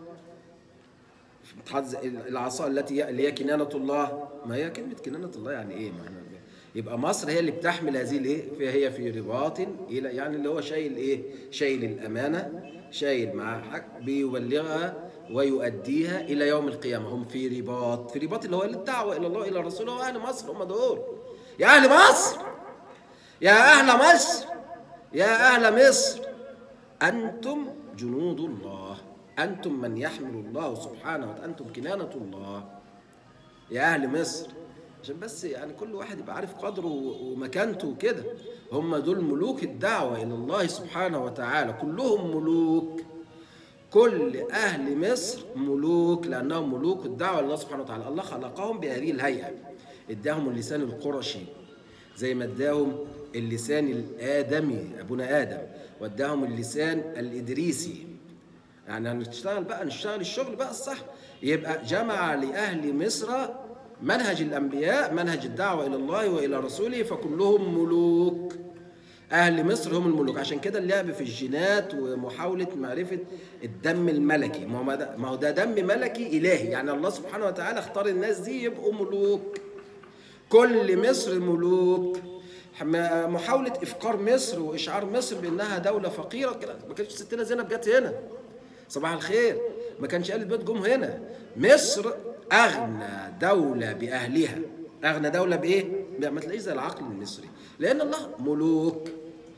بتحط العصا التي اللي هي كنانة الله ما هي كلمة كنانة الله يعني ايه ما احنا يبقى مصر هي اللي بتحمل هذه الايه فهي في رباط الى يعني اللي هو شايل ايه شايل الامانه شايل معاه حق بيبلغها ويؤديها الى يوم القيامه هم في رباط في رباط اللي هو الدعوه الى الله الى رسوله واهل مصر هم دول يا اهل مصر يا اهل مصر يا اهل مصر انتم جنود الله انتم من يحمل الله سبحانه وتعالى انتم كنانه الله يا اهل مصر عشان بس يعني كل واحد يبقى عارف قدره ومكانته وكده هم دول ملوك الدعوه الى الله سبحانه وتعالى كلهم ملوك كل اهل مصر ملوك لانهم ملوك الدعوه لله سبحانه وتعالى الله خلقهم بهذه الهيئه اداهم اللسان القرشي زي ما اداهم اللسان الادمي ابونا ادم واداهم اللسان الادريسي يعني هنشتغل بقى نشتغل الشغل بقى الصح يبقى جمع لاهل مصر منهج الانبياء منهج الدعوه الى الله والى رسوله فكلهم ملوك اهل مصر هم الملوك عشان كده اللعب في الجينات ومحاوله معرفه الدم الملكي ما هو ده, ما هو ده دم ملكي الهي يعني الله سبحانه وتعالى اختار الناس دي يبقوا ملوك كل مصر ملوك م- محاولة إفقار مصر وإشعار مصر بأنها دولة فقيرة كده ما كانتش ستنا زينب جت هنا صباح الخير ما كانش آل بيت جم هنا مصر أغنى دولة بأهلها أغنى دولة بإيه؟ لا، ما تلاقيش زي العقل المصري لان الله ملوك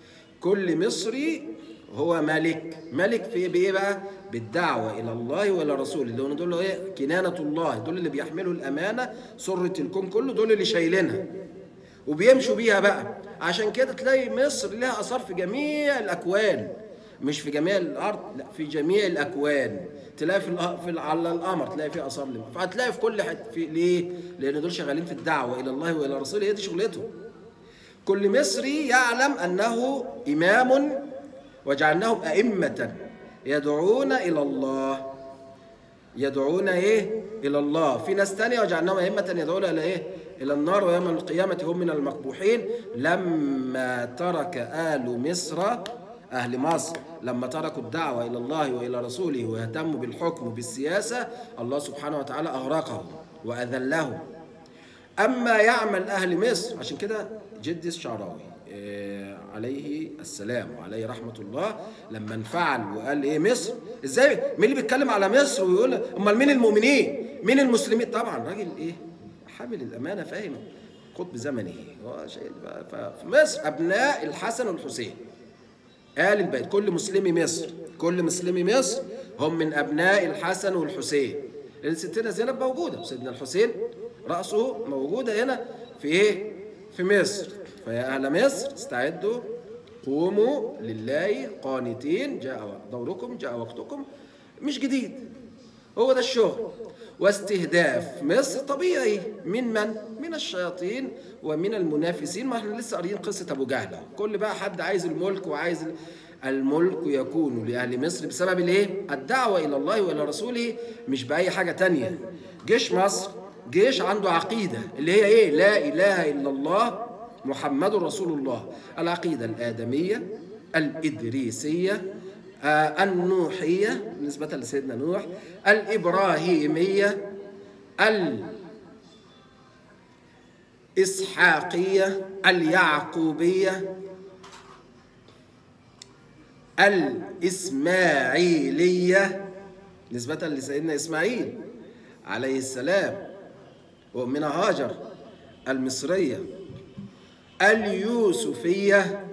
كل مصري هو ملك ملك في بايه بقى بالدعوه الى الله والى رسوله دول دول ايه كنانه الله دول اللي بيحملوا الامانه سره الكون كله دول اللي شايلينها وبيمشوا بيها بقى عشان كده تلاقي مصر لها اثار في جميع الاكوان مش في جميع الارض لا في جميع الاكوان تلاقي في, الأ- في ال- على القمر تلاقي في اثار لمصر فهتلاقي في كل حته في ليه؟ لان دول شغالين في الدعوه الى الله والى رسوله هي دي شغلتهم كل مصري يعلم انه امام وجعلناهم ائمه يدعون الى الله يدعون ايه الى الله في ناس تانية وجعلناهم ائمه يدعون الى ايه الى النار ويوم القيامه هم من المقبوحين لما ترك ال مصر اهل مصر لما تركوا الدعوه الى الله والى رسوله واهتموا بالحكم بالسياسه الله سبحانه وتعالى اغرقهم واذلهم اما يعمل اهل مصر عشان كده جدي الشعراوي آه، عليه السلام وعليه رحمه الله لما انفعل وقال ايه مصر ازاي مين اللي بيتكلم على مصر ويقول امال مين المؤمنين مين المسلمين طبعا راجل ايه حامل الامانه فاهم قطب زمنه هو شيء بقى- ففي مصر ابناء الحسن والحسين آل البيت كل مسلمي مصر كل مسلمي مصر هم من أبناء الحسن والحسين لأن ستنا زينب موجودة سيدنا الحسين رأسه موجودة هنا في إيه؟ في مصر فيا أهل مصر استعدوا قوموا لله قانتين جاء دوركم جاء وقتكم مش جديد هو ده الشغل واستهداف مصر طبيعي من من؟ من الشياطين ومن المنافسين ما احنا لسه قاريين قصة أبو جهل أهو. كل بقى حد عايز الملك وعايز ال- الملك يكون لأهل مصر بسبب الايه؟ الدعوة إلى الله وإلى رسوله مش بأي حاجة تانية جيش مصر جيش عنده عقيدة اللي هي ايه؟ لا إله إلا الله محمد رسول الله العقيدة الآدمية الإدريسية آه، النوحية بالنسبة لسيدنا نوح الإبراهيمية الإسحاقية اليعقوبية الإسماعيلية نسبة لسيدنا إسماعيل عليه السلام وأمنا هاجر المصرية اليوسفية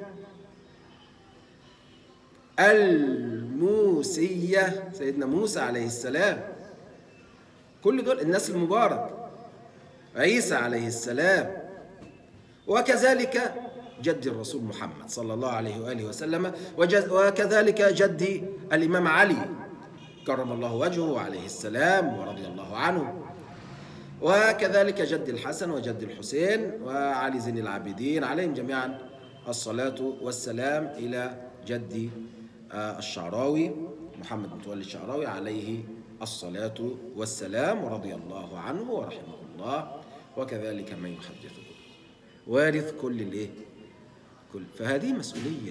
الموسية سيدنا موسى عليه السلام كل دول الناس المبارك عيسى عليه السلام وكذلك جد الرسول محمد صلى الله عليه وآله وسلم وج- وكذلك جدي الإمام علي كرم الله وجهه عليه السلام ورضي الله عنه وكذلك جد الحسن وجد الحسين وعلي زين العابدين عليهم جميعا الصلاة والسلام إلى جدي آه، الشعراوي محمد متولي الشعراوي عليه الصلاة والسلام ورضي الله عنه ورحمه الله وكذلك من يحدثه وارث كل الايه كل فهذه مسؤولية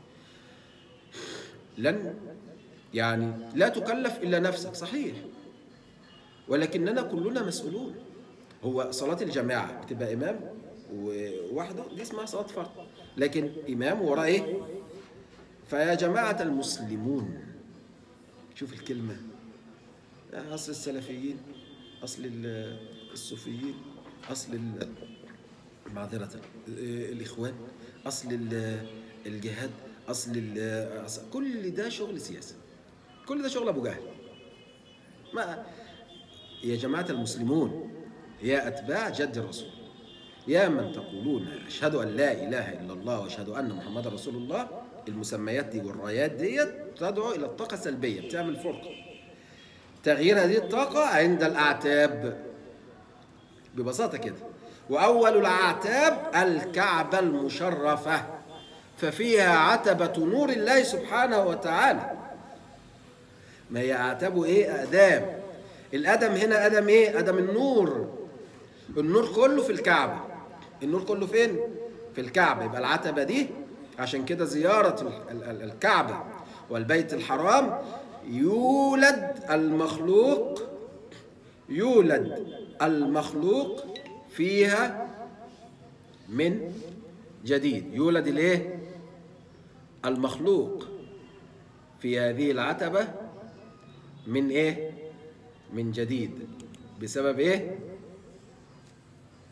لن يعني لا تكلف إلا نفسك صحيح ولكننا كلنا مسؤولون هو صلاة الجماعة بتبقى إمام ووحده دي اسمها صلاة فرض لكن إمام وراه إيه؟ فيا جماعة المسلمون شوف الكلمة أصل السلفيين أصل ال- الصوفيين أصل ال- معذرة الإخوان أصل ال- الجهاد أصل ال- أصل- كل ده شغل سياسي كل ده شغل أبو جهل ما يا جماعة المسلمون يا أتباع جد الرسول يا من تقولون أشهد أن لا إله إلا الله وأشهد أن محمد رسول الله المسميات دي والرايات ديت تدعو إلى الطاقة السلبية بتعمل فرقة تغيير هذه الطاقة عند الأعتاب ببساطة كده وأول الأعتاب الكعبة المشرفة ففيها عتبة نور الله سبحانه وتعالى ما هي أعتبه إيه أدام الأدم هنا أدم إيه أدم النور النور كله في الكعبة النور كله فين في الكعبة يبقى العتبة دي عشان كده زيارة ال- ال- الكعبة والبيت الحرام يولد المخلوق يولد المخلوق فيها من جديد يولد الايه المخلوق في هذه العتبة من ايه من جديد بسبب ايه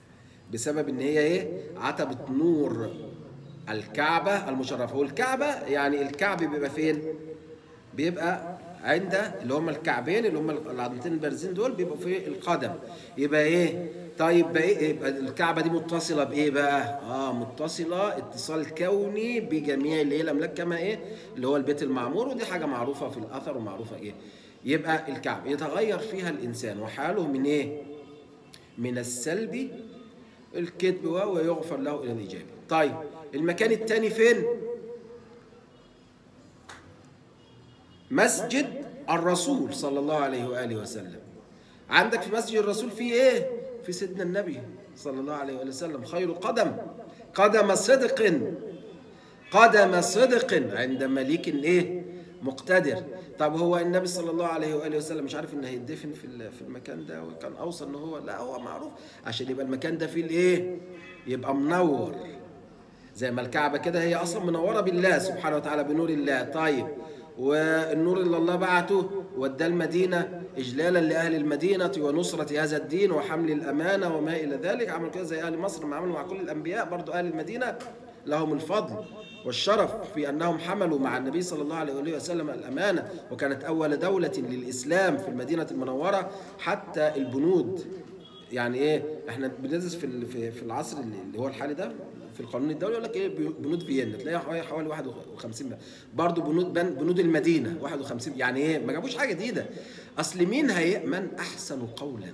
بسبب ان هي ايه عتبة نور الكعبة المشرفة والكعبة يعني الكعب بيبقى فين بيبقى عند اللي هم الكعبين اللي هم العظمتين البارزين دول بيبقوا في القدم يبقى ايه طيب بقى إيه؟ يبقى الكعبه دي متصله بايه بقى اه متصله اتصال كوني بجميع الايه الاملاك كما ايه اللي هو البيت المعمور ودي حاجه معروفه في الاثر ومعروفه ايه يبقى الكعبه يتغير فيها الانسان وحاله من ايه من السلب الكذب ويغفر له الى الايجاب طيب المكان الثاني فين مسجد الرسول صلى الله عليه واله وسلم عندك في مسجد الرسول في ايه في سيدنا النبي صلى الله عليه واله وسلم خير قدم قدم صدق قدم صدق عند مليك ايه مقتدر طب هو النبي صلى الله عليه واله وسلم مش عارف ان هيدفن في في المكان ده وكان اوصى ان هو لا هو معروف عشان يبقى المكان ده فيه الايه يبقى منور زي ما الكعبه كده هي اصلا منوره بالله سبحانه وتعالى بنور الله طيب والنور اللي الله بعته وداه المدينة إجلالا لأهل المدينة ونصرة هذا الدين وحمل الأمانة وما إلى ذلك عملوا كده زي أهل مصر ما عملوا مع كل الأنبياء برضو أهل المدينة لهم الفضل والشرف في أنهم حملوا مع النبي صلى الله عليه وسلم الأمانة وكانت أول دولة للإسلام في المدينة المنورة حتى البنود يعني ايه احنا بندرس في في العصر اللي هو الحالي ده في القانون الدولي يقول لك ايه بنود فيينا تلاقيها حوالي 51 برضه بنود بنود المدينه 51 يعني ايه ما جابوش حاجه جديده اصل مين هيامن احسن قولا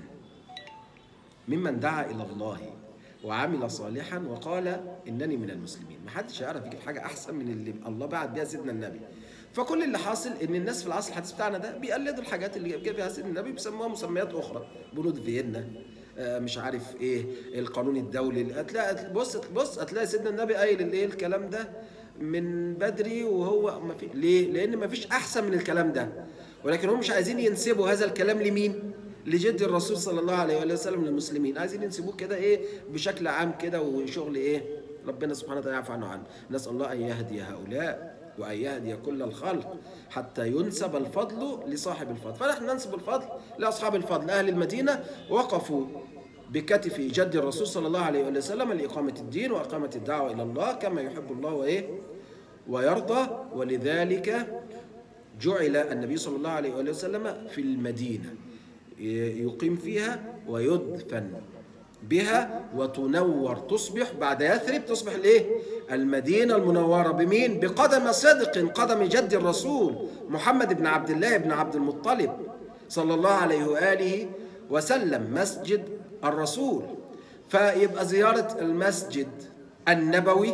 ممن دعا الى الله وعمل صالحا وقال انني من المسلمين ما حدش هيعرف يجيب حاجه احسن من اللي الله بعت بيها سيدنا النبي فكل اللي حاصل ان الناس في العصر الحديث بتاعنا ده بيقلدوا الحاجات اللي جاب فيها سيدنا النبي بيسموها مسميات اخرى بنود فيينا مش عارف ايه القانون الدولي هتلاقي بص بص هتلاقي سيدنا النبي قايل الايه الكلام ده من بدري وهو ما في ليه؟ لان ما فيش احسن من الكلام ده ولكن هم مش عايزين ينسبوا هذا الكلام لمين؟ لجد الرسول صلى الله عليه وسلم للمسلمين عايزين ينسبوه كده ايه بشكل عام كده وشغل ايه ربنا سبحانه وتعالى يعفو عنه عنه نسال الله ان يهدي هؤلاء وأن يهدي كل الخلق حتى ينسب الفضل لصاحب الفضل فنحن ننسب الفضل لأصحاب الفضل أهل المدينة وقفوا بكتف جد الرسول صلى الله عليه وسلم لإقامة الدين وإقامة الدعوة إلى الله كما يحب الله وإيه ويرضى ولذلك جعل النبي صلى الله عليه وسلم في المدينة يقيم فيها ويدفن بها وتنور تصبح بعد يثرب تصبح الايه المدينه المنوره بمين بقدم صدق قدم جد الرسول محمد بن عبد الله بن عبد المطلب صلى الله عليه واله وسلم مسجد الرسول فيبقى زياره المسجد النبوي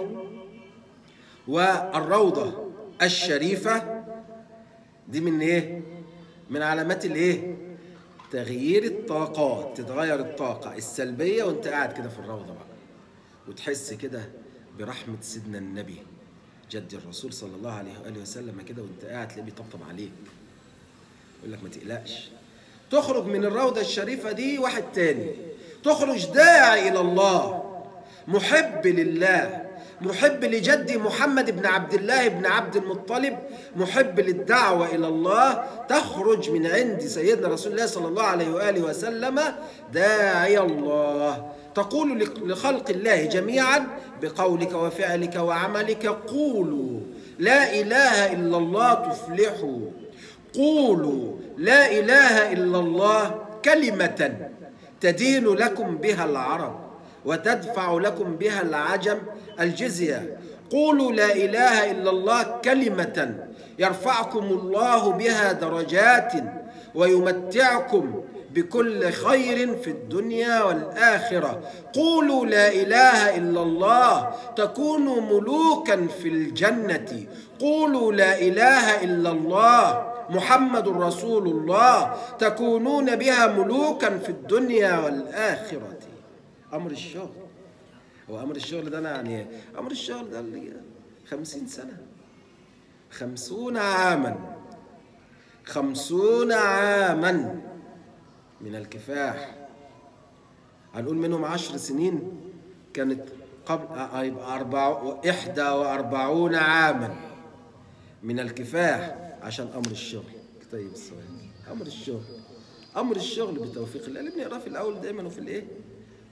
والروضه الشريفه دي من ايه من علامات الايه تغيير الطاقات تتغير الطاقة السلبية وانت قاعد كده في الروضة بقى وتحس كده برحمة سيدنا النبي جد الرسول صلى الله عليه وآله وسلم كده وانت قاعد تلاقيه بيطبطب عليك يقول لك ما تقلقش تخرج من الروضة الشريفة دي واحد تاني تخرج داعي إلى الله محب لله محب لجدي محمد بن عبد الله بن عبد المطلب محب للدعوة إلى الله تخرج من عند سيدنا رسول الله صلى الله عليه وآله وسلم داعي الله تقول لخلق الله جميعا بقولك وفعلك وعملك قولوا لا إله إلا الله تفلحوا قولوا لا إله إلا الله كلمة تدين لكم بها العرب وتدفع لكم بها العجم الجزية قولوا لا إله إلا الله كلمة يرفعكم الله بها درجات ويمتعكم بكل خير في الدنيا والآخرة قولوا لا إله إلا الله تكونوا ملوكا في الجنة قولوا لا إله إلا الله محمد رسول الله تكونون بها ملوكا في الدنيا والآخرة أمر الشغل هو أمر الشغل ده أنا يعني أمر الشغل ده اللي خمسين سنة خمسون عاما خمسون عاما من الكفاح هنقول منهم عشر سنين كانت قبل يبقى أربع إحدى وأربعون عاما من الكفاح عشان أمر الشغل طيب السؤال أمر الشغل أمر الشغل بتوفيق الله اللي بنقراه في الأول دايما وفي الإيه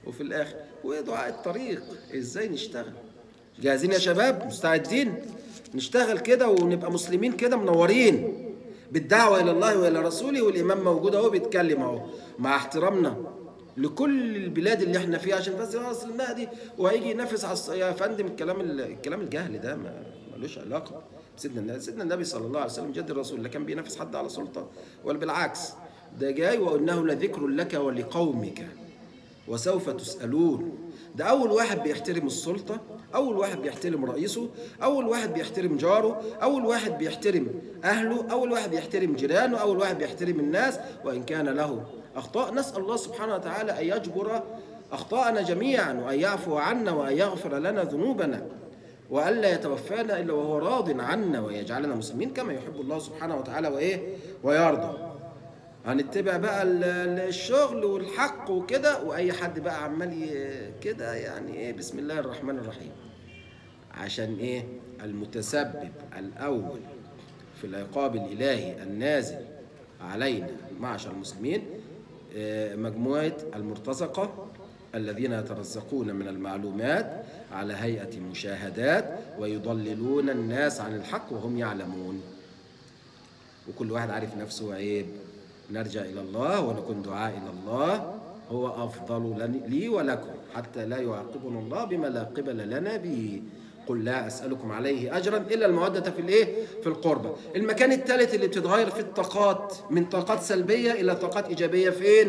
وفي الاخر ودعاء الطريق ازاي نشتغل جاهزين يا شباب مستعدين نشتغل كده ونبقى مسلمين كده منورين بالدعوة إلى الله وإلى رسوله والإمام موجود أهو بيتكلم أهو مع احترامنا لكل البلاد اللي احنا فيها عشان بس اصل المهدي وهيجي ينافس على الص- يا فندم الكلام ال- الكلام الجهل ده ما ملوش علاقه سيدنا النبي سيدنا النبي صلى الله عليه وسلم جد الرسول لا كان بينافس حد على سلطه ولا بالعكس ده جاي وانه لذكر لك ولقومك وسوف تسألون ده أول واحد بيحترم السلطة أول واحد بيحترم رئيسه أول واحد بيحترم جاره أول واحد بيحترم أهله أول واحد بيحترم جيرانه أول واحد بيحترم الناس وإن كان له أخطاء نسأل الله سبحانه وتعالى أن يجبر أخطاءنا جميعا وأن يعفو عنا وأن يغفر لنا ذنوبنا وألا يتوفانا إلا وهو راض عنا ويجعلنا مسلمين كما يحب الله سبحانه وتعالى وإيه ويرضى هنتبع بقى ال- ال- الشغل والحق وكده واي حد بقى عمال ي- كده يعني ايه بسم الله الرحمن الرحيم عشان ايه المتسبب الاول في العقاب الالهي النازل علينا معشر المسلمين آه، مجموعه المرتزقه الذين يترزقون من المعلومات على هيئه مشاهدات ويضللون الناس عن الحق وهم يعلمون وكل واحد عارف نفسه عيب نرجع إلى الله ونكون دعاء إلى الله هو أفضل لن- لي ولكم حتى لا يعاقبنا الله بما لا قبل لنا به قل لا أسألكم عليه أجرا إلا المودة في الإيه؟ في القربة المكان الثالث اللي بتتغير في الطاقات من طاقات سلبية إلى طاقات إيجابية فين؟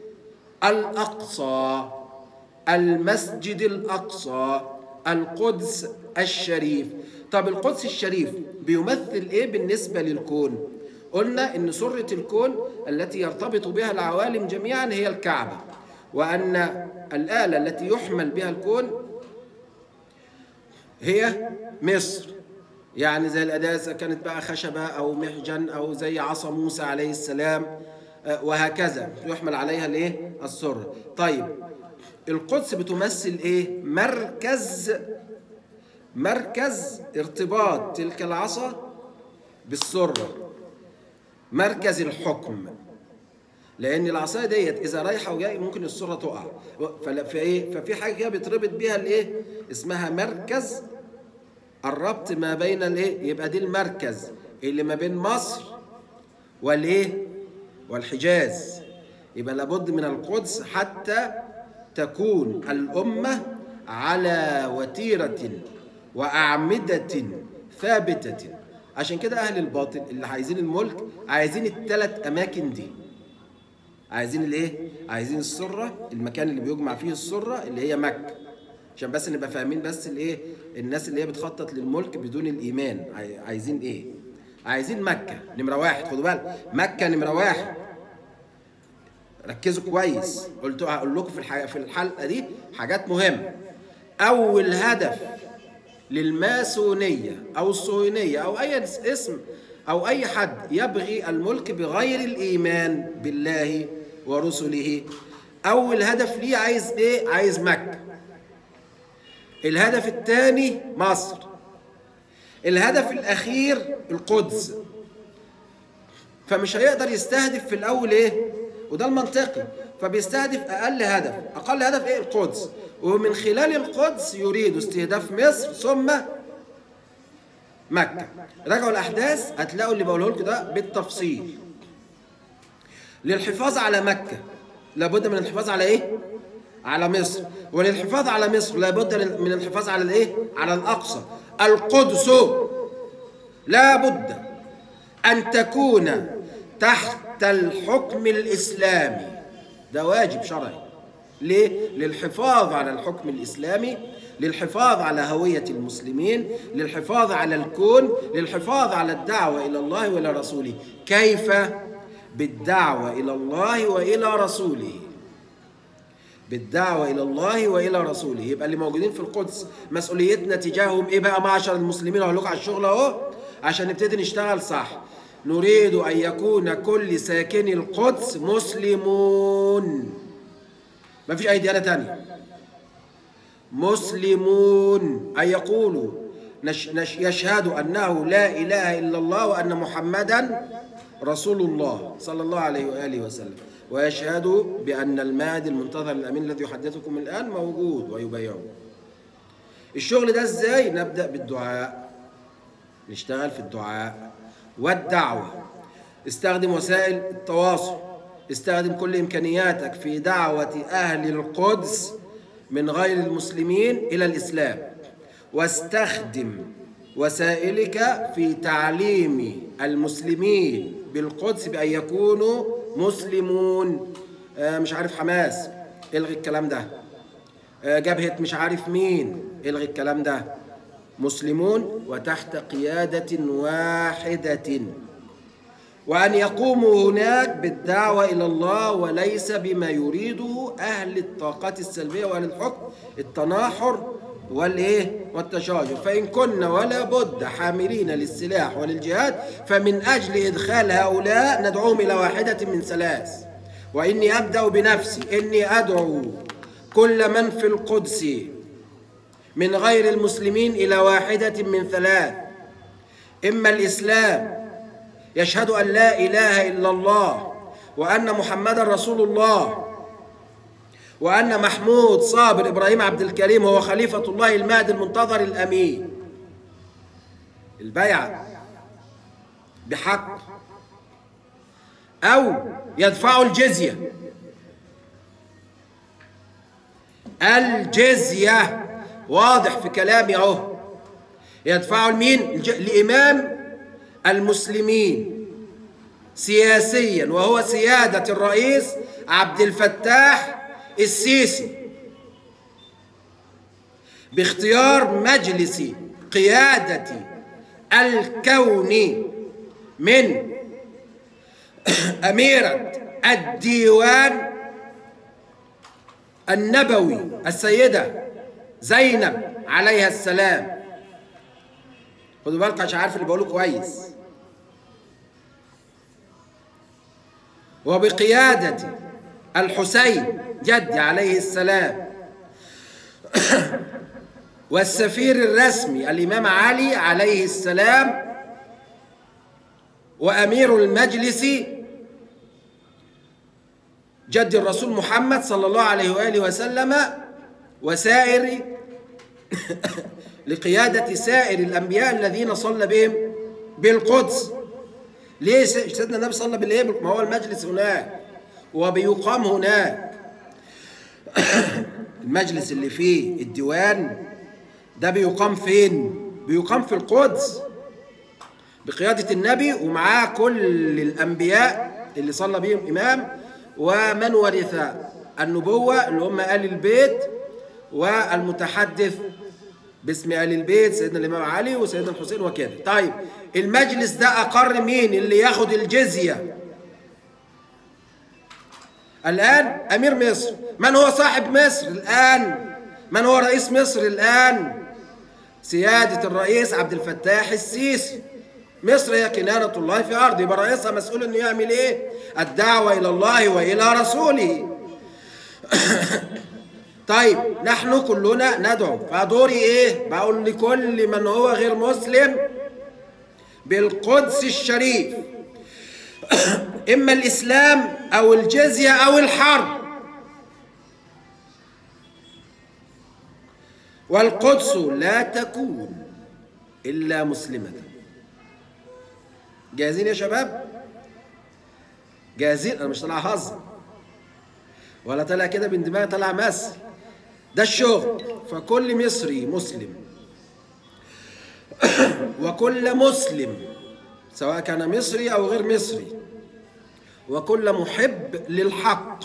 الأقصى المسجد الأقصى القدس الشريف طب القدس الشريف بيمثل إيه بالنسبة للكون قلنا إن سرة الكون التي يرتبط بها العوالم جميعا هي الكعبة وأن الآلة التي يحمل بها الكون هي مصر يعني زي الأداة إذا كانت بقى خشبة أو محجن أو زي عصا موسى عليه السلام آه، وهكذا يحمل عليها الايه السرة طيب القدس بتمثل ايه مركز مركز ارتباط تلك العصا بالسرة مركز الحكم لان العصايه ديت اذا رايحه وجايه ممكن السره تقع فلا- فايه ففي حاجه كده بيتربط بيها الايه اسمها مركز الربط ما بين الايه يبقى دي المركز اللي ما بين مصر والايه والحجاز يبقى لابد من القدس حتى تكون الامه على وتيره واعمده ثابته عشان كده اهل الباطل اللي عايزين الملك عايزين الثلاث اماكن دي عايزين الايه عايزين السره المكان اللي بيجمع فيه السره اللي هي مكه عشان بس نبقى فاهمين بس الايه الناس اللي هي بتخطط للملك بدون الايمان عاي- عايزين ايه عايزين مكه نمره واحد خدوا بالك مكه نمره واحد ركزوا كويس قلت هقول لكم في الح- في الحلقه دي حاجات مهمه اول هدف للماسونيه او الصهيونيه او اي اسم او اي حد يبغي الملك بغير الايمان بالله ورسله اول هدف ليه عايز ايه عايز مكه الهدف الثاني مصر الهدف الاخير القدس فمش هيقدر يستهدف في الاول ايه وده المنطقي فبيستهدف اقل هدف اقل هدف ايه القدس ومن خلال القدس يريد استهداف مصر ثم مكه راجعوا الاحداث هتلاقوا اللي بقوله لكم ده بالتفصيل للحفاظ على مكه لابد من الحفاظ على ايه على مصر وللحفاظ على مصر لابد من الحفاظ على الايه على الاقصى القدس لابد أن تكون تحت الحكم الإسلامي ده واجب شرعي ليه؟ للحفاظ على الحكم الإسلامي للحفاظ على هوية المسلمين للحفاظ على الكون للحفاظ على الدعوة إلى الله وإلى رسوله كيف؟ بالدعوة إلى الله وإلى رسوله بالدعوة إلى الله وإلى رسوله يبقى اللي موجودين في القدس مسؤوليتنا تجاههم إيه بقى معشر المسلمين أقول لكم على الشغل أهو عشان نبتدي نشتغل صح نريد أن يكون كل ساكني القدس مسلمون ما فيش أي ديانة تانية مسلمون أن يقولوا نش نش يشهدوا أنه لا إله إلا الله وأن محمدا رسول الله صلى الله عليه وآله وسلم ويشهد بأن المهدي المنتظر الأمين الذي يحدثكم الآن موجود ويبايعه الشغل ده ازاي نبدأ بالدعاء نشتغل في الدعاء والدعوة استخدم وسائل التواصل استخدم كل إمكانياتك في دعوة أهل القدس من غير المسلمين إلى الإسلام واستخدم وسائلك في تعليم المسلمين بالقدس بأن يكونوا مسلمون آه، مش عارف حماس الغي الكلام ده آه، جبهة مش عارف مين الغي الكلام ده مسلمون وتحت قيادة واحدة وأن يقوموا هناك بالدعوة إلى الله وليس بما يريده أهل الطاقات السلبية وأهل الحكم التناحر والإيه والتشاجر فإن كنا ولا بد حاملين للسلاح وللجهاد فمن أجل إدخال هؤلاء ندعوهم إلى واحدة من ثلاث وإني أبدأ بنفسي إني أدعو كل من في القدس من غير المسلمين إلى واحدة من ثلاث إما الإسلام يشهد أن لا إله إلا الله وأن محمدا رسول الله وأن محمود صابر إبراهيم عبد الكريم هو خليفة الله المهدي المنتظر الأمين البيعة بحق أو يدفعوا الجزية الجزية واضح في كلامي أهو يدفعوا لمين؟ الج- لإمام المسلمين سياسيا وهو سيادة الرئيس عبد الفتاح السيسي باختيار مجلس قيادة الكون من أميرة الديوان النبوي السيدة زينب عليها السلام خدوا بالكم عشان عارف اللي بقوله كويس وبقيادة الحسين جدي عليه السلام والسفير الرسمي الإمام علي عليه السلام وأمير المجلس جد الرسول محمد صلى الله عليه وآله وسلم وسائر لقيادة سائر الأنبياء الذين صلى بهم بالقدس ليه سيدنا النبي صلى بالإيه ما هو المجلس هناك وبيقام هناك المجلس اللي فيه الديوان ده بيقام فين بيقام في القدس بقيادة النبي ومعاه كل الأنبياء اللي صلى بهم إمام ومن ورث النبوة اللي هم آل البيت والمتحدث باسم آل البيت سيدنا الإمام علي وسيدنا الحسين وكده طيب المجلس ده أقر مين اللي ياخد الجزية الآن أمير مصر من هو صاحب مصر الآن من هو رئيس مصر الآن سيادة الرئيس عبد الفتاح السيسي مصر هي كنانة الله في أرض يبقى رئيسها مسؤول إنه يعمل إيه؟ الدعوة إلى الله وإلى رسوله طيب نحن كلنا ندعو فدوري إيه؟ بقول لكل من هو غير مسلم بالقدس الشريف إما الإسلام أو الجزية أو الحرب والقدس لا تكون إلا مسلمة جاهزين يا شباب جاهزين أنا مش طالع هزر ولا طالع كده من دماغي طالع مثل ده الشغل فكل مصري مسلم وكل مسلم سواء كان مصري أو غير مصري وكل محب للحق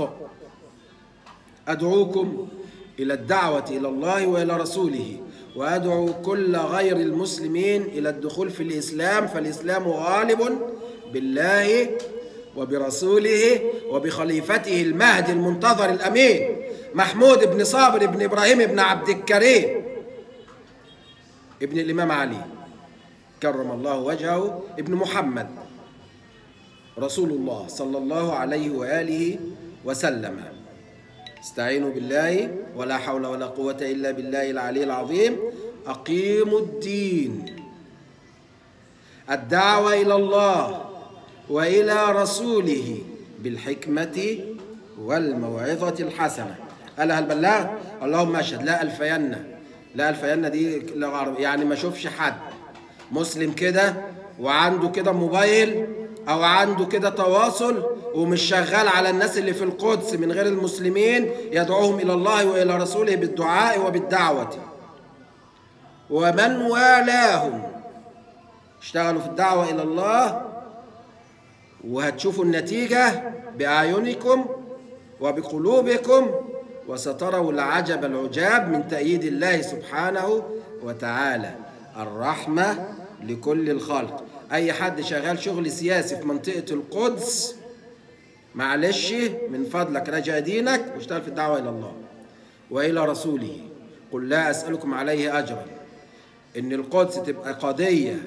أدعوكم إلى الدعوة إلى الله وإلى رسوله وأدعو كل غير المسلمين إلى الدخول في الإسلام فالإسلام غالب بالله وبرسوله وبخليفته المهدي المنتظر الأمين محمود بن صابر بن إبراهيم بن عبد الكريم ابن الإمام علي كرم الله وجهه ابن محمد رسول الله صلى الله عليه وآله وسلم استعينوا بالله ولا حول ولا قوة إلا بالله العلي العظيم أقيموا الدين الدعوة إلى الله وإلى رسوله بالحكمة والموعظة الحسنة قال هل بلغ اللهم اشهد لا الفين لا الفين دي لغة عربية يعني ما اشوفش حد مسلم كده وعنده كده موبايل او عنده كده تواصل ومش شغال على الناس اللي في القدس من غير المسلمين يدعوهم الى الله والى رسوله بالدعاء وبالدعوه ومن والاهم اشتغلوا في الدعوه الى الله وهتشوفوا النتيجه باعينكم وبقلوبكم وستروا العجب العجاب من تأييد الله سبحانه وتعالى الرحمة لكل الخلق أي حد شغال شغل سياسي في منطقة القدس معلش من فضلك رجع دينك واشتغل في الدعوة إلى الله وإلى رسوله قل لا أسألكم عليه أجرا إن القدس تبقى قضية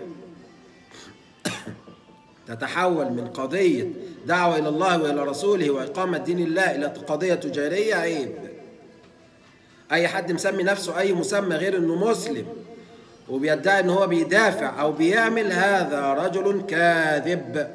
تتحول من قضية دعوة إلى الله وإلى رسوله وإقامة دين الله إلى قضية تجارية عيب أي حد مسمي نفسه أي مسمى غير إنه مسلم وبيدعي إن هو بيدافع أو بيعمل هذا رجل كاذب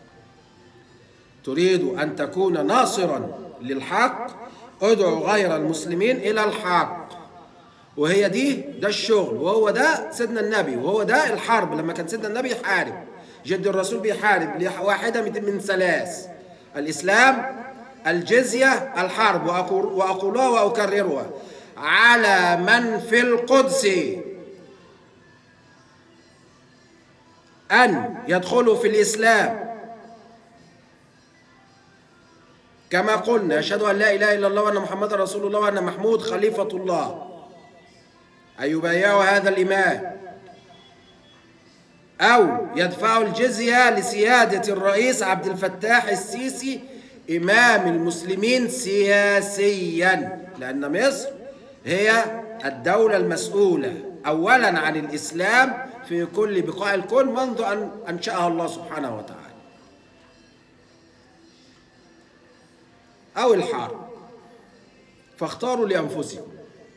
تريد أن تكون ناصرا للحق ادعو غير المسلمين إلى الحق وهي دي ده الشغل وهو ده سيدنا النبي وهو ده الحرب لما كان سيدنا النبي يحارب جد الرسول بيحارب واحدة من ثلاث الإسلام الجزية الحرب وأقولها وأكررها على من في القدس أن يدخلوا في الإسلام كما قلنا أشهد أن لا إله إلا الله وأن محمد رسول الله وأن محمود خليفة الله أن يبايعوا هذا الإمام أو يدفعوا الجزية لسيادة الرئيس عبد الفتاح السيسي إمام المسلمين سياسيا لأن مصر هي الدولة المسؤولة أولا عن الإسلام في كل بقاع الكون منذ أن أنشأها الله سبحانه وتعالى أو الحرب فاختاروا لأنفسكم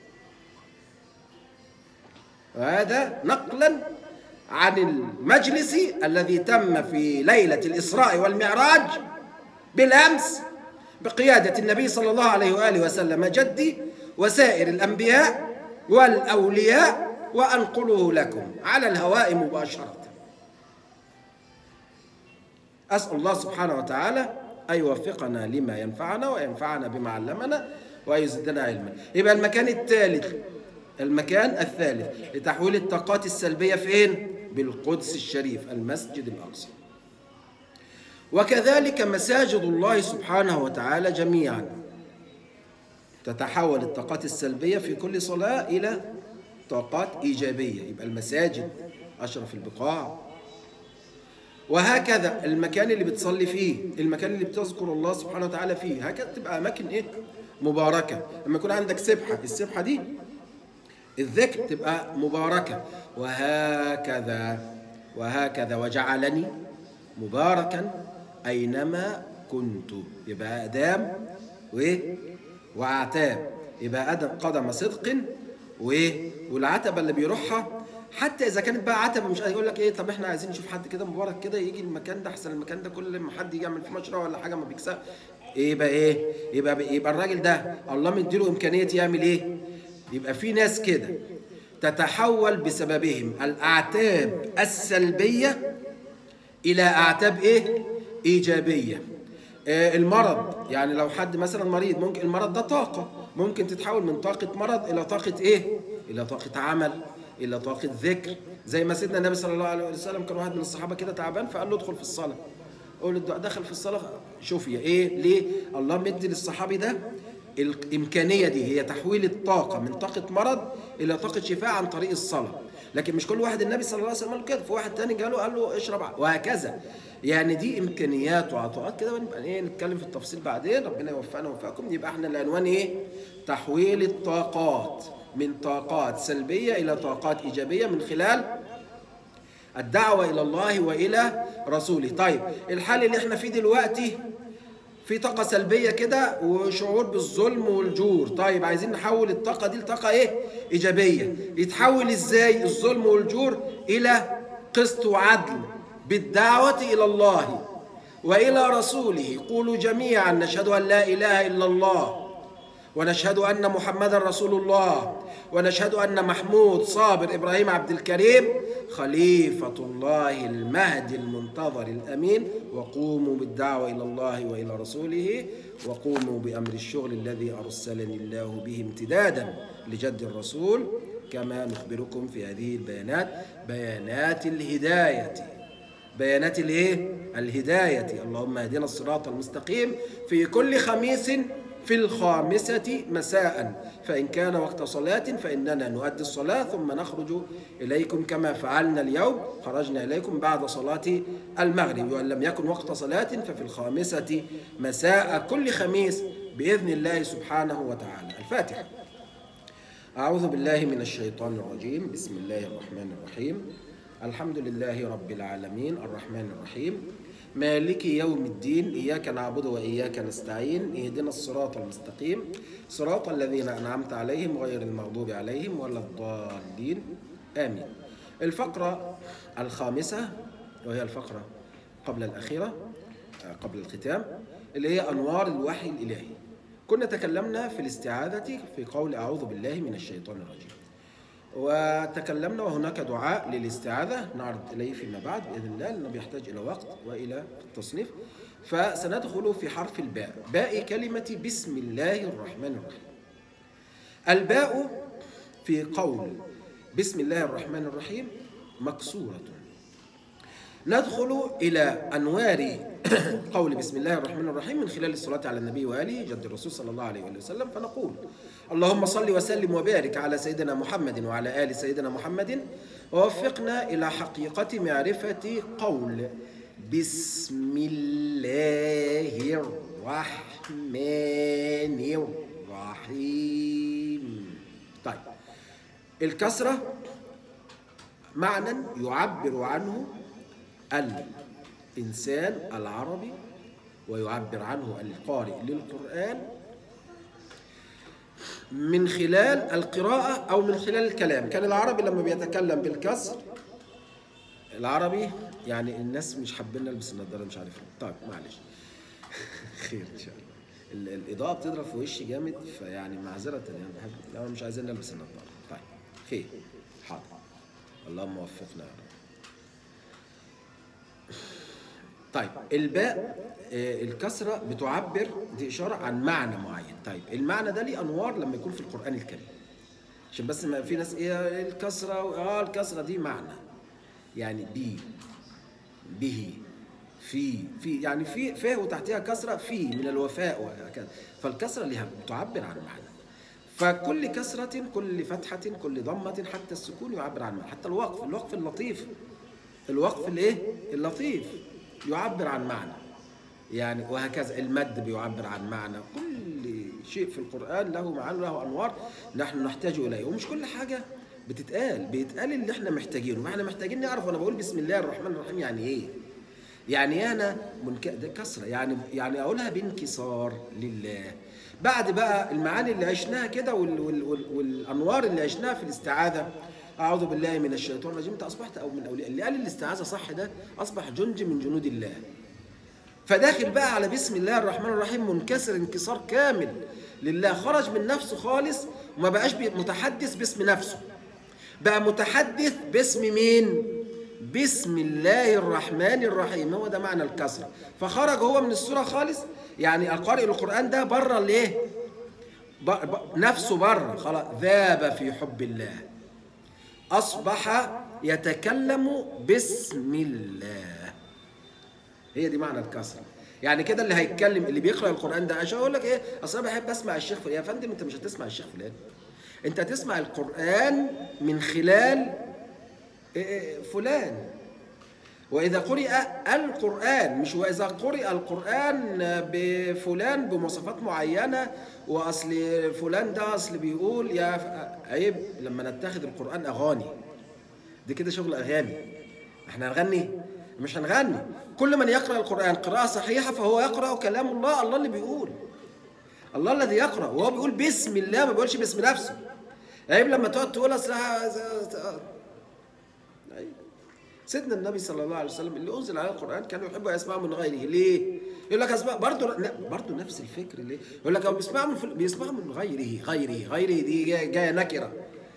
وهذا نقلا عن المجلس الذي تم في ليلة الإسراء والمعراج بالأمس بقيادة النبي صلى الله عليه وآله وسلم جدي وسائر الأنبياء والأولياء وأنقله لكم على الهواء مباشرة أسأل الله سبحانه وتعالى أن يوفقنا لما ينفعنا وينفعنا بما علمنا وأن يزدنا علما يبقى المكان الثالث المكان الثالث لتحويل الطاقات السلبية فين؟ بالقدس الشريف المسجد الأقصى وكذلك مساجد الله سبحانه وتعالى جميعا تتحول الطاقات السلبية في كل صلاة إلى طاقات إيجابية يبقى المساجد أشرف البقاع وهكذا المكان اللي بتصلي فيه المكان اللي بتذكر الله سبحانه وتعالى فيه هكذا تبقى أماكن إيه مباركة لما يكون عندك سبحة السبحة دي الذكر تبقى مباركة وهكذا وهكذا وجعلني مباركا أينما كنت يبقى أدام وإيه وأعتاب يبقى أدم قدم صدق وإيه والعتبة اللي بيروحها حتى إذا كانت بقى عتبة مش يقول لك إيه طب إحنا عايزين نشوف حد كده مبارك كده يجي المكان ده أحسن المكان ده كل ما حد يجي يعمل في مشروع ولا حاجة ما بيكسب إيه يبقى إيه يبقى يبقى الراجل ده الله مديله إمكانية يعمل إيه يبقى في ناس كده تتحول بسببهم الأعتاب السلبية إلى أعتاب إيه؟ إيجابية آه المرض يعني لو حد مثلا مريض ممكن المرض ده طاقة ممكن تتحول من طاقة مرض إلى طاقة إيه؟ إلى طاقة عمل إلى طاقة ذكر زي ما سيدنا النبي صلى الله عليه وسلم كان واحد من الصحابة كده تعبان فقال له ادخل في الصلاة قول له دخل في الصلاة شوف يا إيه ليه الله مدي للصحابي ده الإمكانية دي هي تحويل الطاقة من طاقة مرض إلى طاقة شفاء عن طريق الصلاة لكن مش كل واحد النبي صلى الله عليه وسلم قال كده في واحد تاني قال له قال له اشرب وهكذا يعني دي امكانيات وعطاءات كده ونبقى ايه نتكلم في التفصيل بعدين ربنا يوفقنا ويوفقكم يبقى احنا العنوان ايه تحويل الطاقات من طاقات سلبيه الى طاقات ايجابيه من خلال الدعوه الى الله والى رسوله طيب الحال اللي احنا فيه دلوقتي في طاقة سلبية كده وشعور بالظلم والجور طيب عايزين نحول الطاقة دي لطاقة ايه ايجابية يتحول ازاي الظلم والجور الى قسط وعدل بالدعوة الى الله وإلى رسوله قولوا جميعا نشهد أن لا إله إلا الله ونشهد أن محمدا رسول الله ونشهد أن محمود صابر إبراهيم عبد الكريم خليفة الله المهدي المنتظر الأمين وقوموا بالدعوة إلى الله وإلى رسوله وقوموا بأمر الشغل الذي أرسلني الله به امتدادا لجد الرسول كما نخبركم في هذه البيانات بيانات الهداية بيانات الايه الهداية اللهم اهدنا الصراط المستقيم في كل خميس في الخامسة مساء فإن كان وقت صلاة فإننا نؤدي الصلاة ثم نخرج إليكم كما فعلنا اليوم خرجنا إليكم بعد صلاة المغرب وإن لم يكن وقت صلاة ففي الخامسة مساء كل خميس بإذن الله سبحانه وتعالى الفاتحة أعوذ بالله من الشيطان الرجيم بسم الله الرحمن الرحيم الحمد لله رب العالمين الرحمن الرحيم مالك يوم الدين إياك نعبد وإياك نستعين اهدنا الصراط المستقيم صراط الذين أنعمت عليهم غير المغضوب عليهم ولا الضالين آمين الفقرة الخامسة وهي الفقرة قبل الأخيرة قبل الختام اللي هي أنوار الوحي الإلهي كنا تكلمنا في الاستعاذة في قول أعوذ بالله من الشيطان الرجيم وتكلمنا وهناك دعاء للاستعاذة نعرض إليه فيما بعد بإذن الله لأنه بيحتاج إلى وقت وإلى التصنيف فسندخل في حرف الباء باء كلمة بسم الله الرحمن الرحيم الباء في قول بسم الله الرحمن الرحيم مكسورة ندخل إلى أنوار قول بسم الله الرحمن الرحيم من خلال الصلاة على النبي وآله جد الرسول صلى الله عليه وسلم فنقول اللهم صل وسلم وبارك على سيدنا محمد وعلى آل سيدنا محمد ووفقنا إلى حقيقة معرفة قول بسم الله الرحمن الرحيم طيب الكسرة معنى يعبر عنه الإنسان العربي ويعبر عنه القارئ للقرآن من خلال القراءة أو من خلال الكلام كان العربي لما بيتكلم بالكسر العربي يعني الناس مش حابين نلبس النضاره مش عارف ليه طيب معلش خير ان شاء الله ال- الاضاءه بتضرب في وشي جامد فيعني معذره يعني بحب لا مش عايزين نلبس النضاره طيب خير حاضر اللهم وفقنا يا رب طيب الباء آه، الكسرة بتعبر دي إشارة عن معنى معين طيب المعنى ده ليه أنوار لما يكون في القرآن الكريم عشان بس ما في ناس إيه الكسرة آه الكسرة دي معنى يعني بي به في في يعني في فيه وتحتها كسرة في من الوفاء وهكذا فالكسرة لها بتعبر عن معنى فكل كسرة كل فتحة كل ضمة حتى السكون يعبر عن معنى حتى الوقف الوقف اللطيف الوقف الايه اللطيف يعبر عن معنى يعني وهكذا المد بيعبر عن معنى كل شيء في القرآن له معاني له أنوار نحن نحتاج إليه ومش كل حاجة بتتقال بيتقال اللي احنا محتاجينه احنا محتاجين نعرف وانا بقول بسم الله الرحمن الرحيم يعني ايه يعني إيه انا منك... ده كسره يعني يعني اقولها بانكسار لله بعد بقى المعاني اللي عشناها كده وال... وال... وال... والانوار اللي عشناها في الاستعاذه اعوذ بالله من الشيطان الرجيم انت اصبحت او من اولياء اللي قال الاستعاذه صح ده اصبح جندي من جنود الله فداخل بقى على بسم الله الرحمن الرحيم منكسر انكسار كامل لله خرج من نفسه خالص وما بقاش بي- متحدث باسم نفسه بقى متحدث باسم مين بسم الله الرحمن الرحيم هو ده معنى الكسرة فخرج هو من السورة خالص يعني قارئ القرآن ده بره الايه ب- ب- نفسه بره خلاص ذاب في حب الله أصبح يتكلم بسم الله هي دي معنى الكسرة يعني كده اللي هيتكلم اللي بيقرأ القرآن ده عشان أقول لك إيه أصل أنا بحب أسمع الشيخ فلان يا فندم أنت مش هتسمع الشيخ فلان أنت هتسمع القرآن من خلال إيه إيه فلان وإذا قرئ القرآن مش وإذا قرئ القرآن بفلان بمواصفات معينة وأصل فلان ده أصل بيقول يا ف- عيب لما نتخذ القرآن أغاني دي كده شغل أغاني احنا هنغني مش هنغني كل من يقرأ القرآن قراءة صحيحة فهو يقرأ كلام الله الله اللي بيقول الله الذي يقرأ وهو بيقول بسم الله ما بيقولش باسم نفسه عيب لما تقعد تقول أصل أيوة. سيدنا النبي صلى الله عليه وسلم اللي انزل عليه القران كانوا يحبوا يسمعوا من غيره ليه يقول لك اسمع برضه لا برضه نفس الفكر ليه يقول لك هو بيسمعوا من فل- بيسمعوا من غيره غيره غيره دي جايه جايه نكره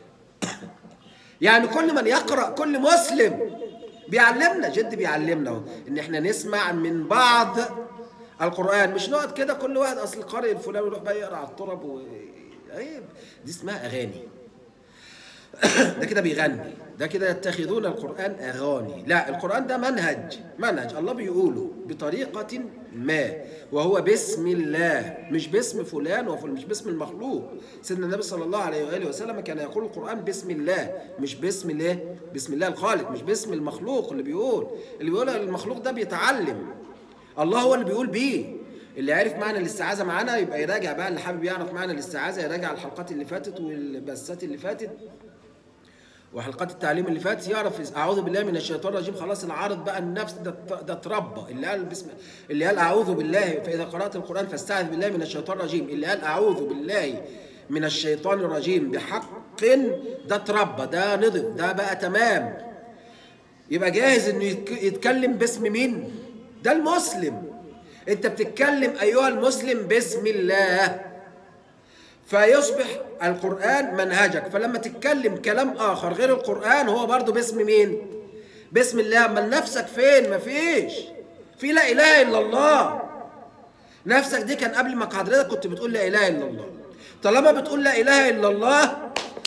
يعني كل من يقرا كل مسلم بيعلمنا جد بيعلمنا اهو ان احنا نسمع من بعض القران مش نقعد كده كل واحد اصل القارئ الفلاني يروح بقى يقرا على الطرب و... عيب دي اسمها اغاني ده كده بيغني ده كده يتخذون القرآن أغاني لا القرآن ده منهج منهج الله بيقوله بطريقة ما وهو باسم الله مش باسم فلان وفلان مش باسم المخلوق سيدنا النبي صلى الله عليه وآله وسلم كان يقول القرآن باسم الله مش باسم الله باسم الله الخالق مش باسم المخلوق اللي بيقول اللي بيقول المخلوق ده بيتعلم الله هو اللي بيقول بيه اللي عرف معنى الاستعاذة معانا يبقى يراجع بقى اللي حابب يعرف معنى الاستعاذة يراجع الحلقات اللي فاتت والبثات اللي فاتت وحلقات التعليم اللي فاتت يعرف اعوذ بالله من الشيطان الرجيم خلاص العارض بقى النفس ده ده اتربى اللي قال بسم اللي قال اعوذ بالله فاذا قرات القران فاستعذ بالله من الشيطان الرجيم اللي قال اعوذ بالله من الشيطان الرجيم بحق ده اتربى ده نضج ده بقى تمام يبقى جاهز انه يتك- يتكلم باسم مين ده المسلم انت بتتكلم ايها المسلم باسم الله فيصبح القرآن منهجك فلما تتكلم كلام آخر غير القرآن هو برضو باسم مين؟ باسم الله أما نفسك فين؟ مفيش في لا إله إلا الله نفسك دي كان قبل ما حضرتك كنت بتقول لا إله إلا الله طالما بتقول لا إله إلا الله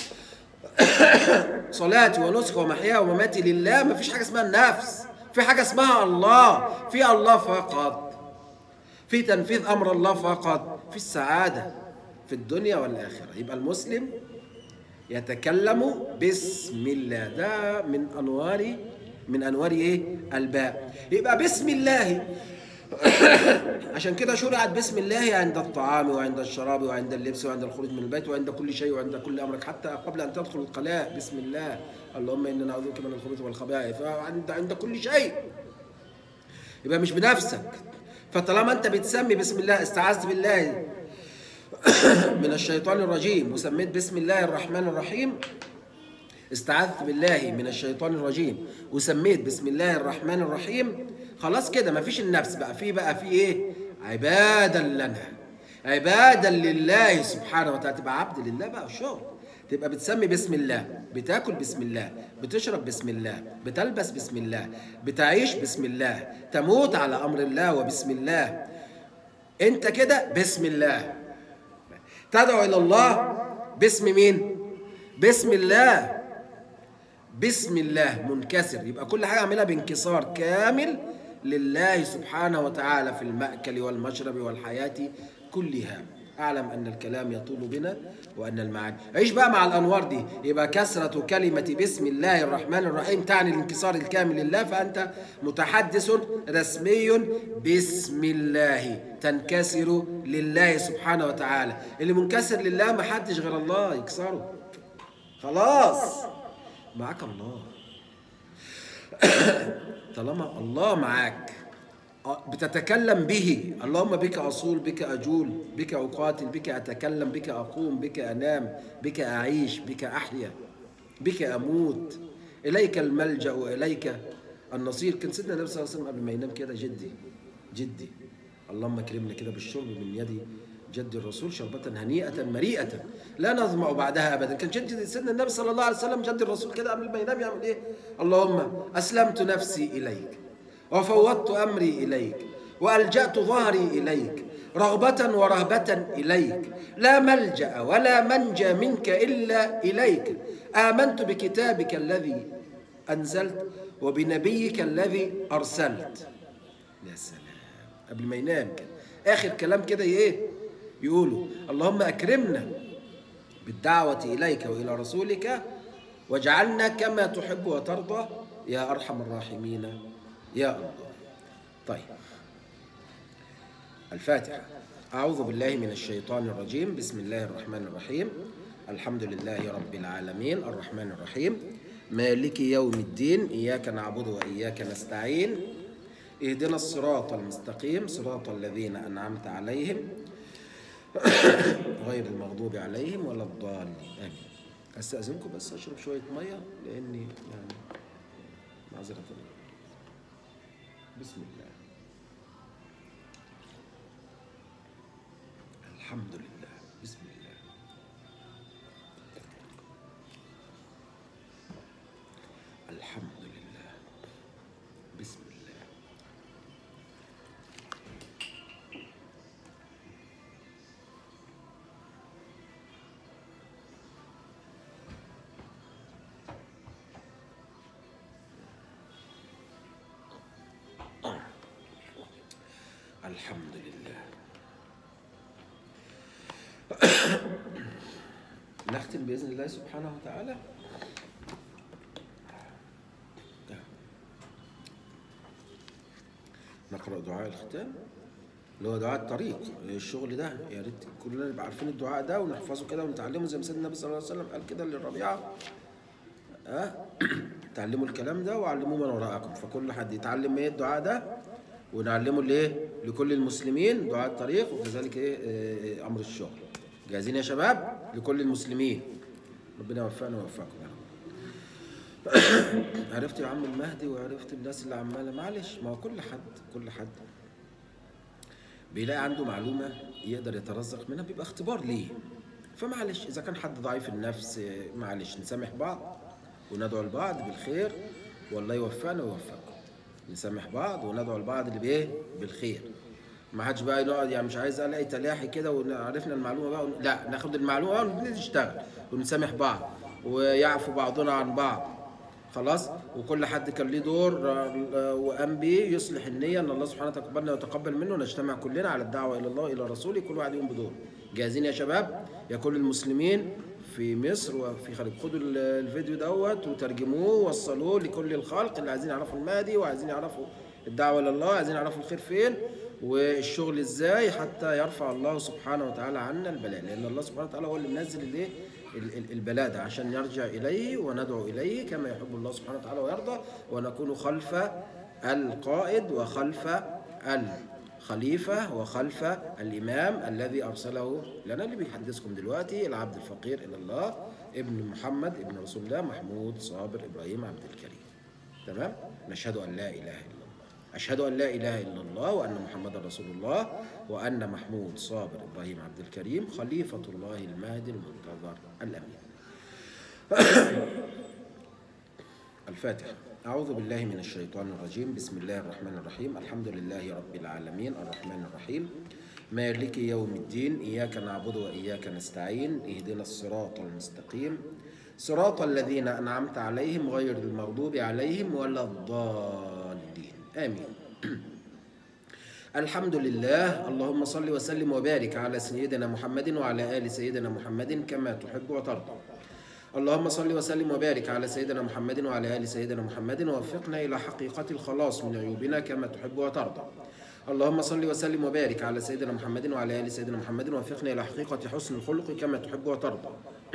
صلاتي ونسكي ومحياي ومماتي لله مفيش حاجة اسمها النفس في حاجة اسمها الله في الله فقط في تنفيذ امر الله فقط في السعاده في الدنيا والاخره يبقى المسلم يتكلم بسم الله ده من انوار من انوار ايه الباء يبقى بسم الله عشان كده شرعت بسم الله عند الطعام وعند الشراب وعند اللبس وعند الخروج من البيت وعند كل شيء وعند كل امرك حتى قبل ان تدخل القلاء بسم الله اللهم انا نعوذ بك من الخبث والخبائث وعند عند كل شيء يبقى مش بنفسك فطالما انت بتسمي بسم الله استعذت بالله من الشيطان الرجيم وسميت بسم الله الرحمن الرحيم استعذت بالله من الشيطان الرجيم وسميت بسم الله الرحمن الرحيم خلاص كده مفيش النفس بقى في بقى في ايه عبادا لنا عبادا لله سبحانه وتعالى تبقى عبد لله بقى الشغل تبقى بتسمي بسم الله بتاكل بسم الله بتشرب بسم الله بتلبس بسم الله بتعيش بسم الله تموت على امر الله وبسم الله انت كده بسم الله تدعو الى الله باسم مين باسم الله بسم الله منكسر يبقى كل حاجه اعملها بانكسار كامل لله سبحانه وتعالى في المأكل والمشرب والحياة كلها أعلم أن الكلام يطول بنا وأن المعاني عيش بقى مع الأنوار دي يبقى كسرة كلمة بسم الله الرحمن الرحيم تعني الانكسار الكامل لله فأنت متحدث رسمي بسم الله تنكسر لله سبحانه وتعالى اللي منكسر لله ما حدش غير الله يكسره خلاص معاك الله طالما الله معاك بتتكلم به اللهم بك أصول بك أجول بك أقاتل بك أتكلم بك أقوم بك أنام بك أعيش بك أحيا بك أموت إليك الملجأ وإليك النصير كان سيدنا النبي صلى الله عليه وسلم قبل ما ينام كده جدي جدي اللهم اكرمنا كده بالشرب من يد جد الرسول شربة هنيئة مريئة لا نظمأ بعدها أبدا كان جد سيدنا النبي صلى الله عليه وسلم جد الرسول كده قبل ما ينام يعمل إيه اللهم أسلمت نفسي إليك وفوضت أمري إليك وألجأت ظهري إليك رغبة ورهبة إليك لا ملجأ ولا منجى منك إلا إليك آمنت بكتابك الذي أنزلت وبنبيك الذي أرسلت يا سلام قبل ما ينام كده آخر كلام كده إيه يقولوا اللهم أكرمنا بالدعوة إليك وإلى رسولك واجعلنا كما تحب وترضى يا أرحم الراحمين يا الله طيب الفاتحة أعوذ بالله من الشيطان الرجيم بسم الله الرحمن الرحيم الحمد لله رب العالمين الرحمن الرحيم مالك يوم الدين إياك نعبد وإياك نستعين اهدنا الصراط المستقيم صراط الذين أنعمت عليهم غير المغضوب عليهم ولا الضالين آمين أستأذنكم بس أشرب شوية مية لأني يعني معذرة بسم الله الحمد لله بسم الله الحمد لله بسم الله الحمد لله نختم بإذن الله سبحانه وتعالى نقرأ دعاء الختام اللي هو دعاء الطريق الشغل ده يا ريت كلنا نبقى عارفين الدعاء ده ونحفظه كده ونتعلمه زي ما سيدنا النبي صلى الله عليه وسلم قال كده للربيعة ها تعلموا الكلام ده وعلموه من وراءكم فكل حد يتعلم ايه الدعاء ده ونعلمه لايه لكل المسلمين دعاء الطريق وكذلك ايه آه، امر الشغل جاهزين يا شباب لكل المسلمين ربنا يوفقنا ويوفقكم يا رب عرفت يا عم المهدي وعرفت الناس اللي عماله معلش ما هو كل حد كل حد بيلاقي عنده معلومه يقدر يترزق منها بيبقى اختبار ليه فمعلش اذا كان حد ضعيف النفس آه، معلش نسامح بعض وندعو لبعض بالخير والله يوفقنا ويوفقكم نسامح بعض وندعو لبعض اللي بايه بالخير ما حدش بقى يقعد يعني مش عايز الاقي تلاحي كده وعرفنا المعلومه بقى ون... لا ناخد المعلومه ونبتدي نشتغل ونسامح بعض ويعفو بعضنا عن بعض خلاص وكل حد كان ليه دور آه، وقام بيه يصلح النيه ان الله سبحانه وتقبلنا ويتقبل منه نجتمع كلنا على الدعوه الى الله والى رسوله كل واحد يقوم بدور جاهزين يا شباب يا كل المسلمين في مصر وفي خارج خدوا ال- الفيديو دوت وترجموه ووصلوه لكل الخلق اللي عايزين يعرفوا المهدي وعايزين يعرفوا الدعوه الى الله عايزين يعرفوا الخير فين والشغل ازاي حتى يرفع الله سبحانه وتعالى عنا البلاء لان الله سبحانه وتعالى هو اللي منزل الايه ال- ال- البلاء ده عشان نرجع اليه وندعو اليه كما يحب الله سبحانه وتعالى ويرضى ونكون خلف القائد وخلف الخليفة وخلف الإمام الذي أرسله لنا اللي بيحدثكم دلوقتي العبد الفقير إلى الله ابن محمد ابن رسول الله محمود صابر إبراهيم عبد الكريم تمام نشهد أن لا إله إلا الله أشهد أن لا إله إلا الله وأن محمد رسول الله وأن محمود صابر إبراهيم عبد الكريم خليفة الله المهدي المنتظر الأمين الفاتحة أعوذ بالله من الشيطان الرجيم بسم الله الرحمن الرحيم الحمد لله رب العالمين الرحمن الرحيم مالك يوم الدين إياك نعبد وإياك نستعين اهدنا الصراط المستقيم صراط الذين أنعمت عليهم غير المغضوب عليهم ولا الضالين آمين الحمد لله اللهم صل وسلم وبارك على سيدنا محمد وعلى آل سيدنا محمد كما تحب وترضى اللهم صل وسلم وبارك على سيدنا محمد وعلى ال سيدنا محمد ووفقنا الى حقيقه الخلاص من عيوبنا كما تحب وترضى اللهم صل وسلم وبارك على سيدنا محمد وعلى ال سيدنا محمد ووفقنا الى حقيقه حسن الخلق كما تحب وترضى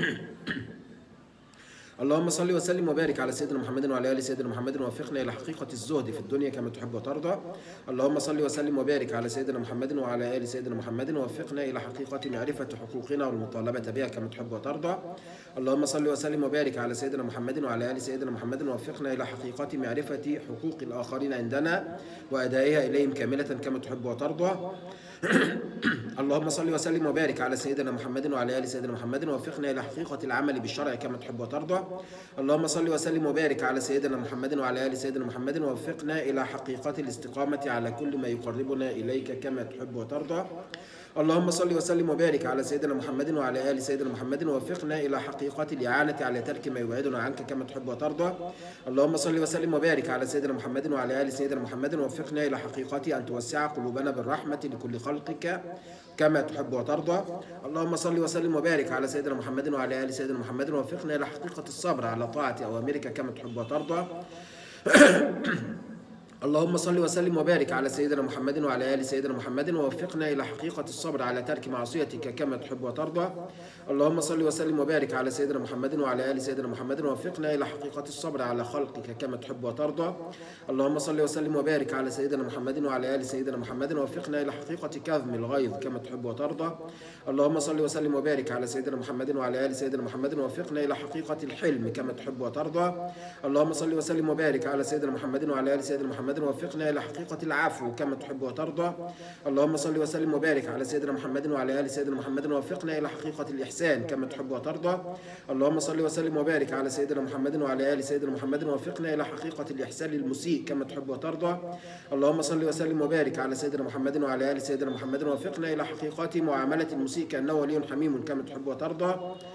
اللهم صل وسلم وبارك على سيدنا محمد وعلى ال سيدنا محمد ووفقنا الى حقيقه الزهد في الدنيا كما تحب وترضى اللهم صل وسلم وبارك على سيدنا محمد وعلى ال سيدنا محمد ووفقنا الى حقيقه معرفه حقوقنا والمطالبه بها كما تحب وترضى اللهم صل وسلم وبارك على سيدنا محمد وعلى ال سيدنا محمد ووفقنا الى حقيقه معرفه حقوق الاخرين عندنا وادائها اليهم كامله كما تحب وترضى اللهم صل وسلم وبارك على سيدنا محمد وعلى ال سيدنا محمد ووفقنا الى حقيقه العمل بالشرع كما تحب وترضى اللهم صل وسلم وبارك على سيدنا محمد وعلى ال سيدنا محمد ووفقنا الى حقيقه الاستقامه على كل ما يقربنا اليك كما تحب وترضى اللهم صل وسلم وبارك على سيدنا محمد وعلى ال سيدنا محمد ووفقنا الى حقيقه الاعانه على ترك ما يبعدنا عنك كما تحب وترضى اللهم صل وسلم وبارك على سيدنا محمد وعلى ال سيدنا محمد ووفقنا الى حقيقه ان توسع قلوبنا بالرحمه لكل خلقك كما تحب وترضى اللهم صل وسلم وبارك على سيدنا محمد وعلى ال سيدنا محمد ووفقنا الى حقيقه الصبر على طاعه اوامرك كما تحب وترضى اللهم صل وسلم وبارك على سيدنا محمد وعلى ال سيدنا محمد ووفقنا الى حقيقه الصبر على ترك معصيتك كما تحب وترضى اللهم صل وسلم وبارك على سيدنا محمد وعلى ال سيدنا محمد ووفقنا الى حقيقه الصبر على خلقك كما تحب وترضى اللهم صل وسلم وبارك على سيدنا محمد وعلى ال سيدنا محمد ووفقنا الى حقيقه كظم الغيظ كما تحب وترضى اللهم صل وسلم وبارك على سيدنا محمد وعلى ال سيدنا محمد ووفقنا الى حقيقه الحلم كما تحب وترضى اللهم صل وسلم وبارك على سيدنا محمد وعلى ال سيدنا محمد ووفقنا الى حقيقه العفو كما تحب وترضى اللهم صل وسلم وبارك على سيدنا محمد وعلى ال سيدنا محمد ووفقنا الى حقيقه الاحسان كما تحب وترضى اللهم صل وسلم وبارك على سيدنا محمد وعلى ال سيدنا محمد ووفقنا الى حقيقه الاحسان للمسيء كما تحب وترضى اللهم صل وسلم وبارك على سيدنا محمد وعلى ال سيدنا محمد ووفقنا الى حقيقه معامله المسيء كانه ولي حميم كما تحب وترضى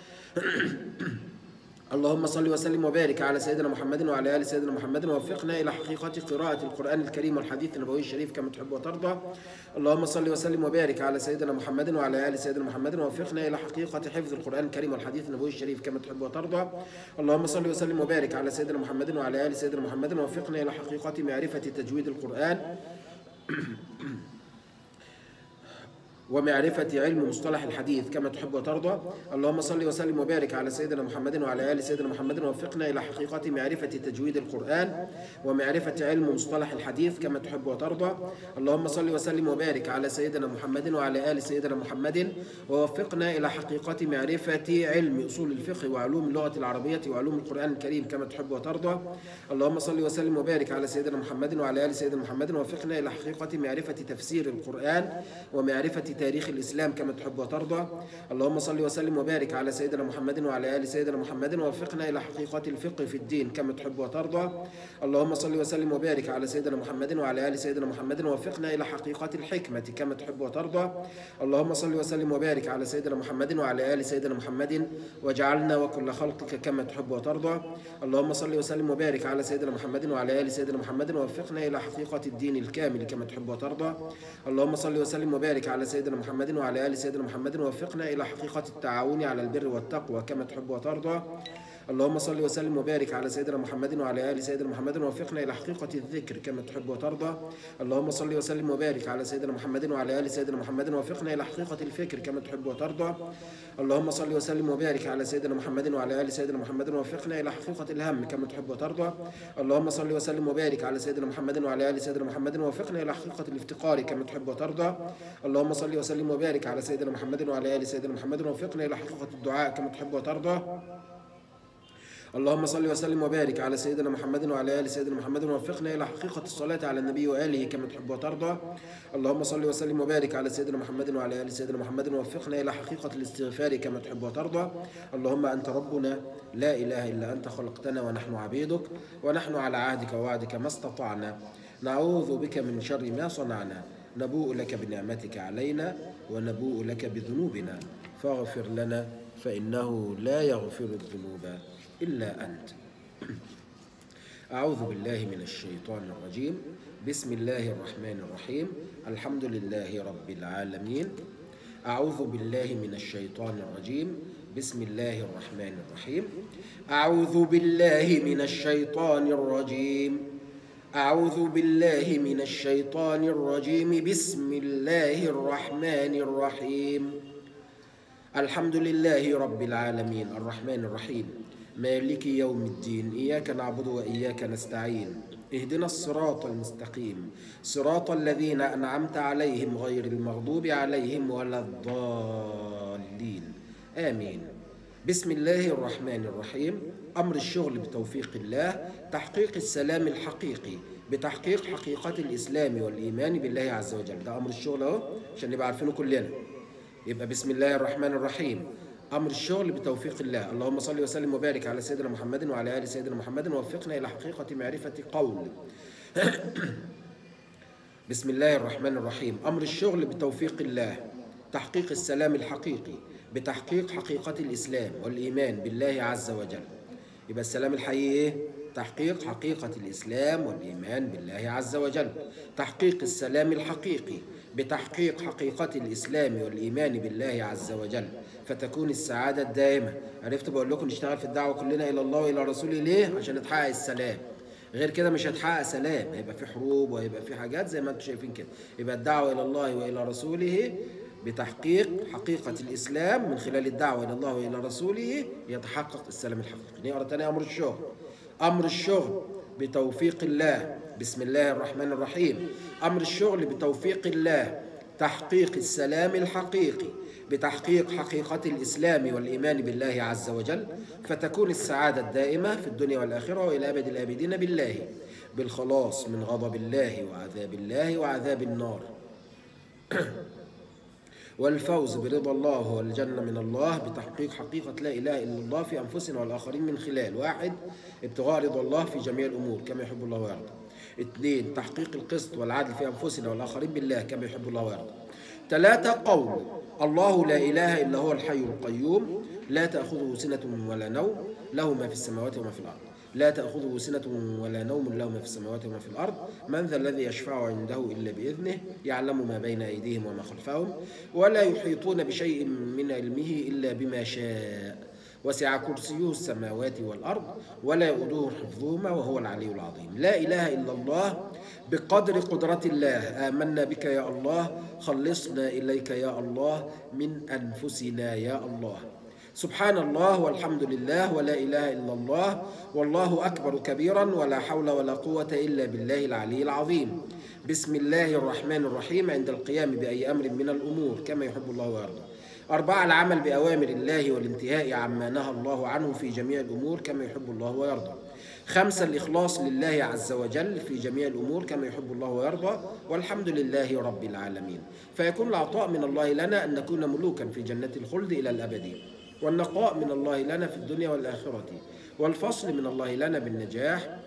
اللهم صل وسلم وبارك على سيدنا محمد وعلى ال سيدنا محمد ووفقنا الى حقيقه قراءه القران الكريم والحديث النبوي الشريف كما تحب وترضى اللهم صل وسلم وبارك على سيدنا محمد وعلى ال سيدنا محمد ووفقنا الى حقيقه حفظ القران الكريم والحديث النبوي الشريف كما تحب وترضى اللهم صل وسلم وبارك على سيدنا محمد وعلى ال سيدنا محمد ووفقنا الى حقيقه معرفه تجويد القران ومعرفة علم مصطلح الحديث كما تحب وترضى اللهم صل وسلم وبارك على سيدنا محمد وعلى آل سيدنا محمد ووفقنا إلى حقيقة معرفة تجويد القرآن ومعرفة علم مصطلح الحديث كما تحب وترضى اللهم صل وسلم وبارك على سيدنا محمد وعلى آل سيدنا محمد ووفقنا إلى حقيقة معرفة علم أصول الفقه وعلوم اللغة العربية وعلوم القرآن الكريم كما تحب وترضى اللهم صل وسلم وبارك على سيدنا محمد وعلى آل سيدنا محمد ووفقنا إلى حقيقة معرفة تفسير القرآن ومعرفة تاريخ الإسلام كما تحب وترضى اللهم صل وسلم وبارك على سيدنا محمد وعلى آل سيدنا محمد ووفقنا إلى حقيقة الفقه في الدين كما تحب وترضى اللهم صل وسلم وبارك على سيدنا محمد وعلى آل سيدنا محمد ووفقنا إلى حقيقة الحكمة كما تحب وترضى اللهم صل وسلم وبارك على سيدنا محمد وعلى آل سيدنا محمد واجعلنا وكل خلقك كما تحب وترضى اللهم صل وسلم وبارك على سيدنا محمد وعلى آل سيدنا محمد ووفقنا إلى حقيقة الدين الكامل كما تحب وترضى اللهم صل وسلم وبارك على سيدنا محمد وعلى آل سيدنا محمد ووفقنا إلى حقيقة التعاون على البر والتقوى كما تحب وترضى اللهم صل وسلم وبارك على سيدنا محمد وعلى ال سيدنا محمد ووفقنا الى حقيقه الذكر كما تحب وترضى اللهم صل وسلم وبارك على سيدنا محمد وعلى ال سيدنا محمد ووفقنا الى حقيقه الفكر كما تحب وترضى اللهم صل وسلم وبارك على سيدنا محمد وعلى ال سيدنا محمد ووفقنا الى حقيقه الهم كما تحب وترضى اللهم صل وسلم وبارك على سيدنا محمد وعلى ال سيدنا محمد ووفقنا الى حقيقه الافتقار كما تحب وترضى اللهم صل وسلم وبارك على سيدنا محمد وعلى ال سيدنا محمد ووفقنا الى حقيقه الدعاء كما تحب وترضى اللهم صل وسلم وبارك على سيدنا محمد وعلى ال سيدنا محمد ووفقنا الى حقيقه الصلاه على النبي واله كما تحب وترضى اللهم صل وسلم وبارك على سيدنا محمد وعلى ال سيدنا محمد ووفقنا الى حقيقه الاستغفار كما تحب وترضى اللهم انت ربنا لا اله الا انت خلقتنا ونحن عبيدك ونحن على عهدك ووعدك ما استطعنا نعوذ بك من شر ما صنعنا نبوء لك بنعمتك علينا ونبوء لك بذنوبنا فاغفر لنا فانه لا يغفر الذنوب إلا أنت أعوذ بالله من الشيطان الرجيم بسم الله الرحمن الرحيم الحمد لله رب العالمين أعوذ بالله من الشيطان الرجيم بسم الله الرحمن الرحيم أعوذ بالله من الشيطان الرجيم أعوذ بالله من الشيطان الرجيم بسم الله الرحمن الرحيم الحمد لله رب العالمين الرحمن الرحيم مالك يوم الدين إياك نعبد وإياك نستعين اهدنا الصراط المستقيم صراط الذين أنعمت عليهم غير المغضوب عليهم ولا الضالين آمين بسم الله الرحمن الرحيم أمر الشغل بتوفيق الله تحقيق السلام الحقيقي بتحقيق حقيقة الإسلام والإيمان بالله عز وجل ده أمر الشغل أهو عشان نبقى عارفينه كلنا يبقى بسم الله الرحمن الرحيم امر الشغل بتوفيق الله اللهم صل وسلم وبارك على سيدنا محمد وعلى ال سيدنا محمد ووفقنا الى حقيقه معرفه قول بسم الله الرحمن الرحيم امر الشغل بتوفيق الله تحقيق السلام الحقيقي بتحقيق حقيقه الاسلام والايمان بالله عز وجل يبقى السلام الحقيقي ايه تحقيق حقيقة الإسلام والإيمان بالله عز وجل تحقيق السلام الحقيقي بتحقيق حقيقة الإسلام والإيمان بالله عز وجل فتكون السعادة الدائمة عرفت بقول لكم نشتغل في الدعوة كلنا إلى الله وإلى رسوله ليه عشان نتحقق السلام غير كده مش هتحقق سلام هيبقى في حروب وهيبقى في حاجات زي ما انتم شايفين كده يبقى الدعوة إلى الله وإلى رسوله بتحقيق حقيقة الإسلام من خلال الدعوة إلى الله وإلى رسوله يتحقق السلام الحقيقي نقرأ تاني أمر الشغل أمر الشغل بتوفيق الله بسم الله الرحمن الرحيم أمر الشغل بتوفيق الله تحقيق السلام الحقيقي بتحقيق حقيقة الإسلام والإيمان بالله عز وجل فتكون السعادة الدائمة في الدنيا والآخرة وإلى أبد الآبدين بالله بالخلاص من غضب الله وعذاب الله وعذاب النار والفوز برضا الله والجنة من الله بتحقيق حقيقة لا إله إلا الله في أنفسنا والآخرين من خلال واحد ابتغاء رضا الله في جميع الأمور كما يحب الله ويرضى اثنين تحقيق القسط والعدل في أنفسنا والآخرين بالله كما يحب الله ويرضى ثلاثة قول الله لا إله إلا هو الحي القيوم لا تأخذه سنة ولا نوم له ما في السماوات وما في الأرض لا تأخذه سنة ولا نوم له ما في السماوات وما في الأرض من ذا الذي يشفع عنده إلا بإذنه يعلم ما بين أيديهم وما خلفهم ولا يحيطون بشيء من علمه إلا بما شاء وسع كرسيه السماوات والأرض ولا يؤوده حفظهما وهو العلي العظيم لا إله إلا الله بقدر قدرة الله آمنا بك يا الله خلصنا إليك يا الله من أنفسنا يا الله سبحان الله والحمد لله ولا إله إلا الله والله أكبر كبيرا ولا حول ولا قوة إلا بالله العلي العظيم بسم الله الرحمن الرحيم عند القيام بأي أمر من الأمور كما يحب الله ويرضى أربعة العمل بأوامر الله والانتهاء عما نهى الله عنه في جميع الأمور كما يحب الله ويرضى خمسة الإخلاص لله عز وجل في جميع الأمور كما يحب الله ويرضى والحمد لله رب العالمين فيكون العطاء من الله لنا أن نكون ملوكا في جنة الخلد إلى الأبد والنقاء من الله لنا في الدنيا والآخرة والفصل من الله لنا بالنجاح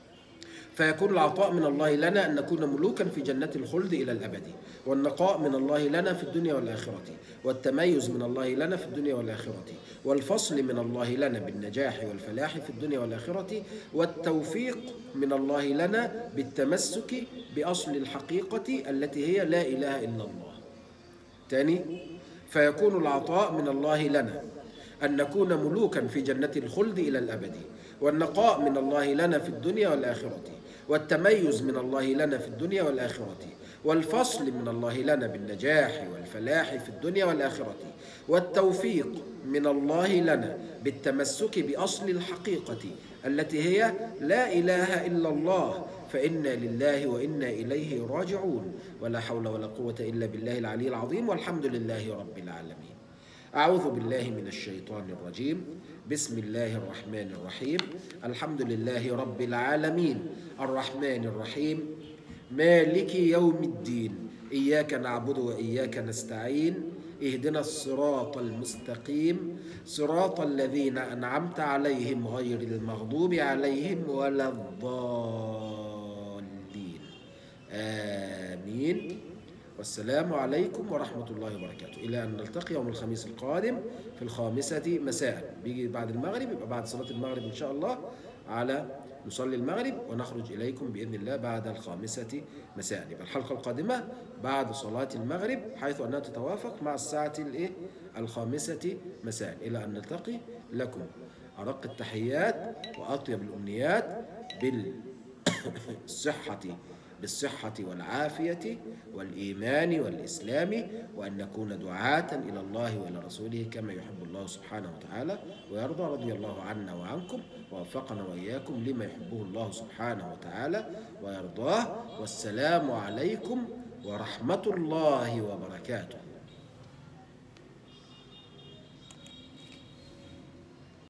فيكون العطاء من الله لنا أن نكون ملوكا في جنة الخلد إلى الأبد والنقاء من الله لنا في الدنيا والآخرة والتميز من الله لنا في الدنيا والآخرة والفصل من الله لنا بالنجاح والفلاح في الدنيا والآخرة والتوفيق من الله لنا بالتمسك بأصل الحقيقة التي هي لا إله إلا الله تاني فيكون العطاء من الله لنا أن نكون ملوكا في جنة الخلد إلى الأبد والنقاء من الله لنا في الدنيا والآخرة والتميز من الله لنا في الدنيا والآخرة والفصل من الله لنا بالنجاح والفلاح في الدنيا والآخرة والتوفيق من الله لنا بالتمسك بأصل الحقيقة التي هي لا إله إلا الله فإنا لله وإنا إليه راجعون ولا حول ولا قوة إلا بالله العلي العظيم والحمد لله رب العالمين أعوذ بالله من الشيطان الرجيم بسم الله الرحمن الرحيم الحمد لله رب العالمين الرحمن الرحيم مالك يوم الدين إياك نعبد وإياك نستعين اهدنا الصراط المستقيم صراط الذين أنعمت عليهم غير المغضوب عليهم ولا الضالين آمين والسلام عليكم ورحمة الله وبركاته إلى أن نلتقي يوم الخميس القادم في الخامسة مساء بيجي بعد المغرب يبقى بعد صلاة المغرب إن شاء الله على نصلي المغرب ونخرج إليكم بإذن الله بعد الخامسة مساء يبقى الحلقة القادمة بعد صلاة المغرب حيث أنها تتوافق مع الساعة الإيه؟ الخامسة مساء إلى أن نلتقي لكم أرق التحيات وأطيب الأمنيات بالصحة بالصحة والعافية والإيمان والإسلام وأن نكون دعاة إلى الله وإلى رسوله كما يحب الله سبحانه وتعالى ويرضى رضي الله عنا وعنكم ووفقنا وإياكم لما يحبه الله سبحانه وتعالى ويرضاه والسلام عليكم ورحمة الله وبركاته